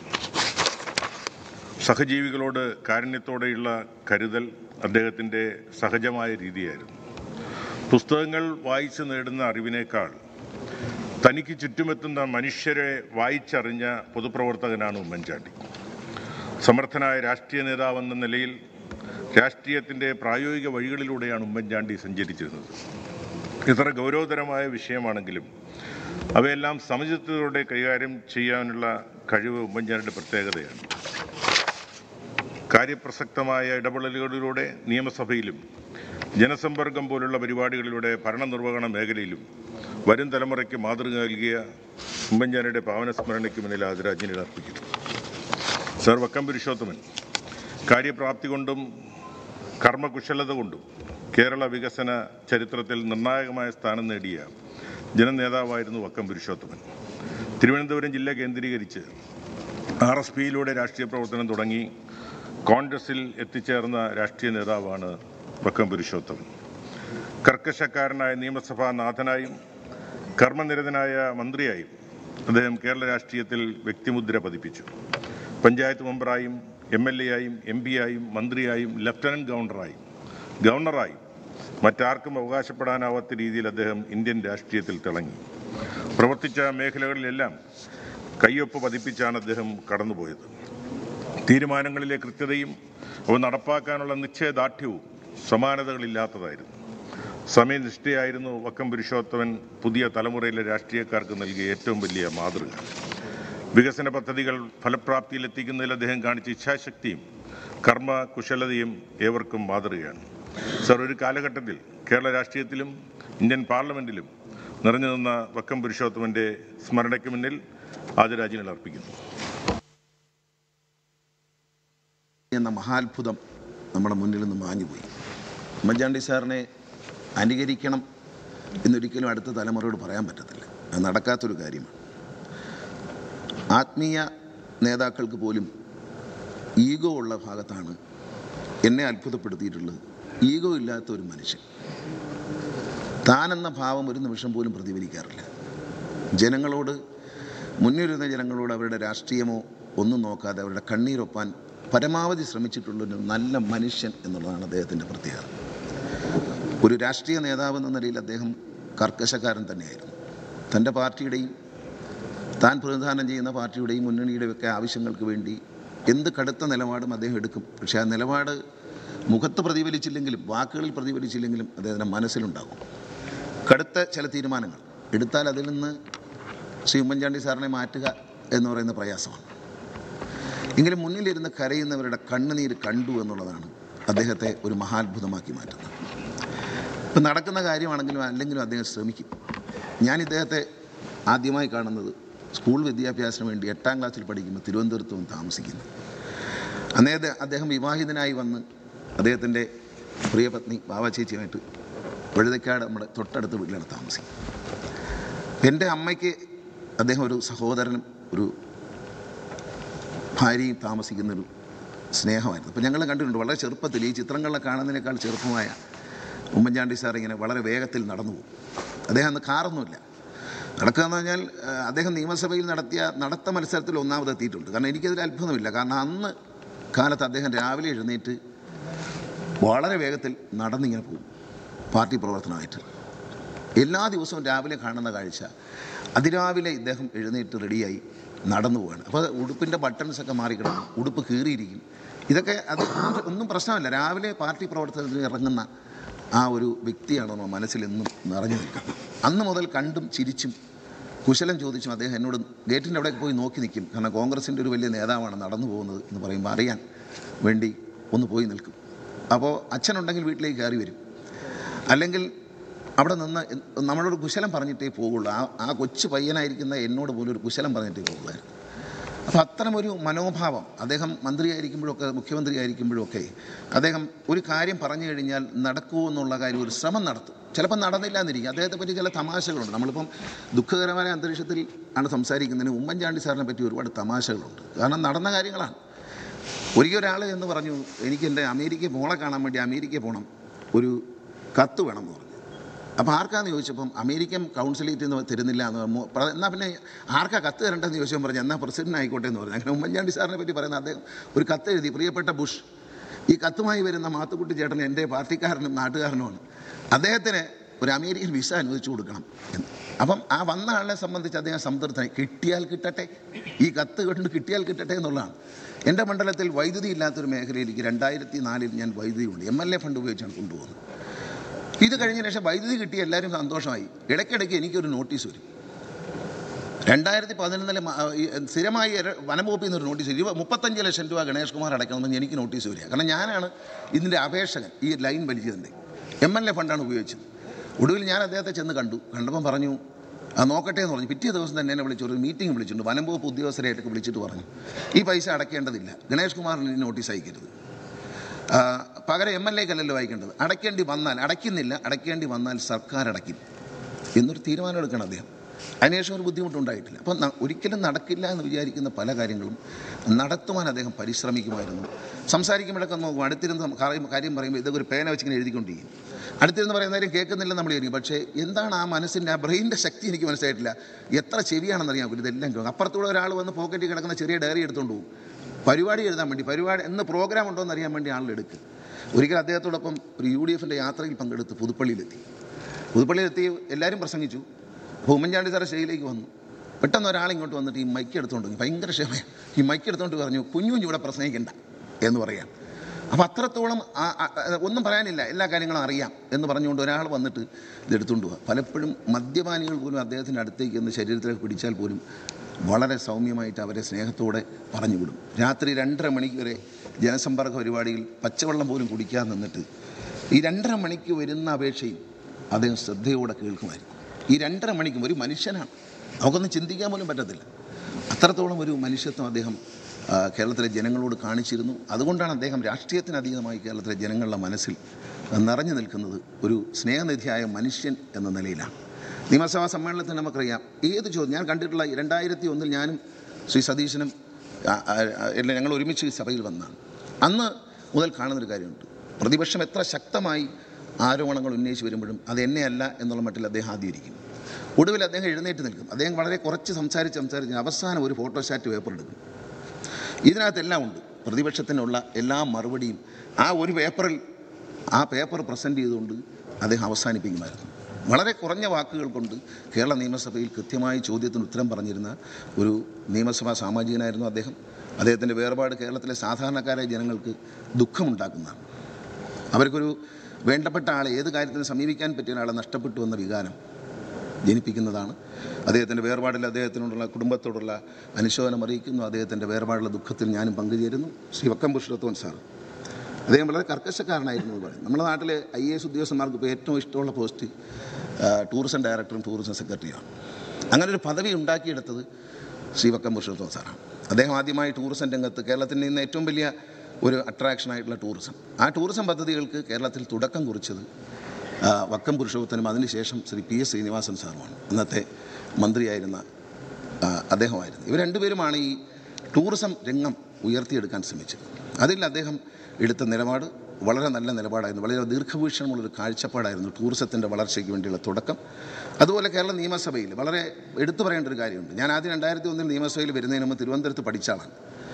സഹജീവികളോട് കാരുണ്യത്തോടെയുള്ള കരുതൽ അദ്ദേഹത്തിൻ്റെ സഹജമായ രീതിയായിരുന്നു പുസ്തകങ്ങൾ വായിച്ച് നേടുന്ന അറിവിനേക്കാൾ തനിക്ക് ചുറ്റുമെത്തുന്ന മനുഷ്യരെ വായിച്ചറിഞ്ഞ പൊതുപ്രവർത്തകനാണ് ഉമ്മൻചാണ്ടി സമർത്ഥനായ രാഷ്ട്രീയ നേതാവെന്ന നിലയിൽ രാഷ്ട്രീയത്തിൻ്റെ പ്രായോഗിക വഴികളിലൂടെയാണ് ഉമ്മൻചാണ്ടി സഞ്ചരിച്ചിരുന്നത് ഇത്ര ഗൗരവതരമായ വിഷയമാണെങ്കിലും അവയെല്ലാം സമചിത്തതയോടെ കൈകാര്യം ചെയ്യാനുള്ള കഴിവ് ഉമ്മൻചാണ്ടിയുടെ പ്രത്യേകതയാണ് കാര്യപ്രസക്തമായ ഇടപെടലുകളിലൂടെ നിയമസഭയിലും ജനസമ്പർക്കം പോലുള്ള പരിപാടികളിലൂടെ ഭരണനിർവഹണ മേഖലയിലും വരും തലമുറയ്ക്ക് മാതൃക നൽകിയ ഉമ്മൻചാണ്ടിയുടെ പാവന സ്മരണയ്ക്ക് മുന്നിൽ ആദരാഞ്ജലികൾ അർപ്പിക്കുന്നു സർ വക്കം പുരുഷോത്തമൻ കാര്യപ്രാപ്തി കൊണ്ടും കർമ്മകുശലത കൊണ്ടും കേരള വികസന ചരിത്രത്തിൽ നിർണായകമായ സ്ഥാനം നേടിയ ജനനേതാവായിരുന്നു വക്കം പുരുഷോത്തമൻ തിരുവനന്തപുരം ജില്ല കേന്ദ്രീകരിച്ച് ആർ എസ് പിയിലൂടെ രാഷ്ട്രീയ പ്രവർത്തനം തുടങ്ങി കോൺഗ്രസിൽ എത്തിച്ചേർന്ന രാഷ്ട്രീയ നേതാവാണ് വക്കം പുരുഷോത്തമൻ കർക്കശക്കാരനായ നിയമസഭാ നാഥനായും കർമ്മനിരതനായ മന്ത്രിയായും അദ്ദേഹം കേരള രാഷ്ട്രീയത്തിൽ വ്യക്തിമുദ്ര പതിപ്പിച്ചു പഞ്ചായത്ത് മെമ്പറായും എം എൽ എ ആയും എം പി ആയും മന്ത്രിയായും ലഫ്റ്റനന്റ് ഗവർണറായും ഗവർണറായും മറ്റാർക്കും അവകാശപ്പെടാനാവാത്ത രീതിയിൽ അദ്ദേഹം ഇന്ത്യൻ രാഷ്ട്രീയത്തിൽ തിളങ്ങി പ്രവർത്തിച്ച മേഖലകളിലെല്ലാം കയ്യൊപ്പ് പതിപ്പിച്ചാണ് അദ്ദേഹം കടന്നുപോയത് തീരുമാനങ്ങളിലെ കൃത്യതയും അവ നടപ്പാക്കാനുള്ള നിശ്ചയദാർഢ്യവും സമാനതകളില്ലാത്തതായിരുന്നു സമയനിഷ്ഠയായിരുന്നു വക്കം പുരുഷോത്തമൻ പുതിയ തലമുറയിലെ രാഷ്ട്രീയക്കാർക്ക് നൽകിയ ഏറ്റവും വലിയ മാതൃക വികസന പദ്ധതികൾ ഫലപ്രാപ്തിയിലെത്തിക്കുന്നതിൽ അദ്ദേഹം കാണിച്ച ഇച്ഛാശക്തിയും കർമ്മ കുശലതയും ഏവർക്കും മാതൃകയാണ് സർ ഒരു കാലഘട്ടത്തിൽ കേരള രാഷ്ട്രീയത്തിലും ഇന്ത്യൻ പാർലമെന്റിലും നിറഞ്ഞു നിന്ന വക്കം പുരുഷോത്തമന്റെ സ്മരണയ്ക്ക് മുന്നിൽ ആദരാജ്ഞലികൾ അർപ്പിക്കുന്നു എന്ന മഹാത്ഭുതം നമ്മുടെ മുന്നിൽ നിന്ന് മാഞ്ഞുപോയി ഉമ്മൻചാണ്ടി സാറിനെ അനുകരിക്കണം എന്നൊരിക്കലും അടുത്ത തലമുറയോട് പറയാൻ പറ്റത്തില്ല അത് നടക്കാത്തൊരു കാര്യമാണ് ആത്മീയ നേതാക്കൾക്ക് പോലും ഈഗോ ഉള്ള ഭാഗത്താണ് എന്നെ അത്ഭുതപ്പെടുത്തിയിട്ടുള്ളത് ഈഗോ ഇല്ലാത്ത ഒരു മനുഷ്യൻ താനെന്ന ഭാവം ഒരു നിമിഷം പോലും പ്രതിഫലിക്കാറില്ല ജനങ്ങളോട് മുന്നിരുന്ന ജനങ്ങളോട് അവരുടെ രാഷ്ട്രീയമോ ഒന്നും നോക്കാതെ അവരുടെ കണ്ണീരൊപ്പാൻ പരമാവധി ശ്രമിച്ചിട്ടുള്ളൊരു നല്ല മനുഷ്യൻ എന്നുള്ളതാണ് അദ്ദേഹത്തിൻ്റെ പ്രത്യേകത ഒരു രാഷ്ട്രീയ നേതാവ് എന്ന നിലയിൽ അദ്ദേഹം കർക്കശക്കാരൻ തന്നെയായിരുന്നു തൻ്റെ പാർട്ടിയുടെയും താൻ പ്രതിനിധാനം ചെയ്യുന്ന പാർട്ടിയുടെയും മുന്നണിയുടെയും ഒക്കെ ആവശ്യങ്ങൾക്ക് വേണ്ടി എന്ത് കടുത്ത നിലപാടും അദ്ദേഹം എടുക്കും പക്ഷേ ആ നിലപാട് മുഖത്ത് പ്രതിഫലിച്ചില്ലെങ്കിലും വാക്കുകളിൽ പ്രതിഫലിച്ചില്ലെങ്കിലും അദ്ദേഹത്തിൻ്റെ മനസ്സിലുണ്ടാകും കടുത്ത ചില തീരുമാനങ്ങൾ എടുത്താൽ അതിൽ നിന്ന് ശ്രീ ഉമ്മൻചാണ്ടി സാറിനെ മാറ്റുക എന്ന് പറയുന്ന പ്രയാസമാണ് എങ്കിലും മുന്നിലിരുന്ന് കരയുന്നവരുടെ കണ്ണുനീര് കണ്ടു എന്നുള്ളതാണ് അദ്ദേഹത്തെ ഒരു മഹാത്ഭുതമാക്കി മാറ്റുന്നത് ഇപ്പം നടക്കുന്ന കാര്യമാണെങ്കിലും അല്ലെങ്കിലും അദ്ദേഹം ശ്രമിക്കും ഞാൻ ഇദ്ദേഹത്തെ ആദ്യമായി കാണുന്നത് സ്കൂൾ വിദ്യാഭ്യാസത്തിന് വേണ്ടി എട്ടാം ക്ലാസ്സിൽ പഠിക്കുമ്പോൾ തിരുവനന്തപുരത്ത് വന്ന് താമസിക്കുന്നു അന്നേ അദ്ദേഹം വിവാഹിതനായി വന്ന് അദ്ദേഹത്തിൻ്റെ പ്രിയപത്നി ബാബാചേച്ചിയുമായിട്ട് വഴുതക്കാട് നമ്മുടെ തൊട്ടടുത്ത വീട്ടിലാണ് താമസിക്കുന്നത് എൻ്റെ അമ്മയ്ക്ക് അദ്ദേഹം ഒരു സഹോദരനും ഒരു ഭാര്യയും താമസിക്കുന്നൊരു സ്നേഹമായിരുന്നു അപ്പോൾ ഞങ്ങൾ കണ്ടിട്ടുണ്ട് വളരെ ചെറുപ്പത്തിൽ ഈ ചിത്രങ്ങളിലെ കാണുന്നതിനേക്കാൾ ചെറുപ്പമായ ഉമ്മൻചാണ്ടി സാർ ഇങ്ങനെ വളരെ വേഗത്തിൽ നടന്നു പോകും അദ്ദേഹം അന്ന് കാറൊന്നുമില്ല നടക്കുക എന്ന് പറഞ്ഞാൽ ആ, അദ്ദേഹം നിയമസഭയിൽ നടത്തിയ നടത്ത മത്സരത്തിൽ ഒന്നാമതെത്തിയിട്ടുണ്ട് കാരണം എനിക്കതിൽ അത്ഭുതമില്ല കാരണം അന്ന് കാലത്ത് അദ്ദേഹം രാവിലെ എഴുന്നേറ്റ് വളരെ വേഗത്തിൽ നടന്നിങ്ങനെ പോകും പാർട്ടി പ്രവർത്തനമായിട്ട് എല്ലാ ദിവസവും രാവിലെ കാണുന്ന കാഴ്ച അതിരാവിലെ ഇദ്ദേഹം എഴുന്നേറ്റ് റെഡിയായി നടന്നു പോവാണ് അപ്പോൾ ഉടുപ്പിൻ്റെ ബട്ടൺസ് ഒക്കെ മാറിക്കിടക്കും ഉടുപ്പ് കീറിയിരിക്കും ഇതൊക്കെ അത് ഒന്നും- ഒന്നും പ്രശ്നമല്ല രാവിലെ പാർട്ടി പ്രവർത്തനത്തിന് ഇറങ്ങുന്ന ആ ഒരു വ്യക്തിയാണ് നമ്മുടെ മനസ്സിൽ എന്നും നിറഞ്ഞു നിൽക്കുന്നത് അന്ന് മുതൽ കണ്ടും ചിരിച്ചും കുശലം ചോദിച്ചും അദ്ദേഹം എന്നോട് ഗേറ്റിൻ്റെ അവിടേക്ക് പോയി നോക്കി നിൽക്കും കാരണം കോൺഗ്രസിൻ്റെ ഒരു വലിയ നേതാവാണ് നടന്നു പോകുന്നത് എന്ന് പറയുമ്പോൾ അറിയാൻ വേണ്ടി ഒന്ന് പോയി നിൽക്കും അപ്പോൾ അച്ഛനുണ്ടെങ്കിൽ വീട്ടിലേക്ക് കയറി വരും അല്ലെങ്കിൽ അവിടെ നിന്ന് എൻ- നമ്മളോട് കുശലം പറഞ്ഞിട്ടേ പോകുള്ളൂ ആ ആ കൊച്ചു പയ്യനായിരിക്കുന്ന എന്നോട് പോലും ഒരു കുശലം പറഞ്ഞിട്ടേ പോകുള്ളായിരുന്നു അപ്പോൾ അത്തരമൊരു മനോഭാവം അദ്ദേഹം മന്ത്രിയായിരിക്കുമ്പോഴൊക്കെ മുഖ്യമന്ത്രി ആയിരിക്കുമ്പോഴൊക്കെ അദ്ദേഹം ഒരു കാര്യം പറഞ്ഞു കഴിഞ്ഞാൽ നടക്കുമോ എന്നുള്ള കാര്യം ഒരു ശ്രമം നടത്തും ചിലപ്പോൾ നടന്നില്ല എന്നിരിക്കും അദ്ദേഹത്തെ പറ്റി ചില തമാശകളുണ്ട് നമ്മളിപ്പം ദുഃഖകരമായ അന്തരീക്ഷത്തിൽ ആണ് സംസാരിക്കുന്നതിന് ഉമ്മൻചാണ്ടി സാറിനെ പറ്റി ഒരുപാട് തമാശകളുണ്ട് കാരണം നടന്ന കാര്യങ്ങളാണ് ഒരിക്കൽ ഒരാൾ എന്ന് പറഞ്ഞു എനിക്ക് എൻ്റെ അമേരിക്കയിൽ മോളെ കാണാൻ വേണ്ടി അമേരിക്കയിൽ പോകണം ഒരു കത്ത് വേണം എന്ന് പറഞ്ഞു അപ്പോൾ ആർക്കാന്ന് ചോദിച്ചപ്പം അമേരിക്കൻ കൗൺസിലേറ്റ് എന്ന് തരുന്നില്ല എന്ന് പറഞ്ഞു പ്ര- എന്നാൽ പിന്നെ ആർക്കാ കത്ത് തരേണ്ടതെന്ന് ചോദിച്ചപ്പോൾ പറഞ്ഞു എന്നാൽ പ്രസിഡന്റ് ആയിക്കോട്ടെ എന്ന് പറഞ്ഞു അങ്ങനെ ഉമ്മൻചാണ്ടി സാറിനെ പറ്റി പറയുന്ന അദ്ദേഹം ഒരു കത്ത് എഴുതി പ്രിയപ്പെട്ട ബുഷ് ഈ കത്തുമായി വരുന്ന മാത്തുക്കുട്ടി ചേട്ടൻ എൻ്റെ പാർട്ടിക്കാരനും നാട്ടുകാരനുമാണ് അദ്ദേഹത്തിന് ഒരു അമേരിക്കൻ വിസ അനുവദിച്ചു കൊടുക്കണം എന്ന് അപ്പം ആ വന്ന ആളെ സംബന്ധിച്ച് അദ്ദേഹം സംതൃപ്തനായി കിട്ടിയാൽ കിട്ടട്ടെ ഈ കത്ത് കൊണ്ട് കിട്ടിയാൽ കിട്ടട്ടെ എന്നുള്ളതാണ് എൻ്റെ മണ്ഡലത്തിൽ വൈദ്യുതി ഇല്ലാത്തൊരു മേഖലയിലേക്ക് രണ്ടായിരത്തി നാലിൽ ഞാൻ വൈദ്യുതി ഉണ്ട് എം എൽ എ ഫണ്ട് ഉപയോഗിച്ചാണ് കൊണ്ടുപോകുന്നത് ഇത് കഴിഞ്ഞ ശേഷം വൈദ്യുതി കിട്ടി എല്ലാവരും സന്തോഷമായി ഇടയ്ക്കിടയ്ക്ക് എനിക്കൊരു നോട്ടീസ് വരും രണ്ടായിരത്തി പതിനൊന്നിലെ സ്ഥിരമായി എര- വനംവകുപ്പിൽ നിന്ന് ഒരു നോട്ടീസ് വരും. ഇരുപ മുപ്പത്തഞ്ച് ലക്ഷം രൂപ ഗണേഷ് കുമാർ അടയ്ക്കണമെന്ന് എനിക്ക് നോട്ടീസ് വരിക കാരണം ഞാനാണ് ഇതിൻ്റെ അപേക്ഷകൻ ഈ ലൈൻ വലിച്ചതിൻ്റെ എം എൽ എ ഫണ്ടാണ് ഉപയോഗിച്ചത് ഒടുവിൽ ഞാൻ അദ്ദേഹത്തെ ചെന്ന് കണ്ടു കണ്ടപ്പം പറഞ്ഞു ആ നോക്കട്ടെ എന്ന് പറഞ്ഞു പിറ്റേ ദിവസം തന്നെ എന്നെ വിളിച്ചു ഒരു മീറ്റിംഗ് വിളിച്ചിട്ടുണ്ട് വനംവകുപ്പ് ഉദ്യോഗസ്ഥരായിട്ടൊക്കെ വിളിച്ചിട്ട് പറഞ്ഞു ഈ പൈസ അടയ്ക്കേണ്ടതില്ല ഗണേഷ് കുമാറിന് ഈ നോട്ടീസ് അയക്കരുത് ആ, പകരം എം എൽ എക്കല്ലല്ലോ വായിക്കേണ്ടത് അടയ്ക്കേണ്ടി വന്നാൽ അടയ്ക്കുന്നില്ല അടയ്ക്കേണ്ടി വന്നാൽ സർക്കാർ അടയ്ക്കും എന്നൊരു തീരുമാനം എടുക്കണം അദ്ദേഹം അതിനുശേഷം ഒരു ബുദ്ധിമുട്ടുണ്ടായിട്ടില്ല അപ്പം ന- ഒരിക്കലും നടക്കില്ല എന്ന് വിചാരിക്കുന്ന പല കാര്യങ്ങളും നടത്തുവാൻ അദ്ദേഹം പരിശ്രമിക്കുമായിരുന്നു സംസാരിക്കുമ്പോഴൊക്കെ നോക്കും അടുത്തിരുന്ന് സം- കാര്യം കാര്യം പറയുമ്പോൾ ഇതൊക്കെ ഒരു പേന വെച്ചിങ്ങനെ എഴുതിക്കൊണ്ടിരിക്കും അടുത്തിരുന്ന് പറയുന്ന കാര്യം കേൾക്കുന്നില്ല നമ്മൾ വിചാരിക്കും പക്ഷേ എന്താണ് ആ മനസ്സിൻ്റെ ആ ബ്രെയിനിൻ്റെ ശക്തി എനിക്ക് മനസ്സിലായിട്ടില്ല എത്ര ചെവിയാണെന്നറിയാം ഇതെല്ലാം കേൾക്കും അപ്പുറത്തൂടെ ഒരാൾ വന്ന് പോക്കറ്റിൽ കിടക്കുന്ന ചെറിയ ഡയറി എടുത്തുകൊണ്ട് പോകും പരിപാടി എഴുതാൻ വേണ്ടി പരിപാടി എന്ന് പ്രോഗ്രാം ഉണ്ടോ എന്ന് അറിയാൻ വേണ്ടി ആളെടുക്കും ഒരിക്കൽ അദ്ദേഹത്തോടൊപ്പം ഒരു യു ഡി എഫിൻ്റെ യാത്രയിൽ പങ്കെടുത്ത് പുതുപ്പള്ളിയിലെത്തി പുതുപ്പള്ളിയിലെത്തി എല്ലാവരും പ്രസംഗിച്ചു അപ്പോൾ ഉമ്മൻചാണ്ടി സാറ് സ്റ്റേജിലേക്ക് വന്നു പെട്ടെന്ന് ഒരാൾ ഇങ്ങോട്ട് വന്നിട്ട് ഈ മൈക്ക് എടുത്തുകൊണ്ട് വന്നു. ഭയങ്കര ക്ഷമയാണ് ഈ മൈക്ക് എടുത്തുകൊണ്ട് പറഞ്ഞു കുഞ്ഞു കുഞ്ഞു ഇവിടെ പ്രസംഗിക്കണ്ട എന്ന് പറയാം അപ്പോൾ അത്രത്തോളം ആ- ആ- ആ- ഒന്നും പറയാനില്ല എല്ലാ കാര്യങ്ങളും അറിയാം എന്ന് പറഞ്ഞുകൊണ്ട് ഒരാൾ വന്നിട്ട് ഇത് എടുത്തുകൊണ്ട് പോവുക പലപ്പോഴും മദ്യപാനികൾ പോലും അദ്ദേഹത്തിൻ്റെ അടുത്തേക്ക് എന്ന് ശരീരത്തിലേക്ക് പിടിച്ചാൽ പോലും വളരെ സൗമ്യമായിട്ട് അവരെ സ്നേഹത്തോടെ പറഞ്ഞു വിടും രാത്രി രണ്ടര മണിക്ക് വരെ ജനസമ്പർക്ക പരിപാടിയിൽ പച്ചവെള്ളം പോലും കുടിക്കാതെ നിന്നിട്ട് ഈ രണ്ടര മണിക്ക് വരുന്ന അപേക്ഷയും അദ്ദേഹം ശ്രദ്ധയോടെ കേൾക്കുമായിരുന്നു ഈ രണ്ടര മണിക്കും ഒരു മനുഷ്യനാണ് നമുക്കൊന്നും ചിന്തിക്കാൻ പോലും പറ്റത്തില്ല അത്രത്തോളം ഒരു മനുഷ്യത്വം അദ്ദേഹം ആ, കേരളത്തിലെ ജനങ്ങളോട് കാണിച്ചിരുന്നു അതുകൊണ്ടാണ് അദ്ദേഹം രാഷ്ട്രീയത്തിനതീതമായി കേരളത്തിലെ ജനങ്ങളുടെ മനസ്സിൽ നിറഞ്ഞു നിൽക്കുന്നത് ഒരു സ്നേഹനിധിയായ മനുഷ്യൻ എന്ന നിലയിലാണ് നിയമസഭാ സമ്മേളനത്തിൽ നമുക്കറിയാം ഏത് ചോദ്യം ഞാൻ കണ്ടിട്ടുള്ള രണ്ടായിരത്തി ഒന്നിൽ ഞാനും ശ്രീ സതീശനും ആ, ആ, ആ, എല്ലാം ഞങ്ങൾ ഒരുമിച്ച് ഈ സഭയിൽ വന്നതാണ് അന്ന് മുതൽ കാണുന്നൊരു കാര്യമുണ്ട് പ്രതിപക്ഷം എത്ര ശക്തമായി ആരോപണങ്ങൾ ഉന്നയിച്ച് വരുമ്പോഴും അത് എന്നെയല്ല എന്നുള്ള മട്ടിൽ അദ്ദേഹം ആദ്യം ഇരിക്കും ഒടുവിൽ അദ്ദേഹം എഴുന്നേറ്റ് നിൽക്കും അദ്ദേഹം വളരെ കുറച്ച് സംസാരിച്ച് സംസാരിച്ച് അവസാനം ഒരു ഫോട്ടോസ്റ്റാറ്റ് പേപ്പർ എടുക്കും ഇതിനകത്തെല്ലാം ഉണ്ട് പ്രതിപക്ഷത്തിനുള്ള എല്ലാ മറുപടിയും ആ ഒരു പേപ്പറിൽ ആ പേപ്പർ പ്രസൻറ്റ് ചെയ്തുകൊണ്ട് അദ്ദേഹം അവസാനിപ്പിക്കുമായിരുന്നു വളരെ കുറഞ്ഞ വാക്കുകൾ കൊണ്ട് കേരള നിയമസഭയിൽ കൃത്യമായി ചോദ്യത്തിന് ഉത്തരം പറഞ്ഞിരുന്ന ഒരു നിയമസഭാ സാമാജികനായിരുന്നു അദ്ദേഹം അദ്ദേഹത്തിൻ്റെ വേർപാട് കേരളത്തിലെ സാധാരണക്കാരായ ജനങ്ങൾക്ക് ദുഃഖമുണ്ടാക്കുന്നതാണ് അവർക്കൊരു വേണ്ടപ്പെട്ട ആളെ ഏത് കാര്യത്തിന് സമീപിക്കാൻ പറ്റിയ ഒരാളെ നഷ്ടപ്പെട്ടു എന്ന വികാരം ജനിപ്പിക്കുന്നതാണ് അദ്ദേഹത്തിൻ്റെ വേർപാടിൽ അദ്ദേഹത്തിനോടുള്ള കുടുംബത്തോടുള്ള അനുശോചനം അറിയിക്കുന്നു അദ്ദേഹത്തിൻ്റെ വേർപാടുള്ള ദുഃഖത്തിൽ ഞാനും പങ്കുചേരുന്നു ശ്രീ വക്കം പുരുഷോത്തമൻ സാർ അദ്ദേഹം വളരെ കർക്കശക്കാരനായിരുന്നു എന്ന് പറയും നമ്മുടെ നാട്ടിൽ ഐ എ എസ് ഉദ്യോഗസ്ഥന്മാർക്ക് ഇപ്പോൾ ഏറ്റവും ഇഷ്ടമുള്ള പോസ്റ്റ് ആ, ടൂറിസം ഡയറക്ടറും ടൂറിസം സെക്രട്ടറിയാണ് അങ്ങനെ ഒരു പദവി ഉണ്ടാക്കിയെടുത്തത് ശ്രീ വക്കം പുരുഷോത്തമൻ സാറാണ് അദ്ദേഹം ആദ്യമായി ടൂറിസം രംഗത്ത് കേരളത്തിൻ്റെ ഇന്ന് ഏറ്റവും വലിയ ഒരു അട്രാക്ഷൻ ആയിട്ടുള്ള ടൂറിസം ആ ടൂറിസം പദ്ധതികൾക്ക് കേരളത്തിൽ തുടക്കം കുറിച്ചത് ആ, വക്കം പുരുഷോത്തനും അതിനുശേഷം ശ്രീ പി എസ് ശ്രീനിവാസൻ സാറുമാണ് അന്നത്തെ മന്ത്രിയായിരുന്ന ആ, അദ്ദേഹമായിരുന്നു ഇവർ രണ്ടുപേരുമാണ് ഈ ടൂറിസം രംഗം ഉയർത്തിയെടുക്കാൻ ശ്രമിച്ചത് അതിൽ അദ്ദേഹം എടുത്ത നിലപാട് വളരെ നല്ല നിലപാടായിരുന്നു വളരെ ദീർഘവീക്ഷണമുള്ളൊരു കാഴ്ചപ്പാടായിരുന്നു ടൂറിസത്തിൻ്റെ വളർച്ചയ്ക്ക് വേണ്ടിയുള്ള തുടക്കം അതുപോലെ കേരള നിയമസഭയിൽ വളരെ എടുത്തു പറയേണ്ട ഒരു കാര്യമുണ്ട് ഞാൻ ആദ്യം രണ്ടായിരത്തി ഒന്നിൽ നിയമസഭയിൽ വരുന്നതിന് മുമ്പ് തിരുവനന്തപുരത്ത് പഠിച്ച ആളാണ്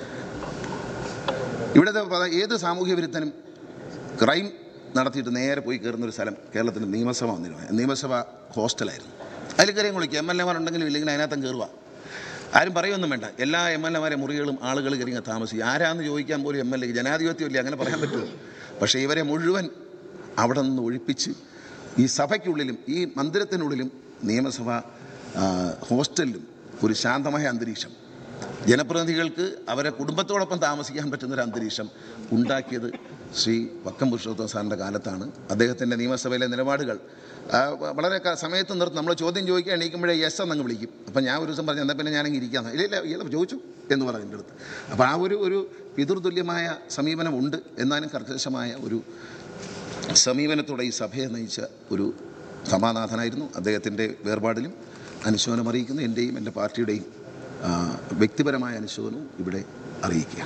ഇവിടുത്തെ പല- ഏത് സാമൂഹ്യ വിരുദ്ധനും ക്രൈം നടത്തിയിട്ട് നേരെ പോയി കയറുന്ന ഒരു സ്ഥലം കേരളത്തിൻ്റെ നിയമസഭ വന്നിരുന്നു നിയമസഭ ഹോസ്റ്റലായിരുന്നു അതിൽ കയറിയും കുളിക്കുക എം എൽ എമാരുണ്ടെങ്കിലും ഇല്ലെങ്കിൽ അതിനകത്തും കയറുക ആരും പറയൊന്നും വേണ്ട എല്ലാ എം എൽ എമാരെ മുറികളും ആളുകൾ കയറി ഇങ്ങ് താമസിക്കും ആരാന്ന് ചോദിക്കാൻ പോലും എം എൽ എ ജനാധിപത്യം ഇല്ല അങ്ങനെ പറയാൻ പറ്റുമോ പക്ഷേ ഇവരെ മുഴുവൻ അവിടെ നിന്ന് ഒഴിപ്പിച്ച് ഈ സഭയ്ക്കുള്ളിലും ഈ മന്ദിരത്തിനുള്ളിലും നിയമസഭ ആ, ഹോസ്റ്റലിലും ഒരു ശാന്തമായ അന്തരീക്ഷം ജനപ്രതിനിധികൾക്ക് അവരെ കുടുംബത്തോടൊപ്പം താമസിക്കാൻ പറ്റുന്നൊരു അന്തരീക്ഷം ഉണ്ടാക്കിയത് ശ്രീ വക്കം പുരുഷോത്തമ സാറിൻ്റെ കാലത്താണ് അദ്ദേഹത്തിൻ്റെ നിയമസഭയിലെ നിലപാടുകൾ ആ, വ- വളരെ ക- സമയത്ത് നിർത്തി നമ്മൾ ചോദ്യം ചോദിക്കാൻ എണീക്കുമ്പോഴേ യെസ് എന്നങ്ങ് വിളിക്കും അപ്പം ഞാൻ ഒരു ദിവസം പറഞ്ഞു എന്നാൽ പിന്നെ ഞാനങ്ങ് ഇരിക്കാം ഇല്ല ഇല്ല ഇല്ല ചോദിച്ചു എന്ന് പറഞ്ഞു എൻ്റെ അടുത്ത് അപ്പോൾ ആ ഒരു ഒരു പിതൃതുല്യമായ സമീപനമുണ്ട് എന്നാലും കർക്കശമായ ഒരു സമീപനത്തോടെ ഈ സഭയെ നയിച്ച ഒരു സമാനാഥനായിരുന്നു അദ്ദേഹത്തിൻ്റെ വേർപാടിലും അനുശോചനം അറിയിക്കുന്നു എൻ്റെയും എൻ്റെ പാർട്ടിയുടെയും ആ, വ്യക്തിപരമായ അനുശോചനവും ഇവിടെ അറിയിക്കുക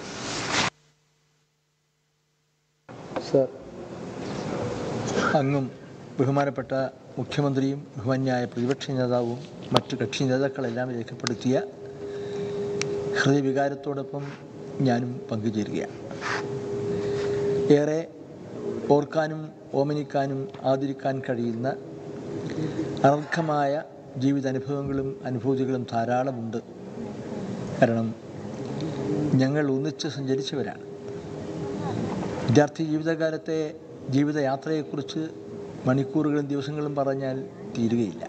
സർ അങ്ങും ബഹുമാനപ്പെട്ട മുഖ്യമന്ത്രിയും ബഹുമാന്യായ പ്രതിപക്ഷ നേതാവും മറ്റു കക്ഷി നേതാക്കളെല്ലാം രേഖപ്പെടുത്തിയ ഹൃദയവികാരത്തോടൊപ്പം ഞാനും പങ്കുചേരുകയാണ് ഏറെ ഓർക്കാനും ഓമനിക്കാനും ആദരിക്കാൻ കഴിയുന്ന അനർഘമായ ജീവിതാനുഭവങ്ങളും അനുഭൂതികളും ധാരാളമുണ്ട് കാരണം ഞങ്ങൾ ഒന്നിച്ച് സഞ്ചരിച്ചവരാണ് വിദ്യാർത്ഥി ജീവിതകാലത്തെ ജീവിതയാത്രയെക്കുറിച്ച് മണിക്കൂറുകളും ദിവസങ്ങളും പറഞ്ഞാൽ തീരുകയില്ല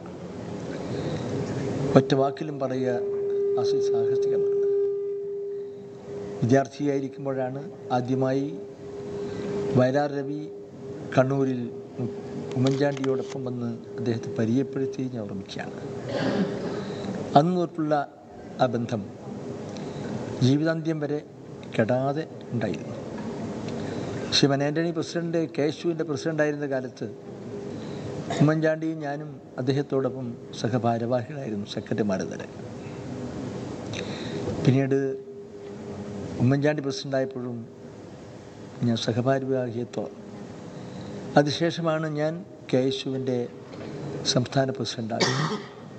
ഒറ്റ വാക്കിലും പറയുക അസി സാഹസികമാണ് വിദ്യാർത്ഥിയായിരിക്കുമ്പോഴാണ് ആദ്യമായി വയലാർ രവി കണ്ണൂരിൽ ഉ- ഉമ്മൻചാണ്ടിയോടൊപ്പം വന്ന് അദ്ദേഹത്തെ പരിചയപ്പെടുത്തി ഞാൻ ഓർമ്മിക്കുകയാണ് അന്ന് തൊട്ടുള്ള ആ ബന്ധം ജീവിതാന്ത്യം വരെ കെടാതെ ഉണ്ടായിരുന്നു ശിവൻ ആൻ്റണി പ്രസിഡന്റ് കേശുവിൻ്റെ പ്രസിഡൻ്റായിരുന്ന കാലത്ത് ഉമ്മൻചാണ്ടിയും ഞാനും അദ്ദേഹത്തോടൊപ്പം സഹഭാരവാഹികളായിരുന്നു സെക്രട്ടറിമാർ തന്നെ പിന്നീട് ഉമ്മൻചാണ്ടി പ്രസിഡൻ്റായപ്പോഴും ഞാൻ സഹഭാരവാഹിത്വം അതിനുശേഷമാണ് ഞാൻ കെ യേശുവിൻ്റെ സംസ്ഥാന പ്രസിഡൻ്റാകുന്നത്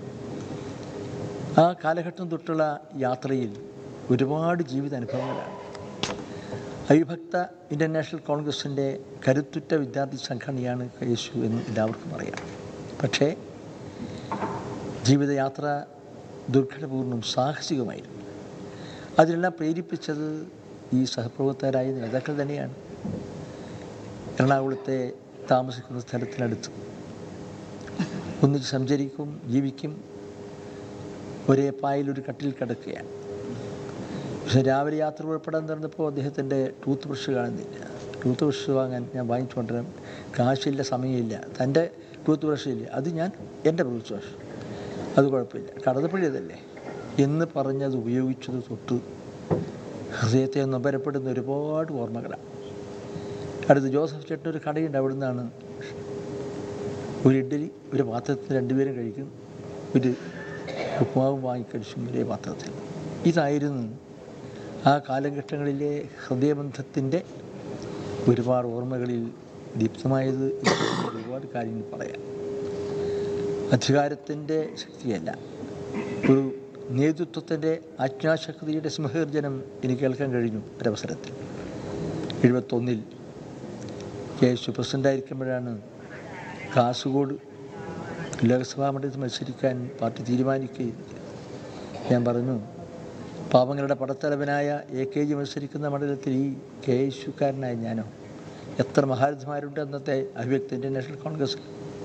ആ കാലഘട്ടം തൊട്ടുള്ള യാത്രയിൽ ഒരുപാട് ജീവിത അനുഭവങ്ങളാണ് അവിഭക്ത ഇൻ്റർനാഷണൽ കോൺഗ്രസിൻ്റെ കരുത്തുറ്റ വിദ്യാർത്ഥി സംഘടനയാണ് യേശു എന്ന് എല്ലാവർക്കും അറിയാം പക്ഷേ ജീവിതയാത്ര ദുർഘടപൂർണ്ണം സാഹസികമായിരുന്നു അതിനെല്ലാം പ്രേരിപ്പിച്ചത് ഈ സഹപ്രവർത്തകരായ നേതാക്കൾ തന്നെയാണ് എറണാകുളത്തെ താമസിക്കുന്ന സ്ഥലത്തിനടുത്ത് ഒന്നിച്ച് സഞ്ചരിക്കും ജീവിക്കും ഒരേ പായിൽ ഒരു കട്ടിൽ കിടക്കുകയാണ് പക്ഷെ രാവിലെ യാത്ര പുറപ്പെടാൻ തുറന്നപ്പോൾ അദ്ദേഹത്തിൻ്റെ ടൂത്ത് ബ്രഷ് കാണുന്നില്ല ടൂത്ത് ബ്രഷ് വാങ്ങാൻ ഞാൻ വാങ്ങിച്ചു കൊണ്ടുവരാൻ കാശില്ല സമയമില്ല തൻ്റെ ടൂത്ത് ബ്രഷ് ഇല്ല അത് ഞാൻ എൻ്റെ ടൂത്ത് ബ്രഷ് അത് കുഴപ്പമില്ല കടന്നപ്പള്ളി അതല്ലേ എന്ന് പറഞ്ഞത് ഉപയോഗിച്ചത് തൊട്ട് ഹൃദയത്തെ നൊമ്പരപ്പെടുന്ന ഒരുപാട് ഓർമ്മകളാണ് അടുത്ത് ജോസഫ് ചേട്ടൻ ഒരു കടയുണ്ട് അവിടെ നിന്നാണ് ഒരു ഇഡ്ഡലി ഒരു പാത്രത്തിൽ രണ്ടുപേരും കഴിക്കും ഒരു ഉപ്പുമാവും വാങ്ങിക്കഴിച്ചും ഒരേ പാത്രത്തിൽ ഇതായിരുന്നു ആ കാലഘട്ടങ്ങളിലെ ഹൃദയബന്ധത്തിൻ്റെ ഒരുപാട് ഓർമ്മകളിൽ ദീപ്തമായത് ഇപ്പോഴും ഒരുപാട് ഒരുപാട് കാര്യങ്ങൾ പറയാം അധികാരത്തിൻ്റെ ശക്തിയല്ല ഒരു നേതൃത്വത്തിൻ്റെ ആജ്ഞാശക്തിയുടെ സിംഹഗർജനം എനിക്ക് കേൾക്കാൻ കഴിഞ്ഞു ഒരവസരത്തിൽ എഴുപത്തൊന്നിൽ യേശു പ്രസിഡൻ്റായിരിക്കുമ്പോഴാണ് കാസർഗോഡ് ലോക്സഭാ മണ്ഡലത്തിൽ മത്സരിക്കാൻ പാർട്ടി തീരുമാനിക്കുകയും ഞാൻ പറഞ്ഞു പാവങ്ങളുടെ പടത്തലവനായ എ കെ ജി മത്സരിക്കുന്ന മണ്ഡലത്തിൽ ഈ കെ യേശുക്കാരനായ ഞാനോ എത്ര മഹാരഥന്മാരുണ്ട് അന്നത്തെ അഭിവ്യക്തി ഇന്ത്യൻ നാഷണൽ കോൺഗ്രസ്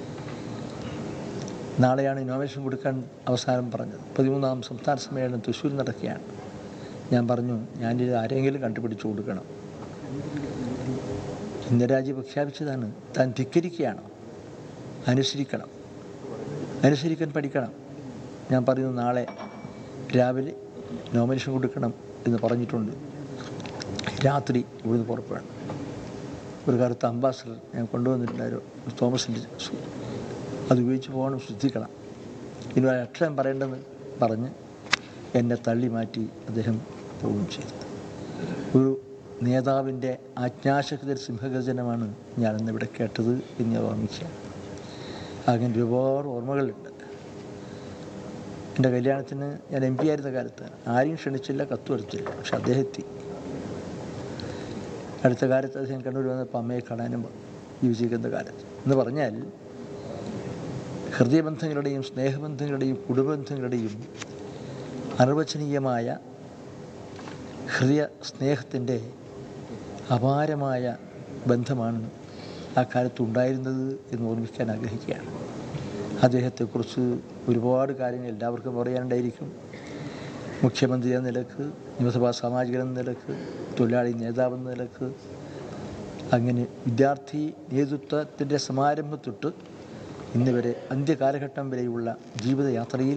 നാളെയാണ് നോമിനേഷൻ കൊടുക്കാൻ അവസാനം പറഞ്ഞത് പതിമൂന്നാം സംസ്ഥാന സമ്മേളനം തൃശ്ശൂർ നടക്കുകയാണ് ഞാൻ പറഞ്ഞു ഞാനിത് ആരെങ്കിലും കണ്ടുപിടിച്ചു കൊടുക്കണം ഇന്ത്യരാജ്യ പ്രഖ്യാപിച്ചതാണ് താൻ ധിക്കരിക്കുകയാണോ അനുസരിക്കണം അനുസരിക്കാൻ പഠിക്കണം ഞാൻ പറയുന്നു നാളെ രാവിലെ നോമിനേഷൻ കൊടുക്കണം എന്ന് പറഞ്ഞിട്ടുണ്ട് രാത്രി ഇവിടുന്ന് പുറപ്പെടണം ഒരു കറുത്ത അംബാസഡർ ഞാൻ കൊണ്ടുവന്നിട്ടുണ്ടായിരുന്നു തോമസിൻ്റെ സു- അത് ഉപയോഗിച്ച് പോകണം ശ്രദ്ധിക്കണം ഇനി ഒരു അക്ഷരം പറയേണ്ടെന്ന് പറഞ്ഞ് എന്നെ തള്ളി മാറ്റി അദ്ദേഹം പോവുകയും ചെയ്തു ഒരു നേതാവിൻ്റെ ആജ്ഞാശക്തി സിംഹഗർജനമാണ് ഞാനിന്ന് ഇവിടെ കേട്ടത് എന്ന് ഞാൻ ഓർമ്മിക്കുകയാണ് അങ്ങനെ ഒരുപാട് ഓർമ്മകളുണ്ട് എൻ്റെ കല്യാണത്തിന് ഞാൻ എം പി ആയിരുന്ന കാലത്ത് ആരെയും ക്ഷണിച്ചില്ല കത്ത് വരുത്തില്ല പക്ഷെ അദ്ദേഹം എത്തി അടുത്ത കാലത്ത് അദ്ദേഹം കണ്ണൂർ വന്നപ്പോൾ അമ്മയെ കാണാനും ജീവിച്ചിരിക്കുന്ന കാലത്ത് എന്ന് പറഞ്ഞാൽ ഹൃദയബന്ധങ്ങളുടെയും സ്നേഹബന്ധങ്ങളുടെയും കുടുംബബന്ധങ്ങളുടെയും അനിർവചനീയമായ ഹൃദയ സ്നേഹത്തിൻ്റെ അപാരമായ ബന്ധമാണ് ആ കാലത്ത് ഉണ്ടായിരുന്നത് എന്ന് ഓർമ്മിക്കാൻ ആഗ്രഹിക്കുകയാണ് അദ്ദേഹത്തെക്കുറിച്ച് ഒരുപാട് കാര്യങ്ങൾ എല്ലാവർക്കും പറയാനുണ്ടായിരിക്കും മുഖ്യമന്ത്രി എന്ന നിലക്ക് നിയമസഭാ സാമാജികൻ എന്ന നിലക്ക് തൊഴിലാളി നേതാവ് എന്ന നിലക്ക് അങ്ങനെ വിദ്യാർത്ഥി നേതൃത്വത്തിൻ്റെ സമാരംഭം തൊട്ട് ഇന്ന് വരെ അന്ത്യകാലഘട്ടം വരെയുള്ള ജീവിതയാത്രയിൽ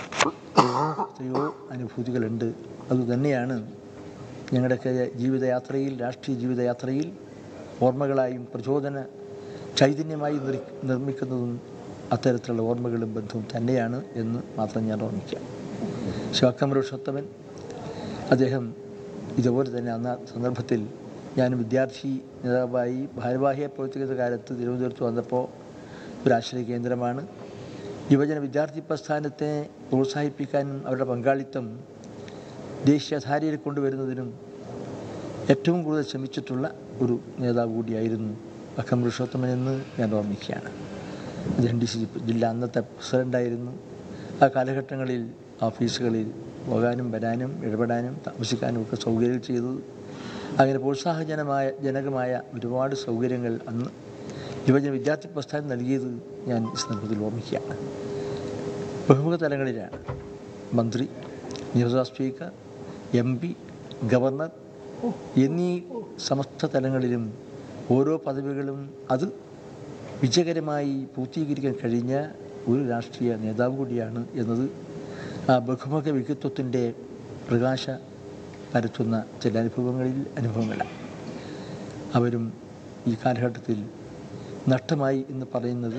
എത്രയോ അനുഭൂതികളുണ്ട് അതുതന്നെയാണ് ഞങ്ങളുടെയൊക്കെ ജീവിതയാത്രയിൽ രാഷ്ട്രീയ ജീവിതയാത്രയിൽ ഓർമ്മകളായും പ്രചോദന ചൈതന്യമായി നിർ നിർമ്മിക്കുന്നതും അത്തരത്തിലുള്ള ഓർമ്മകളും ബന്ധവും തന്നെയാണ് എന്ന് മാത്രം ഞാൻ ഓർമ്മിക്കാം ശിവക്കമരുഷോത്തമൻ അദ്ദേഹം ഇതുപോലെ തന്നെ അന്ന സന്ദർഭത്തിൽ ഞാൻ വിദ്യാർത്ഥി നേതാവായി ഭാരവാഹിയെ പ്രവർത്തിക്കുന്ന കാലത്ത് തിരുവനന്തപുരത്ത് വന്നപ്പോൾ ഒരു ആശ്രയ കേന്ദ്രമാണ് യുവജന വിദ്യാർത്ഥി പ്രസ്ഥാനത്തെ പ്രോത്സാഹിപ്പിക്കാനും അവരുടെ പങ്കാളിത്തം ദേശീയധാരയിൽ കൊണ്ടുവരുന്നതിനും ഏറ്റവും കൂടുതൽ ശ്രമിച്ചിട്ടുള്ള ഒരു നേതാവ് കൂടിയായിരുന്നു അക്കം പുരുഷോത്തമൻ എന്ന് ഞാൻ ഓർമ്മിക്കുകയാണ് അദ്ദേഹം ഡി സി ജില്ലാ അന്നത്തെ പ്രസിഡൻ്റായിരുന്നു ആ കാലഘട്ടങ്ങളിൽ ഓഫീസുകളിൽ പോകാനും വരാനും ഇടപെടാനും താമസിക്കാനും ഒക്കെ സൗകര്യങ്ങൾ ചെയ്തത് അങ്ങനെ പ്രോത്സാഹജനമായ ജനകമായ ഒരുപാട് സൗകര്യങ്ങൾ അന്ന് യുവജന വിദ്യാർത്ഥി പ്രസ്ഥാനം നൽകിയത് ഞാൻ ഈ സന്ദർഭത്തിൽ ഓർമ്മിക്കുകയാണ് ബഹുമുഖ തലങ്ങളിലാണ് മന്ത്രി നിയമസഭാ സ്പീക്കർ എം പി ഗവർണർ എന്നീ സമസ്ത തലങ്ങളിലും ഓരോ പദവികളും അത് വിജയകരമായി പൂർത്തീകരിക്കാൻ കഴിഞ്ഞ ഒരു രാഷ്ട്രീയ നേതാവ് കൂടിയാണ് എന്നത് ആ ബഹുമുഖ വ്യക്തിത്വത്തിൻ്റെ പ്രകാശ പരത്തുന്ന ചില അനുഭവങ്ങളിൽ അനുഭവങ്ങളാണ് അവരും ഈ കാലഘട്ടത്തിൽ നഷ്ടമായി എന്ന് പറയുന്നത്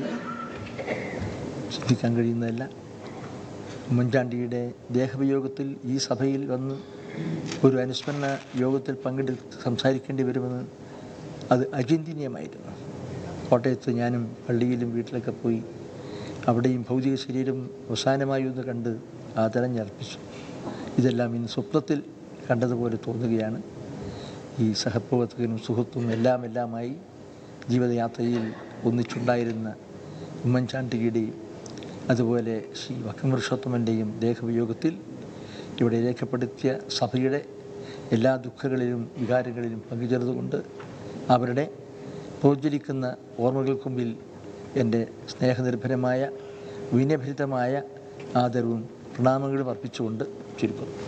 ചിന്തിക്കാൻ കഴിയുന്നതല്ല ഉമ്മൻചാണ്ടിയുടെ ദേഹവിയോഗത്തിൽ ഈ സഭയിൽ വന്ന് ഒരു അനുസ്മരണ യോഗത്തിൽ പങ്കെടുത്ത് സംസാരിക്കേണ്ടി വരുമെന്ന് അത് അചിന്തനീയമായിരുന്നു കോട്ടയത്ത് ഞാനും പള്ളിയിലും വീട്ടിലൊക്കെ പോയി അവിടെയും ഭൗതിക ശരീരം അവസാനമായി ഒന്ന് കണ്ട് ആദരഞ്ഞർപ്പിച്ചു ഇതെല്ലാം ഇന്ന് സ്വപ്നത്തിൽ കണ്ടതുപോലെ തോന്നുകയാണ് ഈ സഹപ്രവർത്തകനും സുഹൃത്തും എല്ലാം എല്ലാമായി ജീവിതയാത്രയിൽ ഒന്നിച്ചുണ്ടായിരുന്ന ഉമ്മൻചാണ്ടിയുടെയും അതുപോലെ ശ്രീ വക്കം പുരുഷോത്തമൻ്റെയും ദേഹവിയോഗത്തിൽ ഇവിടെ രേഖപ്പെടുത്തിയ സഭയുടെ എല്ലാ ദുഃഖങ്ങളിലും വികാരങ്ങളിലും പങ്കുചേർന്നുകൊണ്ട് അവരുടെ പ്രോജ്വലിക്കുന്ന ഓർമ്മകൾക്ക് മുമ്പിൽ എൻ്റെ സ്നേഹനിർഭരമായ വിനയഭരിതമായ ആദരവും പ്രണാമങ്ങളും അർപ്പിച്ചുകൊണ്ട് ചുരുക്കുന്നു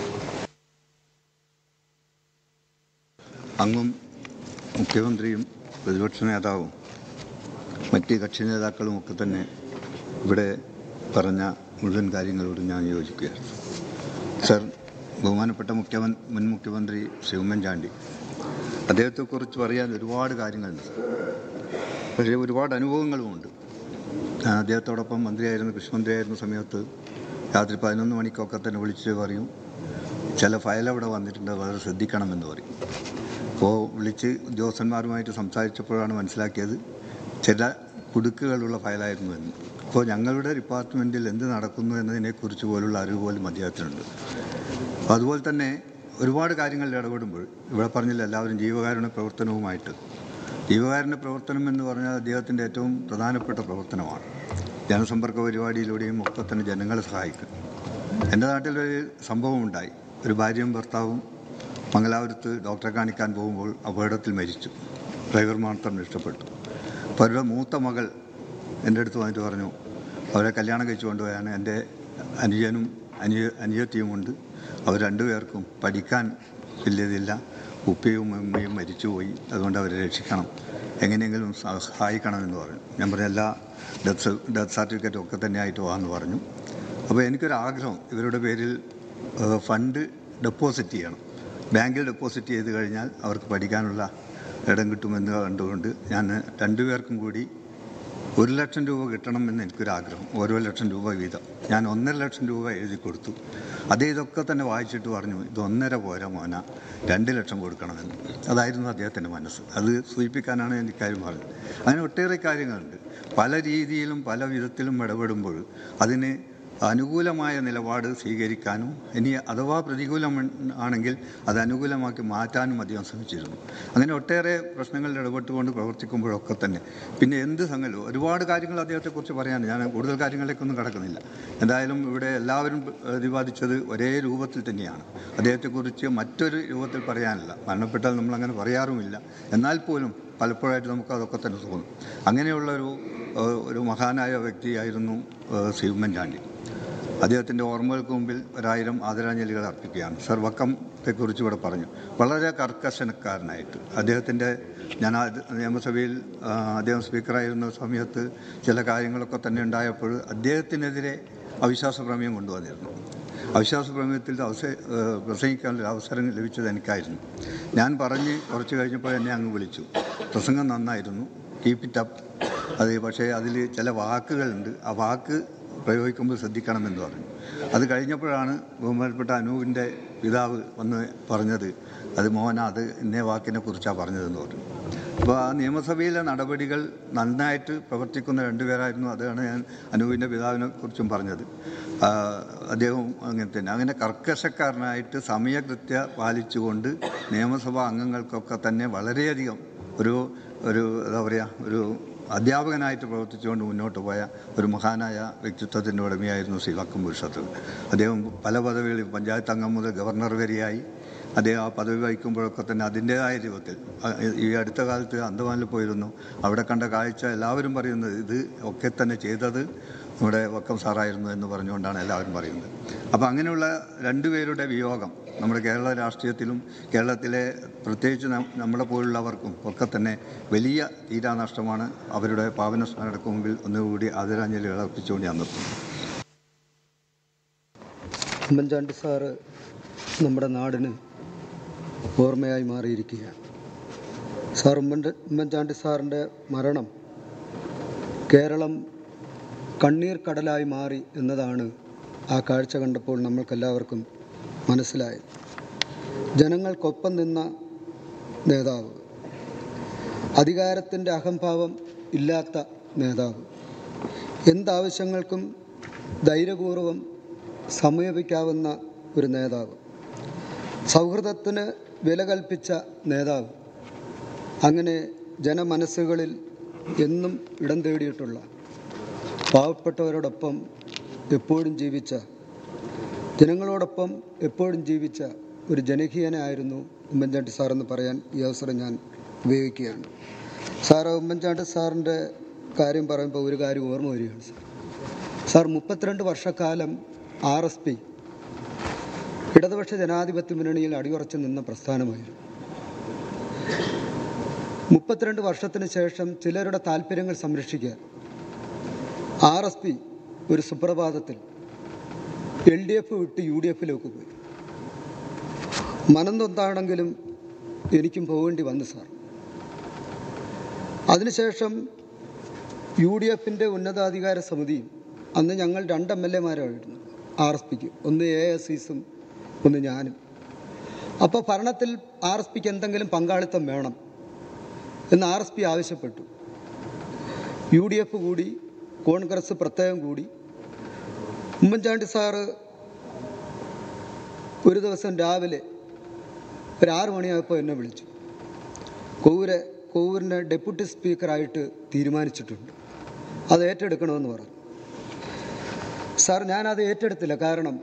അങ്ങും മുഖ്യമന്ത്രിയും പ്രതിപക്ഷ നേതാവും മറ്റ് കക്ഷി നേതാക്കളും ഒക്കെ തന്നെ ഇവിടെ പറഞ്ഞ മുഴുവൻ കാര്യങ്ങളോട് ഞാൻ യോജിക്കുകയാണ് സർ ബഹുമാനപ്പെട്ട മുഖ്യമൻ മുൻ മുഖ്യമന്ത്രി ശ്രീ ഉമ്മൻചാണ്ടി അദ്ദേഹത്തെക്കുറിച്ച് പറയാൻ ഒരുപാട് കാര്യങ്ങളുണ്ട് പക്ഷേ ഒരുപാട് അനുഭവങ്ങളുമുണ്ട് ഞാൻ അദ്ദേഹത്തോടൊപ്പം മന്ത്രിയായിരുന്ന കൃഷിമന്ത്രിയായിരുന്ന സമയത്ത് രാത്രി പതിനൊന്ന് മണിക്കൊക്കെ തന്നെ വിളിച്ച് പറയും ചില ഫയൽ അവിടെ വന്നിട്ടുണ്ട് വളരെ ശ്രദ്ധിക്കണമെന്ന് പറയും അപ്പോൾ വിളിച്ച് ഉദ്യോഗസ്ഥന്മാരുമായിട്ട് സംസാരിച്ചപ്പോഴാണ് മനസ്സിലാക്കിയത് ചില കുടുക്കുകളുള്ള ഫയലായിരുന്നു എന്ന് അപ്പോൾ ഞങ്ങളുടെ ഡിപ്പാർട്ട്മെൻറ്റിൽ എന്ത് നടക്കുന്നു എന്നതിനെക്കുറിച്ച് പോലുള്ള അറിവ് പോലും അദ്ദേഹത്തിനുണ്ട് അപ്പോൾ അതുപോലെ തന്നെ ഒരുപാട് കാര്യങ്ങളിൽ ഇടപെടുമ്പോൾ ഇവിടെ പറഞ്ഞില്ല എല്ലാവരും ജീവകാരുണ്യ പ്രവർത്തനവുമായിട്ട് ജീവകാരുണ്യ പ്രവർത്തനം എന്ന് പറഞ്ഞാൽ അദ്ദേഹത്തിൻ്റെ ഏറ്റവും പ്രധാനപ്പെട്ട പ്രവർത്തനമാണ് ജനസമ്പർക്ക പരിപാടിയിലൂടെയും ഒക്കെ തന്നെ ജനങ്ങളെ സഹായിക്കും എൻ്റെ നാട്ടിലൊരു സംഭവം ഉണ്ടായി ഒരു ഭാര്യയും ഭർത്താവും മംഗലാപുരത്ത് ഡോക്ടറെ കാണിക്കാൻ പോകുമ്പോൾ അപകടത്തിൽ മരിച്ചു ഡ്രൈവർ മാത്രം ഇഷ്ടപ്പെട്ടു അപ്പോൾ അവരുടെ മൂത്ത മകൾ എൻ്റെ അടുത്ത് വന്നിട്ട് പറഞ്ഞു അവരെ കല്യാണം കഴിച്ചു കൊണ്ടുപോയാണ് എൻ്റെ അനുജനും അനുജ അനുജത്തിയുമുണ്ട് അവർ രണ്ടുപേർക്കും പഠിക്കാൻ വലിയതില്ല ഉപ്പയും ഉമ്മയും മരിച്ചുപോയി അതുകൊണ്ട് അവരെ രക്ഷിക്കണം എങ്ങനെയെങ്കിലും സഹായിക്കണം എന്ന് പറഞ്ഞു ഞാൻ പറഞ്ഞു എല്ലാ ഡെത്ത് ഡെത്ത് സർട്ടിഫിക്കറ്റും ഒക്കെ തന്നെ ആയിട്ട് വാന്ന് പറഞ്ഞു അപ്പോൾ എനിക്കൊരാഗ്രഹം ഇവരുടെ പേരിൽ ഏഹ്, ഫണ്ട് ഡെപ്പോസിറ്റ് ചെയ്യണം ബാങ്കിൽ ഡെപ്പോസിറ്റ് ചെയ്ത് കഴിഞ്ഞാൽ അവർക്ക് പഠിക്കാനുള്ള ഇടം കിട്ടുമെന്ന് കണ്ടുകൊണ്ട് ഞാൻ രണ്ടുപേർക്കും കൂടി ഒരു ലക്ഷം രൂപ കിട്ടണമെന്ന് എനിക്കൊരാഗ്രഹം ഓരോ ലക്ഷം രൂപ വീതം ഞാൻ ഒന്നര ലക്ഷം രൂപ എഴുതി കൊടുത്തു അതേ ഇതൊക്കെ തന്നെ വായിച്ചിട്ട് പറഞ്ഞു ഇത് ഒന്നര പോരാ മോന രണ്ട് ലക്ഷം കൊടുക്കണമെന്ന് അതായിരുന്നു അദ്ദേഹത്തിൻ്റെ മനസ്സ് അത് സൂചിപ്പിക്കാനാണ് എനിക്ക് കാര്യം പറഞ്ഞത് അങ്ങനെ ഒട്ടേറെ കാര്യങ്ങളുണ്ട് പല രീതിയിലും പല വിധത്തിലും ഇടപെടുമ്പോൾ അതിന് അനുകൂലമായ നിലപാട് സ്വീകരിക്കാനും ഇനി അഥവാ പ്രതികൂലം ആണെങ്കിൽ അത് അനുകൂലമാക്കി മാറ്റാനും അദ്ദേഹം ശ്രമിച്ചിരുന്നു അങ്ങനെ ഒട്ടേറെ പ്രശ്നങ്ങളിൽ ഇടപെട്ടുകൊണ്ട് പ്രവർത്തിക്കുമ്പോഴൊക്കെ തന്നെ പിന്നെ എന്ത് സംഗതി ഒരുപാട് കാര്യങ്ങൾ അദ്ദേഹത്തെക്കുറിച്ച് പറയാൻ ഞാൻ കൂടുതൽ കാര്യങ്ങളിലേക്കൊന്നും കടക്കുന്നില്ല എന്തായാലും ഇവിടെ എല്ലാവരും പ്രതിപാദിച്ചത് ഒരേ രൂപത്തിൽ തന്നെയാണ് അദ്ദേഹത്തെക്കുറിച്ച് മറ്റൊരു രൂപത്തിൽ പറയാനില്ല മരണപ്പെട്ടാൽ നമ്മളങ്ങനെ പറയാറുമില്ല എന്നാൽ പോലും പലപ്പോഴായിട്ട് നമുക്ക് അതൊക്കെ തന്നെ തോന്നും അങ്ങനെയുള്ള ഒരു ഏഹ്, ഒരു മഹാനായ വ്യക്തിയായിരുന്നു ഏഹ്, സി ഉമ്മൻചാണ്ടി അദ്ദേഹത്തിൻ്റെ ഓർമ്മകൾക്ക് മുമ്പിൽ ഒരായിരം ആദരാഞ്ജലികൾ അർപ്പിക്കുകയാണ് സർ വക്കത്തെക്കുറിച്ച് ഇവിടെ പറഞ്ഞു വളരെ കർക്കശനക്കാരനായിട്ട് അദ്ദേഹത്തിൻ്റെ ഞാൻ ആ നിയമസഭയിൽ ആ, അദ്ദേഹം സ്പീക്കറായിരുന്ന സമയത്ത് ചില കാര്യങ്ങളൊക്കെ തന്നെ ഉണ്ടായപ്പോൾ അദ്ദേഹത്തിനെതിരെ അവിശ്വാസ പ്രമേയം കൊണ്ടുവന്നിരുന്നു അവിശ്വാസ പ്രമേയത്തിൽ അവസ ഏഹ്, പ്രസംഗിക്കാനുള്ള അവസരം ലഭിച്ചത് എനിക്കായിരുന്നു ഞാൻ പറഞ്ഞ് കുറച്ച് കഴിഞ്ഞപ്പോൾ എന്നെ അങ്ങ് വിളിച്ചു പ്രസംഗം നന്നായിരുന്നു കീപ്പ് ഇറ്റ് അപ്പ് അത് പക്ഷേ അതിൽ ചില വാക്കുകളുണ്ട് ആ വാക്ക് പ്രയോഗിക്കുമ്പോൾ ശ്രദ്ധിക്കണമെന്ന് പറഞ്ഞു അത് കഴിഞ്ഞപ്പോഴാണ് ബഹുമാനപ്പെട്ട അനൂപിൻ്റെ പിതാവ് വന്ന് പറഞ്ഞത് അത് മോഹന അത് ഇന്നേ വാക്കിനെ കുറിച്ചാണ് പറഞ്ഞതെന്ന് പറഞ്ഞു അപ്പോൾ ആ നിയമസഭയിലെ നടപടികൾ നന്നായിട്ട് പ്രവർത്തിക്കുന്ന രണ്ടുപേരായിരുന്നു അതാണ് ഞാൻ അനൂപിൻ്റെ പിതാവിനെ കുറിച്ചും പറഞ്ഞത് ആ, അദ്ദേഹവും അങ്ങനെ തന്നെ അങ്ങനെ കർക്കശക്കാരനായിട്ട് സമയകൃത്യ പാലിച്ചുകൊണ്ട് നിയമസഭാ അംഗങ്ങൾക്കൊക്കെ തന്നെ വളരെയധികം ഒരു ഒരു എന്താ പറയുക ഒരു അധ്യാപകനായിട്ട് പ്രവർത്തിച്ചുകൊണ്ട് മുന്നോട്ട് പോയ ഒരു മഹാനായ വ്യക്തിത്വത്തിൻ്റെ ഉടമയായിരുന്നു ശ്രീ വക്കം പുരുഷോത്തമൻ അദ്ദേഹം പല പദവികളിൽ പഞ്ചായത്ത് അംഗം മുതൽ ഗവർണർ വരെയായി അദ്ദേഹം ആ പദവി വഹിക്കുമ്പോഴൊക്കെ തന്നെ അതിൻ്റേതായ രൂപത്തിൽ ആ, ഈ അടുത്ത കാലത്ത് അന്തമാനിൽ പോയിരുന്നു അവിടെ കണ്ട കാഴ്ച എല്ലാവരും പറയുന്നത് ഇത് ഒക്കെ തന്നെ ചെയ്തത് നമ്മുടെ വക്കം സാറായിരുന്നു എന്ന് പറഞ്ഞുകൊണ്ടാണ് എല്ലാവരും പറയുന്നത് അപ്പോൾ അങ്ങനെയുള്ള രണ്ടുപേരുടെ വിയോഗം നമ്മുടെ കേരള രാഷ്ട്രീയത്തിലും കേരളത്തിലെ പ്രത്യേകിച്ച് നം- നമ്മളെ പോലുള്ളവർക്കും ഒക്കെ തന്നെ വലിയ തീരാനഷ്ടമാണ് അവരുടെ പാവന സ്മരണക്ക് മുമ്പിൽ ഒന്നുകൂടി ആദരാഞ്ജലികൾ അർപ്പിച്ചുകൊണ്ട് ഞാൻ നിർത്തുന്നു ഉമ്മൻചാണ്ടി സാറ് നമ്മുടെ നാടിന് ഓർമ്മയായി മാറിയിരിക്കുകയാണ് സാർ ഉമ്മൻ ഉമ്മൻചാണ്ടി സാറിൻ്റെ മരണം കേരളം കണ്ണീർ കടലായി മാറി എന്നതാണ് ആ കാഴ്ച കണ്ടപ്പോൾ നമ്മൾക്കെല്ലാവർക്കും മനസ്സിലായത് ജനങ്ങൾക്കൊപ്പം നിന്ന നേതാവ് അധികാരത്തിൻ്റെ അഹംഭാവം ഇല്ലാത്ത നേതാവ് എന്താവശ്യങ്ങൾക്കും ധൈര്യപൂർവം സമീപിക്കാവുന്ന ഒരു നേതാവ് സൗഹൃദത്തിന് വില കൽപ്പിച്ച നേതാവ് അങ്ങനെ ജനമനസ്സുകളിൽ എന്നും ഇടം തേടിയിട്ടുള്ള പാവപ്പെട്ടവരോടൊപ്പം എപ്പോഴും ജീവിച്ച ജനങ്ങളോടൊപ്പം എപ്പോഴും ജീവിച്ച ഒരു ജനകീയനായിരുന്നു ഉമ്മൻചാണ്ടി സാറെന്ന് പറയാൻ ഈ അവസരം ഞാൻ ഉപയോഗിക്കുകയാണ് സാറ് ഉമ്മൻചാണ്ടി സാറിൻ്റെ കാര്യം പറയുമ്പോൾ ഒരു കാര്യം ഓർമ്മ വരികയാണ് സാർ സാർ മുപ്പത്തിരണ്ട് വർഷക്കാലം ആർ എസ് പി ഇടതുപക്ഷ ജനാധിപത്യ മുന്നണിയിൽ അടിയുറച്ചു നിന്ന പ്രസ്ഥാനമായിരുന്നു മുപ്പത്തിരണ്ട് വർഷത്തിന് ശേഷം ചിലരുടെ താല്പര്യങ്ങൾ സംരക്ഷിക്കാൻ ആർ എസ് പി ഒരു സുപ്രഭാതത്തിൽ എൽ ഡി എഫ് വിട്ട് യു ഡി എഫിലേക്ക് പോയി മനംതൊന്നാണെങ്കിലും എനിക്കും പോകേണ്ടി വന്നു സാർ അതിനുശേഷം യു ഡി എഫിൻ്റെ ഉന്നതാധികാര സമിതിയും അന്ന് ഞങ്ങൾ രണ്ട് എം എൽ എമാരായിരുന്നു ആർ എസ് പിക്ക് ഒന്ന് എ എസ് സീസും ഒന്ന് ഞാനും അപ്പോൾ ഭരണത്തിൽ ആർ എസ് പിക്ക് എന്തെങ്കിലും പങ്കാളിത്തം വേണം എന്ന് ആർ എസ് പി ആവശ്യപ്പെട്ടു യു ഡി എഫ് കൂടി കോൺഗ്രസ് പ്രത്യേകം കൂടി ഉമ്മൻചാണ്ടി സാറ് ഒരു ദിവസം രാവിലെ ഒരു ആറ് മണിയായപ്പോൾ എന്നെ വിളിച്ചു കോവൂര് കോവൂരിൻ്റെ ഡെപ്യൂട്ടി സ്പീക്കറായിട്ട് തീരുമാനിച്ചിട്ടുണ്ട് അത് ഏറ്റെടുക്കണമെന്ന് പറഞ്ഞു സാർ ഞാനത് ഏറ്റെടുത്തില്ല കാരണം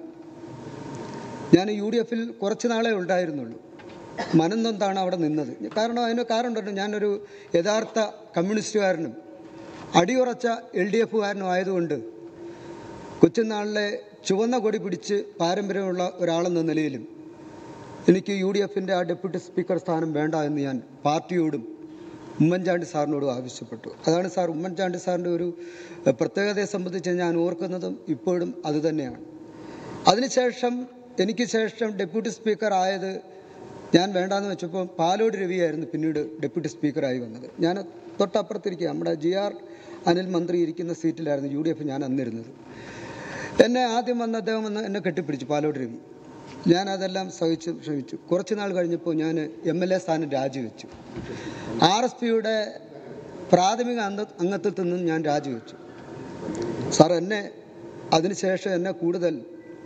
ഞാൻ യു ഡി എഫിൽ കുറച്ച് നാളേ ഉണ്ടായിരുന്നുള്ളൂ മനംനൊന്താണ് അവിടെ നിന്നത് കാരണം അതിന് കാരണമുണ്ട് ഞാനൊരു യഥാർത്ഥ കമ്മ്യൂണിസ്റ്റുകാരനും അടിയുറച്ച എൽ ഡി എഫുകാരനും ആയതുകൊണ്ട് കൊച്ചുനാളിലെ ചുവന്ന കൊടി പിടിച്ച് പാരമ്പര്യമുള്ള ഒരാളെന്ന നിലയിലും എനിക്ക് യു ഡി എഫിൻ്റെ ആ ഡെപ്യൂട്ടി സ്പീക്കർ സ്ഥാനം വേണ്ട എന്ന് ഞാൻ പാർട്ടിയോടും ഉമ്മൻചാണ്ടി സാറിനോടും ആവശ്യപ്പെട്ടു അതാണ് സാർ ഉമ്മൻചാണ്ടി സാറിൻ്റെ ഒരു എഹ്, പ്രത്യേകതയെ സംബന്ധിച്ച് ഞാൻ ഓർക്കുന്നതും ഇപ്പോഴും അതുതന്നെയാണ് അതിനുശേഷം എനിക്ക് ശേഷം ഡെപ്യൂട്ടി സ്പീക്കർ ആയത് ഞാൻ വേണ്ടാന്ന് വെച്ചപ്പോൾ പാലോട് രവിയായിരുന്നു പിന്നീട് ഡെപ്യൂട്ടി സ്പീക്കറായി വന്നത് ഞാൻ തൊട്ടപ്പുറത്തിരിക്കുക നമ്മുടെ ജി ആർ അനിൽ മന്ത്രി ഇരിക്കുന്ന സീറ്റിലായിരുന്നു യു ഡി എഫ് ഞാൻ അന്നിരുന്നത് എന്നെ ആദ്യം വന്ന അദ്ദേഹം വന്ന് എന്നെ കെട്ടിപ്പിടിച്ചു പാലോട് രവി ഞാൻ അതെല്ലാം സഹിച്ചു ക്ഷമിച്ചു കുറച്ച് നാൾ കഴിഞ്ഞപ്പോൾ ഞാൻ എം എൽ എ സ്ഥാനം രാജിവെച്ചു ആർ എസ് പിയുടെ പ്രാഥമിക അംഗ അംഗത്വത്തിൽ നിന്നും ഞാൻ രാജിവെച്ചു സാർ എന്നെ അതിനുശേഷം എന്നെ കൂടുതൽ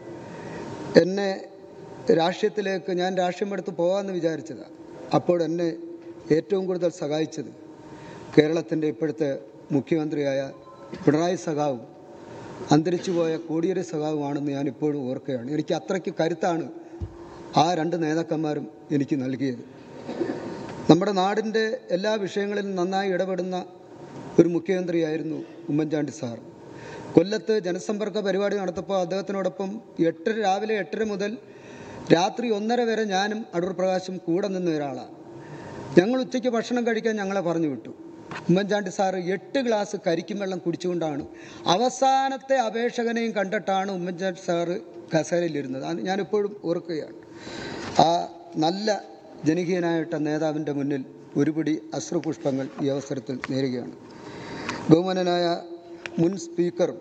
എന്നെ രാഷ്ട്രീയത്തിലേക്ക് ഞാൻ രാഷ്ട്രീയം എടുത്ത് പോകാമെന്ന് വിചാരിച്ചതാണ് അപ്പോൾ എന്നെ ഏറ്റവും കൂടുതൽ സഹായിച്ചത് കേരളത്തിൻ്റെ ഇപ്പോഴത്തെ മുഖ്യമന്ത്രിയായ പിണറായി സഖാവും അന്തരിച്ചുപോയ കോടിയേരി സഖാവുമാണെന്ന് ഞാൻ ഇപ്പോഴും ഓർക്കുകയാണ് എനിക്ക് അത്രയ്ക്ക് കരുത്താണ് ആ രണ്ട് നേതാക്കന്മാരും എനിക്ക് നൽകിയത് നമ്മുടെ നാടിൻ്റെ എല്ലാ വിഷയങ്ങളിലും നന്നായി ഇടപെടുന്ന ഒരു മുഖ്യമന്ത്രിയായിരുന്നു ഉമ്മൻചാണ്ടി സാർ കൊല്ലത്ത് ജനസമ്പർക്ക പരിപാടി നടത്തപ്പോൾ അദ്ദേഹത്തിനോടൊപ്പം എട്ടര രാവിലെ എട്ടര മുതൽ രാത്രി ഒന്നര വരെ ഞാനും അടൂർ പ്രകാശും കൂടെ നിന്ന ഒരാളാണ് ഞങ്ങൾ ഉച്ചയ്ക്ക് ഭക്ഷണം കഴിക്കാൻ ഞങ്ങളെ പറഞ്ഞു വിട്ടു ഉമ്മൻചാണ്ടി സാറ് എട്ട് ഗ്ലാസ് കരിക്കും വെള്ളം കുടിച്ചുകൊണ്ടാണ് അവസാനത്തെ അപേക്ഷകനെയും കണ്ടിട്ടാണ് ഉമ്മൻചാണ്ടി സാറ് കസേരയിലിരുന്നത് അത് ഞാനിപ്പോഴും ഓർക്കുകയാണ് ആ നല്ല ജനകീയനായിട്ട നേതാവിൻ്റെ മുന്നിൽ ഒരുപിടി അശ്രുപുഷ്പങ്ങൾ ഈ അവസരത്തിൽ നേരുകയാണ് ബഹുമാനനായ മുൻ സ്പീക്കറും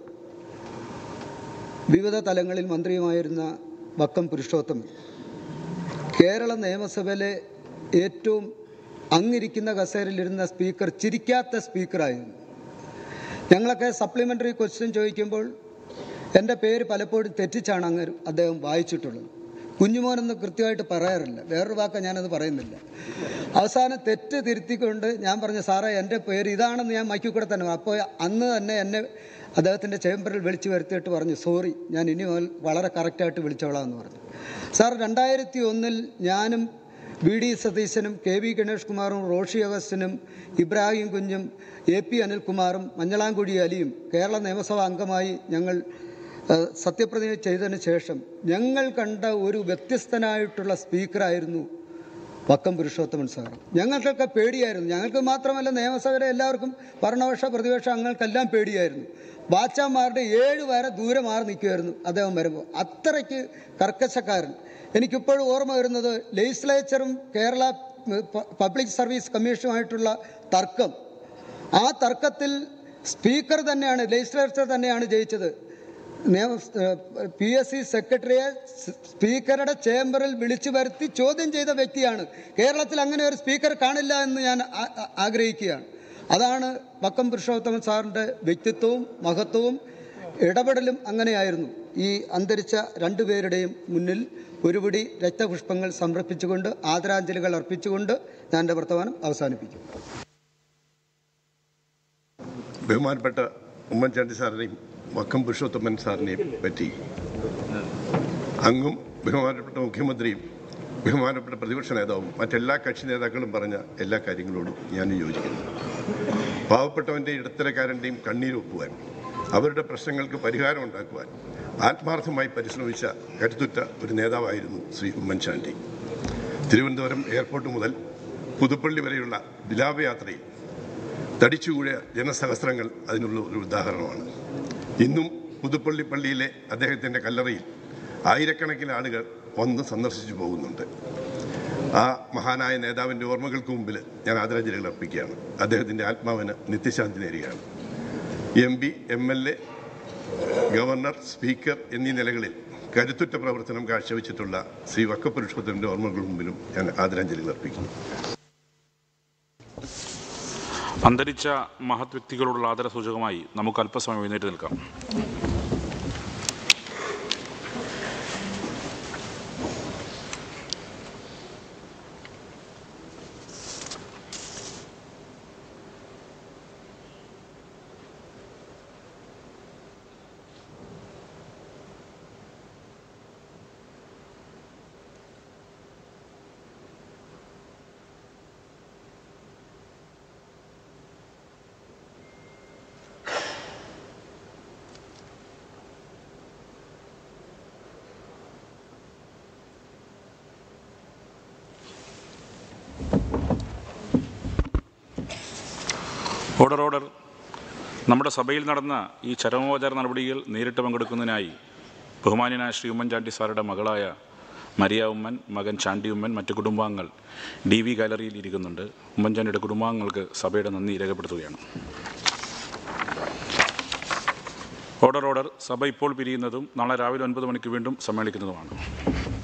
വിവിധ തലങ്ങളിൽ മന്ത്രിയുമായിരുന്ന വക്കം പുരുഷോത്തമൻ കേരള നിയമസഭയിലെ ഏറ്റവും അങ്ങിരിക്കുന്ന കസേരയിലിരുന്ന സ്പീക്കർ ചിരിക്കാത്ത സ്പീക്കറായിരുന്നു ഞങ്ങളൊക്കെ സപ്ലിമെൻ്ററി ക്വസ്റ്റ്യൻ ചോദിക്കുമ്പോൾ എൻ്റെ പേര് പലപ്പോഴും തെറ്റിച്ചാണ് അങ്ങ് അദ്ദേഹം വായിച്ചിട്ടുള്ളത് കുഞ്ഞുമോനെന്ന് കൃത്യമായിട്ട് പറയാറില്ല വേറൊരു വാക്ക് ഞാനത് പറയുന്നില്ല അവസാനം തെറ്റ് തിരുത്തിക്കൊണ്ട് ഞാൻ പറഞ്ഞു സാറേ എൻ്റെ പേര് ഇതാണെന്ന് ഞാൻ മൈക്കിൽ കൂടെ തന്നെ പറഞ്ഞു. അപ്പോൾ അന്ന് തന്നെ എന്നെ അദ്ദേഹത്തിൻ്റെ ചേംബറിൽ വിളിച്ചു വരുത്തിയിട്ട് പറഞ്ഞു സോറി ഞാൻ ഇനി മുതൽ വളരെ കറക്റ്റായിട്ട് വിളിച്ചോളാം എന്ന് പറഞ്ഞു സാർ രണ്ടായിരത്തി ഒന്നിൽ ഞാനും വി ഡി സതീശനും കെ വി ഗണേഷ് കുമാറും റോഷി അഗസ്റ്റിനും ഇബ്രാഹിം കുഞ്ഞും എ പി അനിൽകുമാറും മഞ്ഞളാംകുഴി അലിയും കേരള നിയമസഭാ അംഗമായി ഞങ്ങൾ ഏഹ്, സത്യപ്രതിജ്ഞ ചെയ്തതിന് ശേഷം ഞങ്ങൾ കണ്ട ഒരു വ്യത്യസ്തനായിട്ടുള്ള സ്പീക്കറായിരുന്നു വക്കം പുരുഷോത്തമൻ സാർ ഞങ്ങൾക്കൊക്കെ പേടിയായിരുന്നു ഞങ്ങൾക്ക് മാത്രമല്ല നിയമസഭയിലെ എല്ലാവർക്കും ഭരണപക്ഷ പ്രതിപക്ഷ അംഗങ്ങൾക്കെല്ലാം പേടിയായിരുന്നു ബാച്ചാമാരുടെ ഏഴ് വരെ ദൂരെ മാറി നിൽക്കുമായിരുന്നു അദ്ദേഹം വരുമ്പോൾ അത്രയ്ക്ക് കർക്കശക്കാരൻ എനിക്കിപ്പോഴും ഓർമ്മ വരുന്നത് ലെജിസ്ലേച്ചറും കേരള ഉം, പ- പബ്ലിക് സർവീസ് കമ്മീഷനുമായിട്ടുള്ള തർക്കം ആ തർക്കത്തിൽ സ്പീക്കർ തന്നെയാണ് ലെജിസ്ലേച്ചർ തന്നെയാണ് ജയിച്ചത് നിയമ പി എസ് സി സെക്രട്ടറിയെ സ് സ്പീക്കറുടെ ചേംബറിൽ വിളിച്ചു വരുത്തി ചോദ്യം ചെയ്ത വ്യക്തിയാണ് കേരളത്തിൽ അങ്ങനെ ഒരു സ്പീക്കർ കാണില്ല എന്ന് ഞാൻ ആ- ആ- ആഗ്രഹിക്കുകയാണ് അതാണ് വക്കം പുരുഷോത്തമൻ സാറിൻ്റെ വ്യക്തിത്വവും മഹത്വവും ഇടപെടലും അങ്ങനെയായിരുന്നു ഈ അന്തരിച്ച രണ്ടുപേരുടെയും മുന്നിൽ ഒരുപിടി രക്തപുഷ്പങ്ങൾ സമർപ്പിച്ചുകൊണ്ട് ആദരാഞ്ജലികൾ അർപ്പിച്ചുകൊണ്ട് ഞാൻ എൻ്റെ വർത്തമാനം അവസാനിപ്പിക്കും ബഹുമാനപ്പെട്ട ഉമ്മൻചാണ്ടി സാറിനെയും വക്കം പുരുഷോത്തമൻ സാറിനെയും പറ്റി അങ്ങും ബഹുമാനപ്പെട്ട മുഖ്യമന്ത്രിയും ബഹുമാനപ്പെട്ട പ്രതിപക്ഷ നേതാവും മറ്റെല്ലാ കക്ഷി നേതാക്കളും പറഞ്ഞ എല്ലാ കാര്യങ്ങളോടും ഞാൻ യോജിക്കുന്നു പാവപ്പെട്ടവൻ്റെയും ഇടത്തരക്കാരൻ്റെയും കണ്ണീരൊപ്പുവാൻ അവരുടെ പ്രശ്നങ്ങൾക്ക് പരിഹാരം ഉണ്ടാക്കുവാൻ ആത്മാർത്ഥമായി പരിശ്രമിച്ച കരുത്തുറ്റ ഒരു നേതാവായിരുന്നു ശ്രീ ഉമ്മൻചാണ്ടി തിരുവനന്തപുരം എയർപോർട്ട് മുതൽ പുതുപ്പള്ളി വരെയുള്ള വിലാപയാത്രയിൽ തടിച്ചുകൂടിയ ജനസഹസ്രങ്ങൾ അതിനുള്ള ഒരു ഉദാഹരണമാണ് ഇന്നും പുതുപ്പള്ളി പള്ളിയിലെ അദ്ദേഹത്തിൻ്റെ കല്ലറയിൽ ആയിരക്കണക്കിന് ആളുകൾ വന്ന് സന്ദർശിച്ചു പോകുന്നുണ്ട് ആ മഹാനായ നേതാവിൻ്റെ ഓർമ്മകൾക്ക് മുമ്പിൽ ഞാൻ ആദരാഞ്ജലികൾ അർപ്പിക്കുകയാണ് അദ്ദേഹത്തിൻ്റെ ആത്മാവിന് നിത്യശാന്തി നേരുകയാണ് M P M L A governor speaker എന്നീ നിലകളിൽ കരുത്തുറ്റ പ്രവർത്തനം കാഴ്ചവെച്ചിട്ടുള്ള ശ്രീ വക്കപ്പുരുഷോത്തമൻ്റെ ഓർമ്മകൾക്ക് മുമ്പിലും ഞാൻ ആദരാഞ്ജലികൾ അർപ്പിക്കുന്നു അന്തരിച്ച മഹത് വ്യക്തികളോടുള്ള ആദരസൂചകമായി നമുക്ക് അല്പസമയം എഴുന്നേറ്റ് നിൽക്കാം ഓർഡർ ഓർഡർ നമ്മുടെ സഭയിൽ നടന്ന ഈ ചരമോപചാര നടപടികൾ നേരിട്ട് പങ്കെടുക്കുന്നതിനായി ബഹുമാന്യനായ ശ്രീ ഉമ്മൻചാണ്ടി സാറുടെ മകളായ മരിയ ഉമ്മൻ മകൻ ചാണ്ടി ഉമ്മൻ മറ്റ് കുടുംബാംഗങ്ങൾ ഡി വി ഗാലറിയിൽ ഇരിക്കുന്നുണ്ട് ഉമ്മൻചാണ്ടിയുടെ കുടുംബാംഗങ്ങൾക്ക് സഭയുടെ നന്ദി രേഖപ്പെടുത്തുകയാണ് ഓർഡർ ഓർഡർ സഭ ഇപ്പോൾ പിരിയുന്നതും നാളെ രാവിലെ ഒൻപത് മണിക്ക് വീണ്ടും സമ്മേളിക്കുന്നതുമാണ്